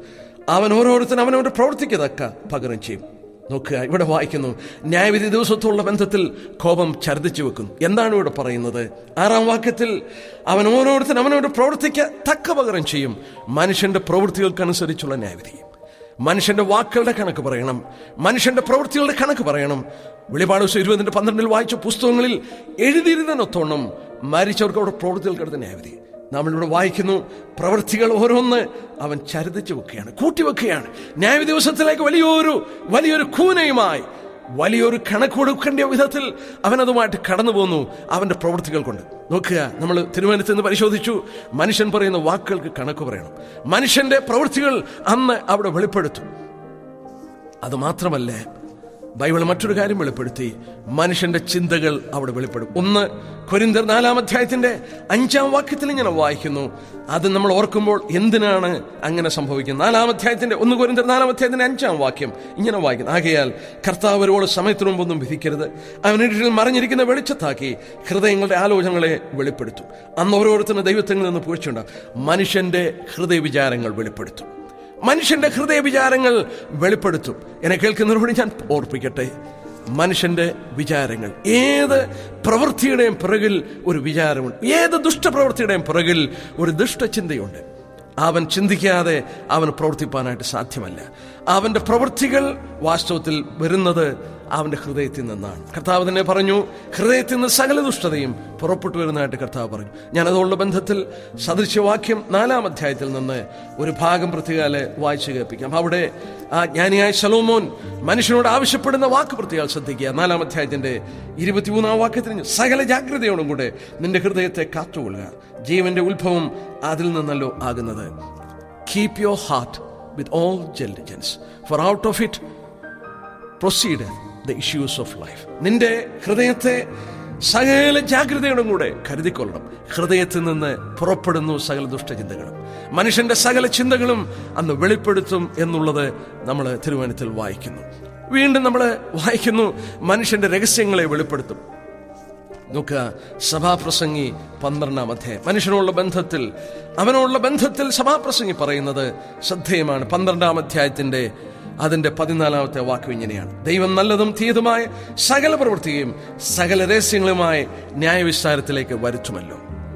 അവൻ ഓരോരുത്തരും അവനവന്റെ പ്രവൃത്തിക്ക് തക്ക പകരം ചെയ്യും നോക്കുക ഇവിടെ വായിക്കുന്നു ന്യായവിധി ദിവസത്തുള്ള ബന്ധത്തിൽ കോപം ഛർദ്ദിച്ചു വെക്കുന്നു എന്താണ് ഇവിടെ പറയുന്നത് ആറാം വാക്യത്തിൽ അവൻ ഓരോരുത്തരും അവനവന്റെ പ്രവൃത്തിക്ക് തക്ക പകരം ചെയ്യും മനുഷ്യന്റെ പ്രവൃത്തികൾക്കനുസരിച്ചുള്ള ന്യായവിധി മനുഷ്യന്റെ വാക്കുകളുടെ കണക്ക് പറയണം മനുഷ്യന്റെ പ്രവൃത്തികളുടെ കണക്ക് പറയണം വെളിപാട് ദിവസം ഇരുപതിന്റെ പന്ത്രണ്ടിൽ വായിച്ച പുസ്തകങ്ങളിൽ എഴുതിയിരുന്നൊത്തോണം മരിച്ചവർക്ക് അവിടെ പ്രവൃത്തികൾക്കെടുത്ത ന്യായവിധി നമ്മളിവിടെ വായിക്കുന്നു പ്രവൃത്തികൾ ഓരോന്ന് അവൻ ചരിതിച്ചു വെക്കുകയാണ് കൂട്ടിവെക്കുകയാണ് ന്യായ ദിവസത്തിലേക്ക് വലിയൊരു വലിയൊരു കൂനയുമായി വലിയൊരു കണക്ക് കൊടുക്കേണ്ട വിധത്തിൽ അവൻ അതുമായിട്ട് കടന്നു പോന്നു അവന്റെ പ്രവൃത്തികൾ കൊണ്ട് നോക്കുക നമ്മൾ തിരുവനന്തപുരത്ത് നിന്ന് പരിശോധിച്ചു മനുഷ്യൻ പറയുന്ന വാക്കുകൾക്ക് കണക്ക് പറയണം മനുഷ്യന്റെ പ്രവൃത്തികൾ അന്ന് അവിടെ വെളിപ്പെടുത്തും അത് മാത്രമല്ല ബൈബിൾ മറ്റൊരു കാര്യം വെളിപ്പെടുത്തി മനുഷ്യന്റെ ചിന്തകൾ അവിടെ വെളിപ്പെടും ഒന്ന് കൊരിന്തർ നാലാം അധ്യായത്തിന്റെ അഞ്ചാം വാക്യത്തിൽ ഇങ്ങനെ വായിക്കുന്നു അത് നമ്മൾ ഓർക്കുമ്പോൾ എന്തിനാണ് അങ്ങനെ സംഭവിക്കുന്നത് നാലാം അധ്യായത്തിന്റെ ഒന്ന് കൊരിന്തർ നാലാം അധ്യായത്തിന്റെ അഞ്ചാം വാക്യം ഇങ്ങനെ വായിക്കുന്നു ആകയാൽ കർത്താവ് ഒരുപോലെ സമയത്തിന് മുമ്പൊന്നും വിധിക്കരുത് അവനിൽ മറിഞ്ഞിരിക്കുന്ന വെളിച്ചത്താക്കി ഹൃദയങ്ങളുടെ ആലോചനകളെ വെളിപ്പെടുത്തും അന്ന് ഓരോരുത്തരും ദൈവത്തിൽ നിന്ന് പൂഴ്ചയുണ്ടാകും മനുഷ്യന്റെ ഹൃദയ വിചാരങ്ങൾ വെളിപ്പെടുത്തും മനുഷ്യന്റെ ഹൃദയ വിചാരങ്ങൾ വെളിപ്പെടുത്തും എന്നെ കേൾക്കുന്നവരോട് ഞാൻ ഓർപ്പിക്കട്ടെ മനുഷ്യന്റെ വിചാരങ്ങൾ ഏത് പ്രവൃത്തിയുടെയും പിറകിൽ ഒരു വിചാരമുണ്ട് ഏത് ദുഷ്ടപ്രവൃത്തിയുടെയും പിറകിൽ ഒരു ദുഷ്ടചിന്തയുണ്ട് അവൻ ചിന്തിക്കാതെ അവന് പ്രവർത്തിപ്പാനായിട്ട് സാധ്യമല്ല അവന്റെ പ്രവൃത്തികൾ വാസ്തവത്തിൽ വരുന്നത് അവന്റെ ഹൃദയത്തിൽ നിന്നാണ് കർത്താവ് തന്നെ പറഞ്ഞു ഹൃദയത്തിൽ നിന്ന് സകല ദുഷ്ടതയും പുറപ്പെട്ടു വരുന്നതായിട്ട് കർത്താവ് പറഞ്ഞു ഞാൻ അതുള്ള ബന്ധത്തിൽ സദൃശ്യവാക്യം നാലാം അധ്യായത്തിൽ നിന്ന് ഒരു ഭാഗം പ്രത്യേകാല് വായിച്ചു കേൾപ്പിക്കാം അവിടെ ആ ജ്ഞാനിയായ ശലോമോൻ മനുഷ്യനോട് ആവശ്യപ്പെടുന്ന വാക്ക് പ്രത്യേകം ശ്രദ്ധിക്കുക നാലാം അധ്യായത്തിന്റെ ഇരുപത്തിമൂന്നാം വാക്യത്തിന് സകല ജാഗ്രതയോടും കൂടെ നിന്റെ ഹൃദയത്തെ കാത്തുകൊള്ളുക ജീവന്റെ ഉത്ഭവം അതിൽ നിന്നല്ലോ ആകുന്നത് keep your heart with all diligence for out of it proceed the issues of life നിന്റെ ഹൃദയത്തെ സകല ജാഗ്രതയോടും കൂടെ കരുതിക്കൊള്ളണം ഹൃദയത്തിൽ നിന്ന് പുറപ്പെടുന്നു സകല ദുഷ്ടചിന്തകളും മനുഷ്യന്റെ സകല ചിന്തകളും അന്ന് വെളിപ്പെടുത്തും എന്നുള്ളത് നമ്മൾ തിരുവനന്തപുരത്തിൽ വായിക്കുന്നു വീണ്ടും നമ്മൾ വായിക്കുന്നു മനുഷ്യന്റെ രഹസ്യങ്ങളെ വെളിപ്പെടുത്തും നോക്കുക സഭാപ്രസംഗി പന്ത്രണ്ടാം അധ്യായം മനുഷ്യനുള്ള ബന്ധത്തിൽ അവനുള്ള ബന്ധത്തിൽ സഭാപ്രസംഗി പറയുന്നത് ശ്രദ്ധേയമാണ് പന്ത്രണ്ടാം അധ്യായത്തിന്റെ അതിന്റെ പതിനാലാമത്തെ വാക്ക് ഇങ്ങനെയാണ് ദൈവം നല്ലതും തീയതുമായ സകല പ്രവൃത്തിയും സകല രഹസ്യങ്ങളുമായി ന്യായവിസ്താരത്തിലേക്ക് വരുത്തുമല്ലോ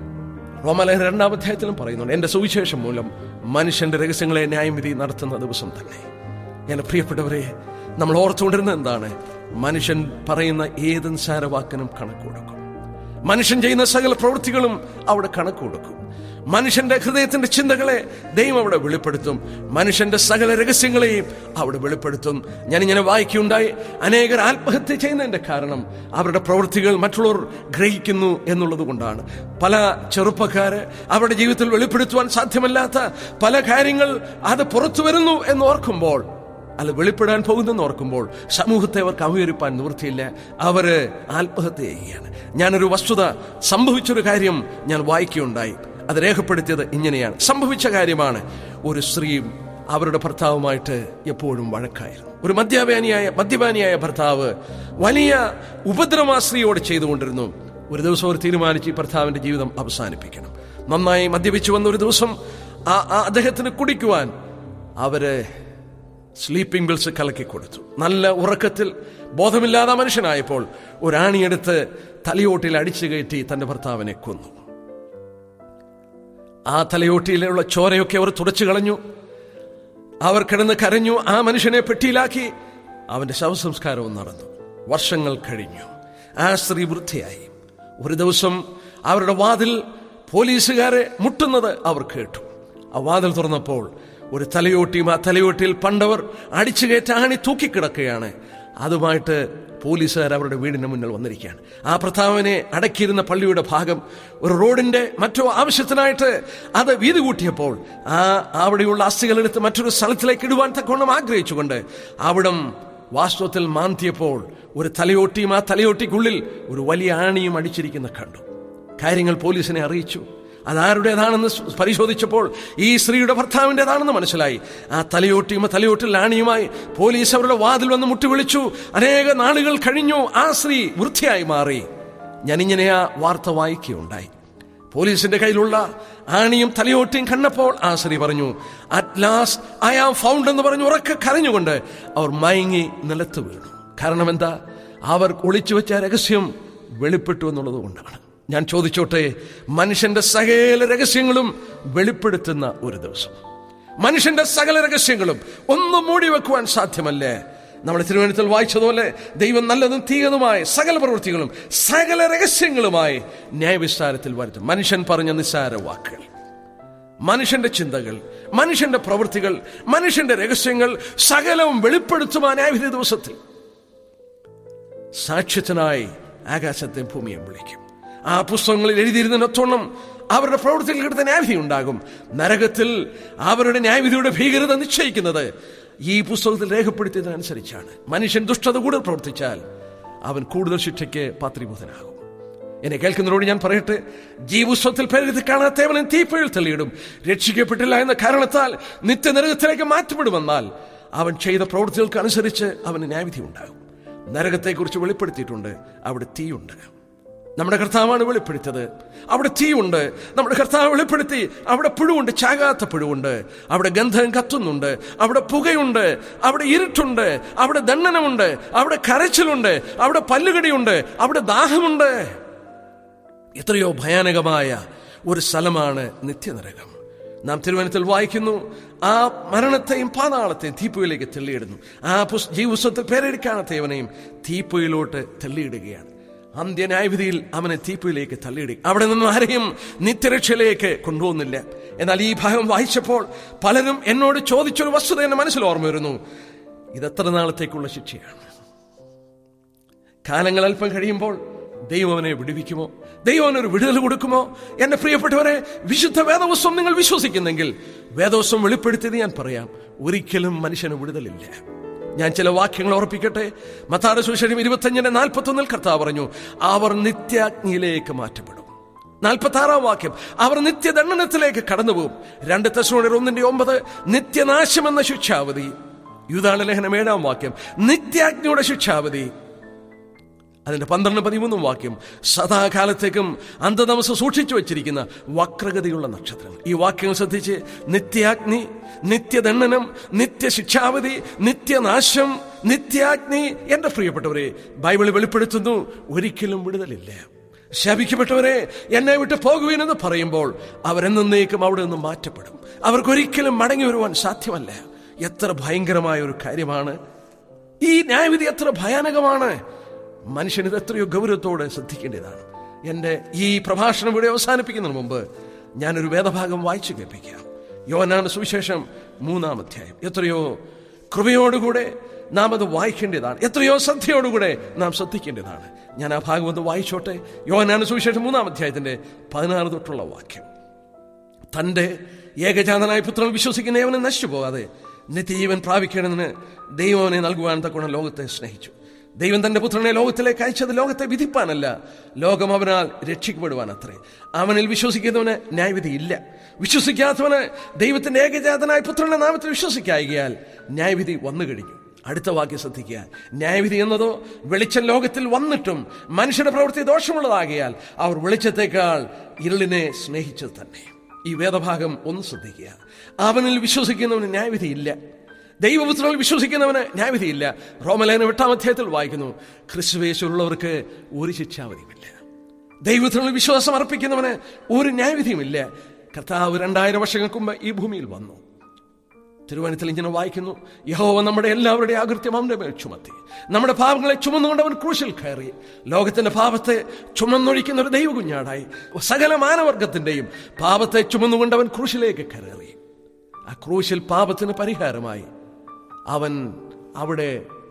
റോമലേഖ രണ്ടാം അധ്യായത്തിലും പറയുന്നുണ്ട് എന്റെ സുവിശേഷം മൂലം മനുഷ്യന്റെ രഹസ്യങ്ങളെ ന്യായവിധി നടത്തുന്ന ദിവസം തന്നെ എന്റെ പ്രിയപ്പെട്ടവരെ നമ്മൾ ഓർത്തുകൊണ്ടിരുന്ന എന്താണ് മനുഷ്യൻ പറയുന്ന ഏത് നിസാര വാക്കിനും കണക്ക് കൊടുക്കും മനുഷ്യൻ ചെയ്യുന്ന സകല പ്രവൃത്തികളും അവിടെ കണക്ക് കൊടുക്കും മനുഷ്യന്റെ ഹൃദയത്തിന്റെ ചിന്തകളെ ദൈവം അവിടെ വെളിപ്പെടുത്തും മനുഷ്യന്റെ സകല രഹസ്യങ്ങളെയും അവിടെ വെളിപ്പെടുത്തും ഞാൻ ഇങ്ങനെ വായിക്കുകയുണ്ടായി അനേകർ ആത്മഹത്യ ചെയ്യുന്നതിന്റെ കാരണം അവരുടെ പ്രവൃത്തികൾ മറ്റുള്ളവർ ഗ്രഹിക്കുന്നു എന്നുള്ളത് കൊണ്ടാണ് പല ചെറുപ്പക്കാര് അവരുടെ ജീവിതത്തിൽ വെളിപ്പെടുത്തുവാൻ സാധ്യമല്ലാത്ത പല കാര്യങ്ങൾ അത് പുറത്തു വരുന്നു എന്ന് ഓർക്കുമ്പോൾ അല്ല വെളിപ്പെടാൻ പോകുന്നെന്ന് ഓർക്കുമ്പോൾ സമൂഹത്തെ അവർക്ക് അവഹരിപ്പാൻ നിവൃത്തിയില്ല അവര് ആത്മഹത്യ ചെയ്യുകയാണ് ഞാനൊരു വസ്തുത സംഭവിച്ചൊരു കാര്യം ഞാൻ വായിക്കുകയുണ്ടായി അത് രേഖപ്പെടുത്തിയത് ഇങ്ങനെയാണ് സംഭവിച്ച കാര്യമാണ് ഒരു സ്ത്രീയും അവരുടെ ഭർത്താവുമായിട്ട് എപ്പോഴും വഴക്കായിരുന്നു ഒരു മദ്യപാനിയായ മദ്യപാനിയായ ഭർത്താവ് വലിയ ഉപദ്രവ സ്ത്രീയോട് ചെയ്തുകൊണ്ടിരുന്നു ഒരു ദിവസം അവർ തീരുമാനിച്ച് ഈ ഭർത്താവിന്റെ ജീവിതം അവസാനിപ്പിക്കണം നന്നായി മദ്യപിച്ചു വന്ന ഒരു ദിവസം ആ ആ അദ്ദേഹത്തിന് കുടിക്കുവാൻ അവര് സ്ലീപ്പിംഗ് ബിൽസ് കലക്കി കൊടുത്തു നല്ല ഉറക്കത്തിൽ ബോധമില്ലാത്ത മനുഷ്യനായപ്പോൾ ഒരാണിയെടുത്ത് തലയോട്ടിൽ അടിച്ചു കയറ്റി തന്റെ ഭർത്താവിനെ കൊന്നു ആ തലയോട്ടിയിലുള്ള ചോരയൊക്കെ അവർ തുടച്ചു കളഞ്ഞു അവർ കിടന്ന് കരഞ്ഞു ആ മനുഷ്യനെ പെട്ടിയിലാക്കി അവന്റെ ശവസംസ്കാരവും നടന്നു വർഷങ്ങൾ കഴിഞ്ഞു ആ സ്ത്രീ വൃത്തിയായി ഒരു ദിവസം അവരുടെ വാതിൽ പോലീസുകാരെ മുട്ടുന്നത് അവർ കേട്ടു ആ വാതിൽ തുറന്നപ്പോൾ ഒരു തലയോട്ടിയും ആ തലയോട്ടിയിൽ പണ്ടവർ അടിച്ചു കയറ്റ ആണി തൂക്കിക്കിടക്കുകയാണ് അതുമായിട്ട് പോലീസുകാർ അവരുടെ വീടിന് മുന്നിൽ വന്നിരിക്കുകയാണ് ആ പ്രതാപനെ അടക്കിയിരുന്ന പള്ളിയുടെ ഭാഗം ഒരു റോഡിന്റെ മറ്റോ ആവശ്യത്തിനായിട്ട് അത് വീതി കൂട്ടിയപ്പോൾ ആ അവിടെയുള്ള അസ്ഥികളെടുത്ത് മറ്റൊരു സ്ഥലത്തിലേക്ക് ഇടുവാൻ തക്കവണ്ണം ആഗ്രഹിച്ചുകൊണ്ട് അവിടം വാസ്തവത്തിൽ മാന്തിയപ്പോൾ ഒരു തലയോട്ടിയും ആ തലയോട്ടിക്കുള്ളിൽ ഒരു വലിയ ആണിയും അടിച്ചിരിക്കുന്ന കണ്ടു കാര്യങ്ങൾ പോലീസിനെ അറിയിച്ചു അതാരുടേതാണെന്ന് പരിശോധിച്ചപ്പോൾ ഈ സ്ത്രീയുടെ ഭർത്താവിൻ്റെതാണെന്ന് മനസ്സിലായി ആ തലയോട്ടിയും തലയോട്ടിൽ ആണിയുമായി പോലീസ് അവരുടെ വാതിൽ വന്ന് മുട്ടി വിളിച്ചു അനേക നാളുകൾ കഴിഞ്ഞു ആ സ്ത്രീ വൃത്തിയായി മാറി ഞാനിങ്ങനെ ആ വാർത്ത വായിക്കുകയുണ്ടായി പോലീസിന്റെ കയ്യിലുള്ള ആണിയും തലയോട്ടിയും കണ്ടപ്പോൾ ആ സ്ത്രീ പറഞ്ഞു at last I am found എന്ന് പറഞ്ഞു ഉറക്കെ കരഞ്ഞുകൊണ്ട് അവർ മയങ്ങി നിലത്ത് വീണു കാരണം എന്താ അവർ ഒളിച്ചു വെച്ച രഹസ്യം വെളിപ്പെട്ടു എന്നുള്ളത് കൊണ്ടാണ് ഞാൻ ചോദിച്ചോട്ടെ മനുഷ്യന്റെ സകല രഹസ്യങ്ങളും വെളിപ്പെടുത്തുന്ന ഒരു ദിവസം മനുഷ്യന്റെ സകല രഹസ്യങ്ങളും ഒന്നും മൂടി വെക്കുവാൻ സാധ്യമല്ലേ നമ്മൾ തിരുവനന്തപുരത്തിൽ വായിച്ചതുപോലെ ദൈവം നല്ലതും തീയതുമായ സകല പ്രവൃത്തികളും സകല രഹസ്യങ്ങളുമായി ന്യായവിസ്താരത്തിൽ വരുത്തും മനുഷ്യൻ പറഞ്ഞ നിസ്സാര വാക്കുകൾ മനുഷ്യന്റെ ചിന്തകൾ മനുഷ്യന്റെ പ്രവൃത്തികൾ മനുഷ്യന്റെ രഹസ്യങ്ങൾ സകലവും വെളിപ്പെടുത്തുവാൻ ന്യായവിധി ദിവസത്തിൽ സാക്ഷ്യത്തിനായി ആകാശത്തെ ഭൂമിയെ വിളിക്കും ആ പുസ്തകങ്ങളിൽ എഴുതിയിരുന്നതൊന്നും അവരുടെ പ്രവൃത്തിയിൽ കിട്ടുന്ന ന്യായവിധി ഉണ്ടാകും നരകത്തിൽ അവരുടെ ന്യായവിധിയുടെ ഭീകരത നിശ്ചയിക്കുന്നത് ഈ പുസ്തകത്തിൽ രേഖപ്പെടുത്തിയതിനനുസരിച്ചാണ് മനുഷ്യൻ ദുഷ്ടത കൂടുതൽ പ്രവർത്തിച്ചാൽ അവൻ കൂടുതൽ ശിക്ഷയ്ക്ക് പാത്രീഭൂതനാകും എന്നെ കേൾക്കുന്നവരോട് ഞാൻ പറയട്ടെ ജീവസ്വത്തിൽ പേരെഴുതി കാണാത്തവനും തീപ്പയിൽ തെളിയിടും രക്ഷിക്കപ്പെട്ടില്ല എന്ന കാരണത്താൽ നിത്യനരകത്തിലേക്ക് മാറ്റപ്പെടുമെന്നാൽ അവൻ ചെയ്ത പ്രവൃത്തികൾക്ക് അനുസരിച്ച് അവന് ന്യായവിധി ഉണ്ടാകും നരകത്തെക്കുറിച്ച് വെളിപ്പെടുത്തിയിട്ടുണ്ട് അവിടെ തീയുണ്ട് നമ്മുടെ കർത്താവാണ് വെളിപ്പെടുത്തിയത് അവിടെ തീയുണ്ട് നമ്മുടെ കർത്താവ് വെളിപ്പെടുത്തി അവിടെ പുഴുവുണ്ട് ചാകാത്ത പുഴുവുണ്ട് അവിടെ ഗന്ധം കത്തുന്നുണ്ട് അവിടെ പുകയുണ്ട് അവിടെ ഇരുട്ടുണ്ട് അവിടെ ദണ്ഡനമുണ്ട് അവിടെ കരച്ചിലുണ്ട് അവിടെ പല്ലുകടിയുണ്ട് അവിടെ ദാഹമുണ്ട് എത്രയോ ഭയാനകമായ ഒരു സ്ഥലമാണ് നിത്യനരകം നാം തിരുവനന്തപുരത്തിൽ വായിക്കുന്നു ആ മരണത്തെയും പാതാളത്തെയും തീപ്പുയിലേക്ക് തെള്ളിയിടുന്നു ആ പുസ് ജീവസ്വത്തിൽ പേരെടുക്കാണത്തേവനെയും തീപ്പുയിലോട്ട് തെള്ളിയിടുകയാണ് അന്ത്യന്യായവിധിയിൽ അവനെ തീപ്പുയിലേക്ക് തള്ളിയിടുക അവിടെ നിന്നും ആരെയും നിത്യരക്ഷയിലേക്ക് കൊണ്ടുപോകുന്നില്ല എന്നാൽ ഈ ഭാഗം വായിച്ചപ്പോൾ പലരും എന്നോട് ചോദിച്ചൊരു വസ്തുത എന്റെ മനസ്സിൽ ഓർമ്മ വരുന്നു ഇതെത്ര നാളത്തേക്കുള്ള ശിക്ഷയാണ് കാലങ്ങൾ അല്പം കഴിയുമ്പോൾ ദൈവം അവനെ വിടുവിക്കുമോ ദൈവം അവനൊരു വിടുതൽ കൊടുക്കുമോ എന്റെ പ്രിയപ്പെട്ടവരെ വിശുദ്ധ വേദവസ്വം നിങ്ങൾ വിശ്വസിക്കുന്നെങ്കിൽ വേദവസ്വം വെളിപ്പെടുത്തിയത് ഞാൻ പറയാം ഒരിക്കലും മനുഷ്യന് വിടുതലില്ല ഞാൻ ചില വാക്യങ്ങൾ ഓർപ്പിക്കട്ടെ മത്താട് സുവിശേഷം ഇരുപത്തഞ്ചിന്റെ നാൽപ്പത്തി ഒന്നിൽ കർത്താവ് പറഞ്ഞു അവർ നിത്യാഗ്നിയിലേക്ക് മാറ്റപ്പെടും നാൽപ്പത്തി ആറാം വാക്യം അവർ നിത്യദണ്ഡനത്തിലേക്ക് കടന്നുപോകും രണ്ട് തെസ്സോണിയർ ഒന്നിന്റെ ഒമ്പത് നിത്യനാശം എന്ന ശിക്ഷാവധി യൂതാള ലേഖനം ഏഴാം വാക്യം നിത്യാഗ്നിയുടെ ശിക്ഷാവധി അതിന്റെ പന്ത്രണ്ട് പതിമൂന്നും വാക്യം സദാകാലത്തേക്കും അന്തതമസ് സൂക്ഷിച്ചു വെച്ചിരിക്കുന്ന വക്രഗതിയുള്ള നക്ഷത്രങ്ങൾ ഈ വാക്യങ്ങൾ ശ്രദ്ധിച്ച് നിത്യാഗ്നി നിത്യദണ്ഡനം നിത്യശിക്ഷാവധി നിത്യനാശം നിത്യാഗ്നി എന്റെ പ്രിയപ്പെട്ടവരെ ബൈബിൾ വെളിപ്പെടുത്തുന്നു ഒരിക്കലും വിടുതലില്ല ശപിക്കപ്പെട്ടവരെ എന്നെ വിട്ട് പോകുവീനെന്ന് പറയുമ്പോൾ അവരെന്നേക്കും അവിടെ നിന്ന് മാറ്റപ്പെടും അവർക്കൊരിക്കലും മടങ്ങി വരുവാൻ സാധ്യമല്ല എത്ര ഭയങ്കരമായ ഒരു കാര്യമാണ് ഈ ന്യായവിധി എത്ര ഭയാനകമാണ് മനുഷ്യൻ ഇത് എത്രയോ ഗൗരവത്തോടെ ശ്രദ്ധിക്കേണ്ടതാണ് എൻ്റെ ഈ പ്രഭാഷണം ഇവിടെ അവസാനിപ്പിക്കുന്നതിന് മുമ്പ് ഞാനൊരു വേദഭാഗം വായിച്ചു കേൾപ്പിക്കാം യോനാണ് സുവിശേഷം മൂന്നാം അധ്യായം എത്രയോ കൃപയോടുകൂടെ നാം അത് വായിക്കേണ്ടതാണ് എത്രയോ ശ്രദ്ധയോടുകൂടെ നാം ശ്രദ്ധിക്കേണ്ടതാണ് ഞാൻ ആ ഭാഗം ഒന്ന് വായിച്ചോട്ടെ യോനാണ് സുവിശേഷം മൂന്നാം അധ്യായത്തിന്റെ പതിനാറ് തൊട്ടുള്ള വാക്യം തന്റെ ഏകജാതനായ പുത്രൻ വിശ്വസിക്കുന്ന ഏവനെ നശിച്ചു പോകാതെ നിത്യജീവൻ പ്രാപിക്കണമെന്ന് ദൈവം അവനെ നൽകുവാൻ തക്കോണം ലോകത്തെ സ്നേഹിച്ചു ദൈവം തന്റെ പുത്രനെ ലോകത്തിലേക്ക് അയച്ചത് ലോകത്തെ വിധിപ്പാനല്ല ലോകം അവനാൽ രക്ഷിക്കപ്പെടുവാൻ അത്രേ അവനിൽ വിശ്വസിക്കുന്നവന് ന്യായവിധി ഇല്ല വിശ്വസിക്കാത്തവന് ദൈവത്തിന്റെ ഏകജാതനായ പുത്രന്റെ നാമത്തിൽ വിശ്വസിക്കായികയാൽ ന്യായവിധി വന്നു കഴിഞ്ഞു അടുത്ത വാക്യം ശ്രദ്ധിക്കുക ന്യായവിധി എന്നതോ വെളിച്ചം ലോകത്തിൽ വന്നിട്ടും മനുഷ്യരുടെ പ്രവൃത്തി ദോഷമുള്ളതാകിയാൽ അവർ വെളിച്ചത്തെക്കാൾ ഇരുളിനെ സ്നേഹിച്ചത് തന്നെ ഈ വേദഭാഗം ഒന്ന് ശ്രദ്ധിക്കുക അവനിൽ വിശ്വസിക്കുന്നവന് ന്യായവിധി ഇല്ല ദൈവപുത്രനിൽ വിശ്വസിക്കുന്നവന് ന്യായവിധിയില്ല റോമലേന എട്ടാം അധ്യായത്തിൽ വായിക്കുന്നു ക്രിസ്തുവേശുള്ളവർക്ക് ഒരു ശിക്ഷാവധിയുമില്ല ദൈവത്തിനുള്ള വിശ്വാസം അർപ്പിക്കുന്നവന് ഒരു ന്യായവിധിയുമില്ല കർത്താവ് രണ്ടായിരം വർഷങ്ങൾക്ക് മുമ്പ് ഈ ഭൂമിയിൽ വന്നു തിരുവനന്തപുരത്തിൽ ഇങ്ങനെ വായിക്കുന്നു യഹോവ നമ്മുടെ എല്ലാവരുടെയും ആകൃത്യം അവന്റെ മേൽ ചുമത്തി നമ്മുടെ പാപങ്ങളെ ചുമന്നുകൊണ്ട് അവൻ ക്രൂശിൽ കയറി ലോകത്തിന്റെ പാപത്തെ ചുമന്നൊഴിക്കുന്ന ഒരു ദൈവകുഞ്ഞാടായി സകല മാനവർഗത്തിന്റെയും പാപത്തെ ചുമന്നുകൊണ്ട് അവൻ ക്രൂശിലേക്ക് കയറി ആ ക്രൂശിൽ പാപത്തിന് പരിഹാരമായി അവൻ അവിടെ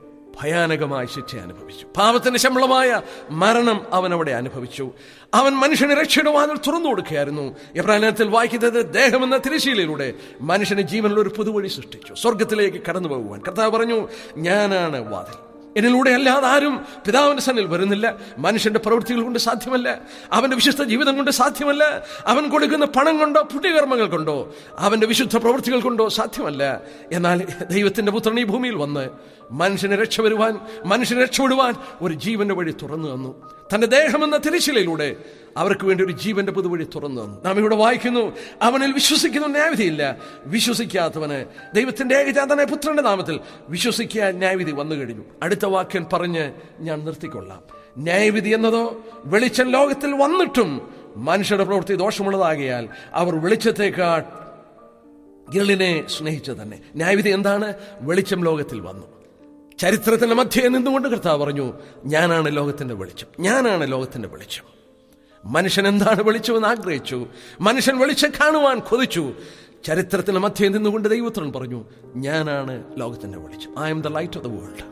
ഭയാനകമായ ശിക്ഷ അനുഭവിച്ചു പാപത്തിന്റെ ശമ്പളമായ മരണം അവൻ അവിടെ അനുഭവിച്ചു അവൻ മനുഷ്യന് രക്ഷയുടെ വാതിൽ തുറന്നു കൊടുക്കുകയായിരുന്നു എബ്രാഹിനത്തിൽ വായിക്കുന്നത് ദേഹമെന്ന തിരശീലയിലൂടെ മനുഷ്യന് ജീവനിൽ ഒരു പുതുവഴി സൃഷ്ടിച്ചു സ്വർഗത്തിലേക്ക് കടന്നു പോകുവാൻ കർത്താവ് പറഞ്ഞു ഞാനാണ് വാതിൽ എന്നിലൂടെ അല്ലാതെ ആരും പിതാവിന്റെ സന്നിൽ വരുന്നില്ല മനുഷ്യന്റെ പ്രവൃത്തികൾ കൊണ്ട് സാധ്യമല്ല അവന്റെ വിശുദ്ധ ജീവിതം കൊണ്ട് സാധ്യമല്ല അവൻ കൊടുക്കുന്ന പണം കൊണ്ടോ പുണ്യകർമ്മങ്ങൾ കൊണ്ടോ അവന്റെ വിശുദ്ധ പ്രവൃത്തികൾ കൊണ്ടോ സാധ്യമല്ല എന്നാൽ ദൈവത്തിന്റെ പുത്രൻ ഈ ഭൂമിയിൽ വന്ന് മനുഷ്യനെ രക്ഷവരുവാൻ മനുഷ്യനെ രക്ഷപ്പെടുവാൻ ഒരു ജീവന്റെ വഴി തുറന്നു തന്നു തന്റെ ദേഹമെന്ന തിരിച്ചിലയിലൂടെ അവർക്ക് വേണ്ടി ഒരു ജീവന്റെ പുതുവഴി തുറന്നു തന്നു നാം ഇവിടെ വായിക്കുന്നു അവനിൽ വിശ്വസിക്കുന്ന ന്യായവിധിയില്ല വിശ്വസിക്കാത്തവന് ദൈവത്തിന്റെ ഏകജാതനായ പുത്രന്റെ നാമത്തിൽ വിശ്വസിക്കാൻ ന്യായവിധി വന്നു കഴിഞ്ഞു അടുത്ത വാക്യം പറഞ്ഞ് ഞാൻ നിർത്തിക്കൊള്ളാം ന്യായവിധി എന്നതോ വെളിച്ചം ലോകത്തിൽ വന്നിട്ടും മനുഷ്യരുടെ പ്രവൃത്തി ദോഷമുള്ളതാകിയാൽ അവർ വെളിച്ചത്തേക്കാൾ ഇരുളിനെ സ്നേഹിച്ചു തന്നെ ന്യായവിധി എന്താണ് വെളിച്ചം ലോകത്തിൽ വന്നു ചരിത്രത്തിന്റെ മധ്യേ നിന്നുകൊണ്ട് കർത്താവ് പറഞ്ഞു ഞാനാണ് ലോകത്തിന്റെ വെളിച്ചം ഞാനാണ് ലോകത്തിന്റെ വെളിച്ചം മനുഷ്യൻ എന്താണ് വെളിച്ചമെന്ന് ആഗ്രഹിച്ചു മനുഷ്യൻ വെളിച്ചം കാണുവാൻ കൊതിച്ചു ചരിത്രത്തിന്റെ മധ്യേ നിന്നുകൊണ്ട് ദൈവത്രൻ പറഞ്ഞു ഞാനാണ് ലോകത്തിന്റെ വെളിച്ചം I am the light of the world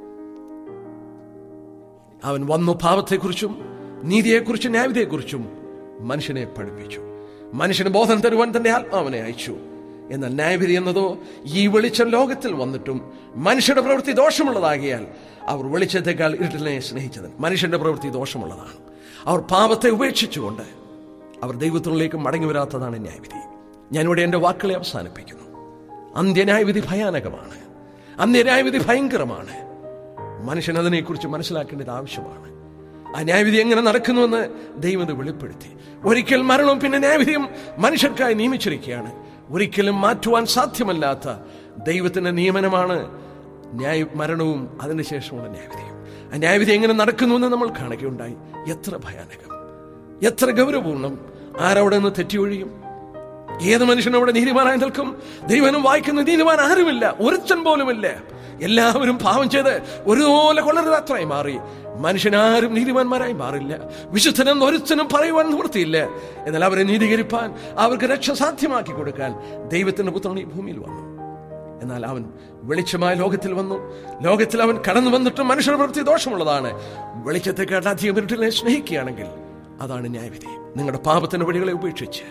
അവൻ വന്നു പാപത്തെക്കുറിച്ചും നീതിയെക്കുറിച്ചും ന്യായവിധിയെക്കുറിച്ചും മനുഷ്യനെ പഠിപ്പിച്ചു മനുഷ്യന് ബോധം തരുവാൻ തന്റെ ആത്മാവിനെ അയച്ചു എന്നാൽ ന്യായവിധി എന്നതോ ഈ വെളിച്ചം ലോകത്തിൽ വന്നിട്ടും മനുഷ്യരുടെ പ്രവൃത്തി ദോഷമുള്ളതാകിയാൽ അവർ വെളിച്ചത്തെക്കാൾ ഇരുട്ടിനെ സ്നേഹിച്ചത് മനുഷ്യന്റെ പ്രവൃത്തി ദോഷമുള്ളതാണ് അവർ പാപത്തെ ഉപേക്ഷിച്ചുകൊണ്ട് അവർ ദൈവത്തിലേക്ക് മടങ്ങി വരാത്തതാണ് ന്യായവിധി ഞാനിവിടെ എൻ്റെ വാക്കുകളെ അവസാനിപ്പിക്കുന്നു അന്ത്യന്യായവിധി ഭയാനകമാണ് അന്ത്യന്യായവിധി ഭയങ്കരമാണ് മനുഷ്യൻ അതിനെക്കുറിച്ച് മനസ്സിലാക്കേണ്ടത് ആവശ്യമാണ് ആ ന്യായവിധി എങ്ങനെ നടക്കുന്നുവെന്ന് ദൈവം ഇത് വെളിപ്പെടുത്തി ഒരിക്കൽ മരണവും പിന്നെ ന്യായവിധിയും മനുഷ്യർക്കായി നിയമിച്ചിരിക്കുകയാണ് ഒരിക്കലും മാറ്റുവാൻ സാധ്യമല്ലാത്ത ദൈവത്തിന്റെ നിയമനമാണ് ന്യായ മരണവും അതിനുശേഷമുള്ള ന്യായവിധിയും ആ ന്യായവിധി എങ്ങനെ നടക്കുന്നുവെന്ന് നമ്മൾ കാണുകയുണ്ടായി എത്ര ഭയാനകം എത്ര ഗൗരവപൂർണം ആരവിടെ നിന്ന് തെറ്റിയൊഴിയും ഏത് മനുഷ്യനും അവിടെ നീതിമാനായി നിൽക്കും ദൈവനും വായിക്കുന്ന നീതിമാൻ ആരുമില്ല ഒരുത്തൻ പോലുമില്ല എല്ലാവരും പാവം ചെയ്ത് ഒരുപോലെ കൊള്ളരുതാത്രയായി മാറി മനുഷ്യനാരും നീതിമാന്മാരായി മാറില്ല വിശുദ്ധനെന്ന് ഒരുത്തനും പറയുവാൻ നിവൃത്തിയില്ല എന്നാൽ അവരെ നീതീകരിപ്പാൻ അവർക്ക് രക്ഷ സാധ്യമാക്കി കൊടുക്കാൻ ദൈവത്തിന്റെ പുത്രൻ ഈ ഭൂമിയിൽ വന്നു എന്നാൽ അവൻ വെളിച്ചമായ ലോകത്തിൽ വന്നു ലോകത്തിൽ അവൻ കടന്നു വന്നിട്ടും മനുഷ്യരുടെ പ്രവൃത്തി ദോഷമുള്ളതാണ് വെളിച്ചത്തെക്കാട്ട് അധികം ഇരുട്ടിനെ സ്നേഹിക്കുകയാണെങ്കിൽ അതാണ് ന്യായവിധി നിങ്ങളുടെ പാപത്തിന്റെ വഴികളെ ഉപേക്ഷിച്ച്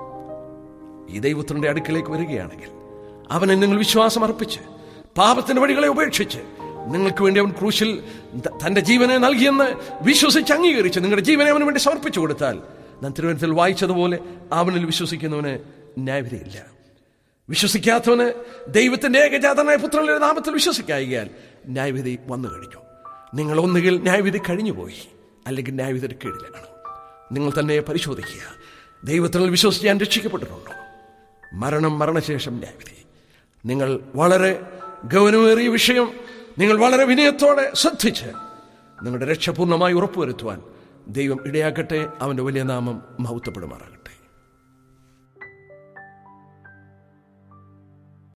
ഈ ദൈവത്തിന്റെ അടുക്കിലേക്ക് വരികയാണെങ്കിൽ അവനെ നിങ്ങൾ വിശ്വാസം അർപ്പിച്ച് പാപത്തിന്റെ വഴികളെ ഉപേക്ഷിച്ച് നിങ്ങൾക്ക് വേണ്ടി അവൻ ക്രൂശിൽ ത- തന്റെ ജീവനെ നൽകിയെന്ന് വിശ്വസിച്ച് അംഗീകരിച്ച് നിങ്ങളുടെ ജീവനെ അവന് വേണ്ടി സമർപ്പിച്ചു കൊടുത്താൽ ഞാൻ തിരുവനന്തപുരത്തിൽ വായിച്ചതുപോലെ അവനിൽ വിശ്വസിക്കുന്നവന് ന്യായവിധിയില്ല വിശ്വസിക്കാത്തവന് ദൈവത്തിന്റെ ഏകജാതനായ പുത്രന്റെ നാമത്തിൽ വിശ്വസിക്കായികയാൽ ന്യായവിധി വന്നു കഴിഞ്ഞു നിങ്ങൾ ഒന്നുകിൽ ന്യായവിധി കഴിഞ്ഞുപോയി അല്ലെങ്കിൽ ന്യായവിധിയുടെ കീഴിലാണ് നിങ്ങൾ തന്നെ പരിശോധിക്കുക ദൈവത്തിൽ വിശ്വസിച്ച് ഞാൻ രക്ഷിക്കപ്പെട്ടിട്ടുണ്ടോ മരണം മരണശേഷം ന്യായവിധി നിങ്ങൾ വളരെ ഗൗരവമേറിയ വിഷയം നിങ്ങൾ വളരെ വിനയത്തോടെ ശ്രദ്ധിച്ച് നിങ്ങളുടെ രക്ഷ പൂർണ്ണമായി ഉറപ്പുവരുത്തുവാൻ ദൈവം ഇടയാക്കട്ടെ അവന്റെ വലിയ നാമം മഹത്വപ്പെടുമാറാകട്ടെ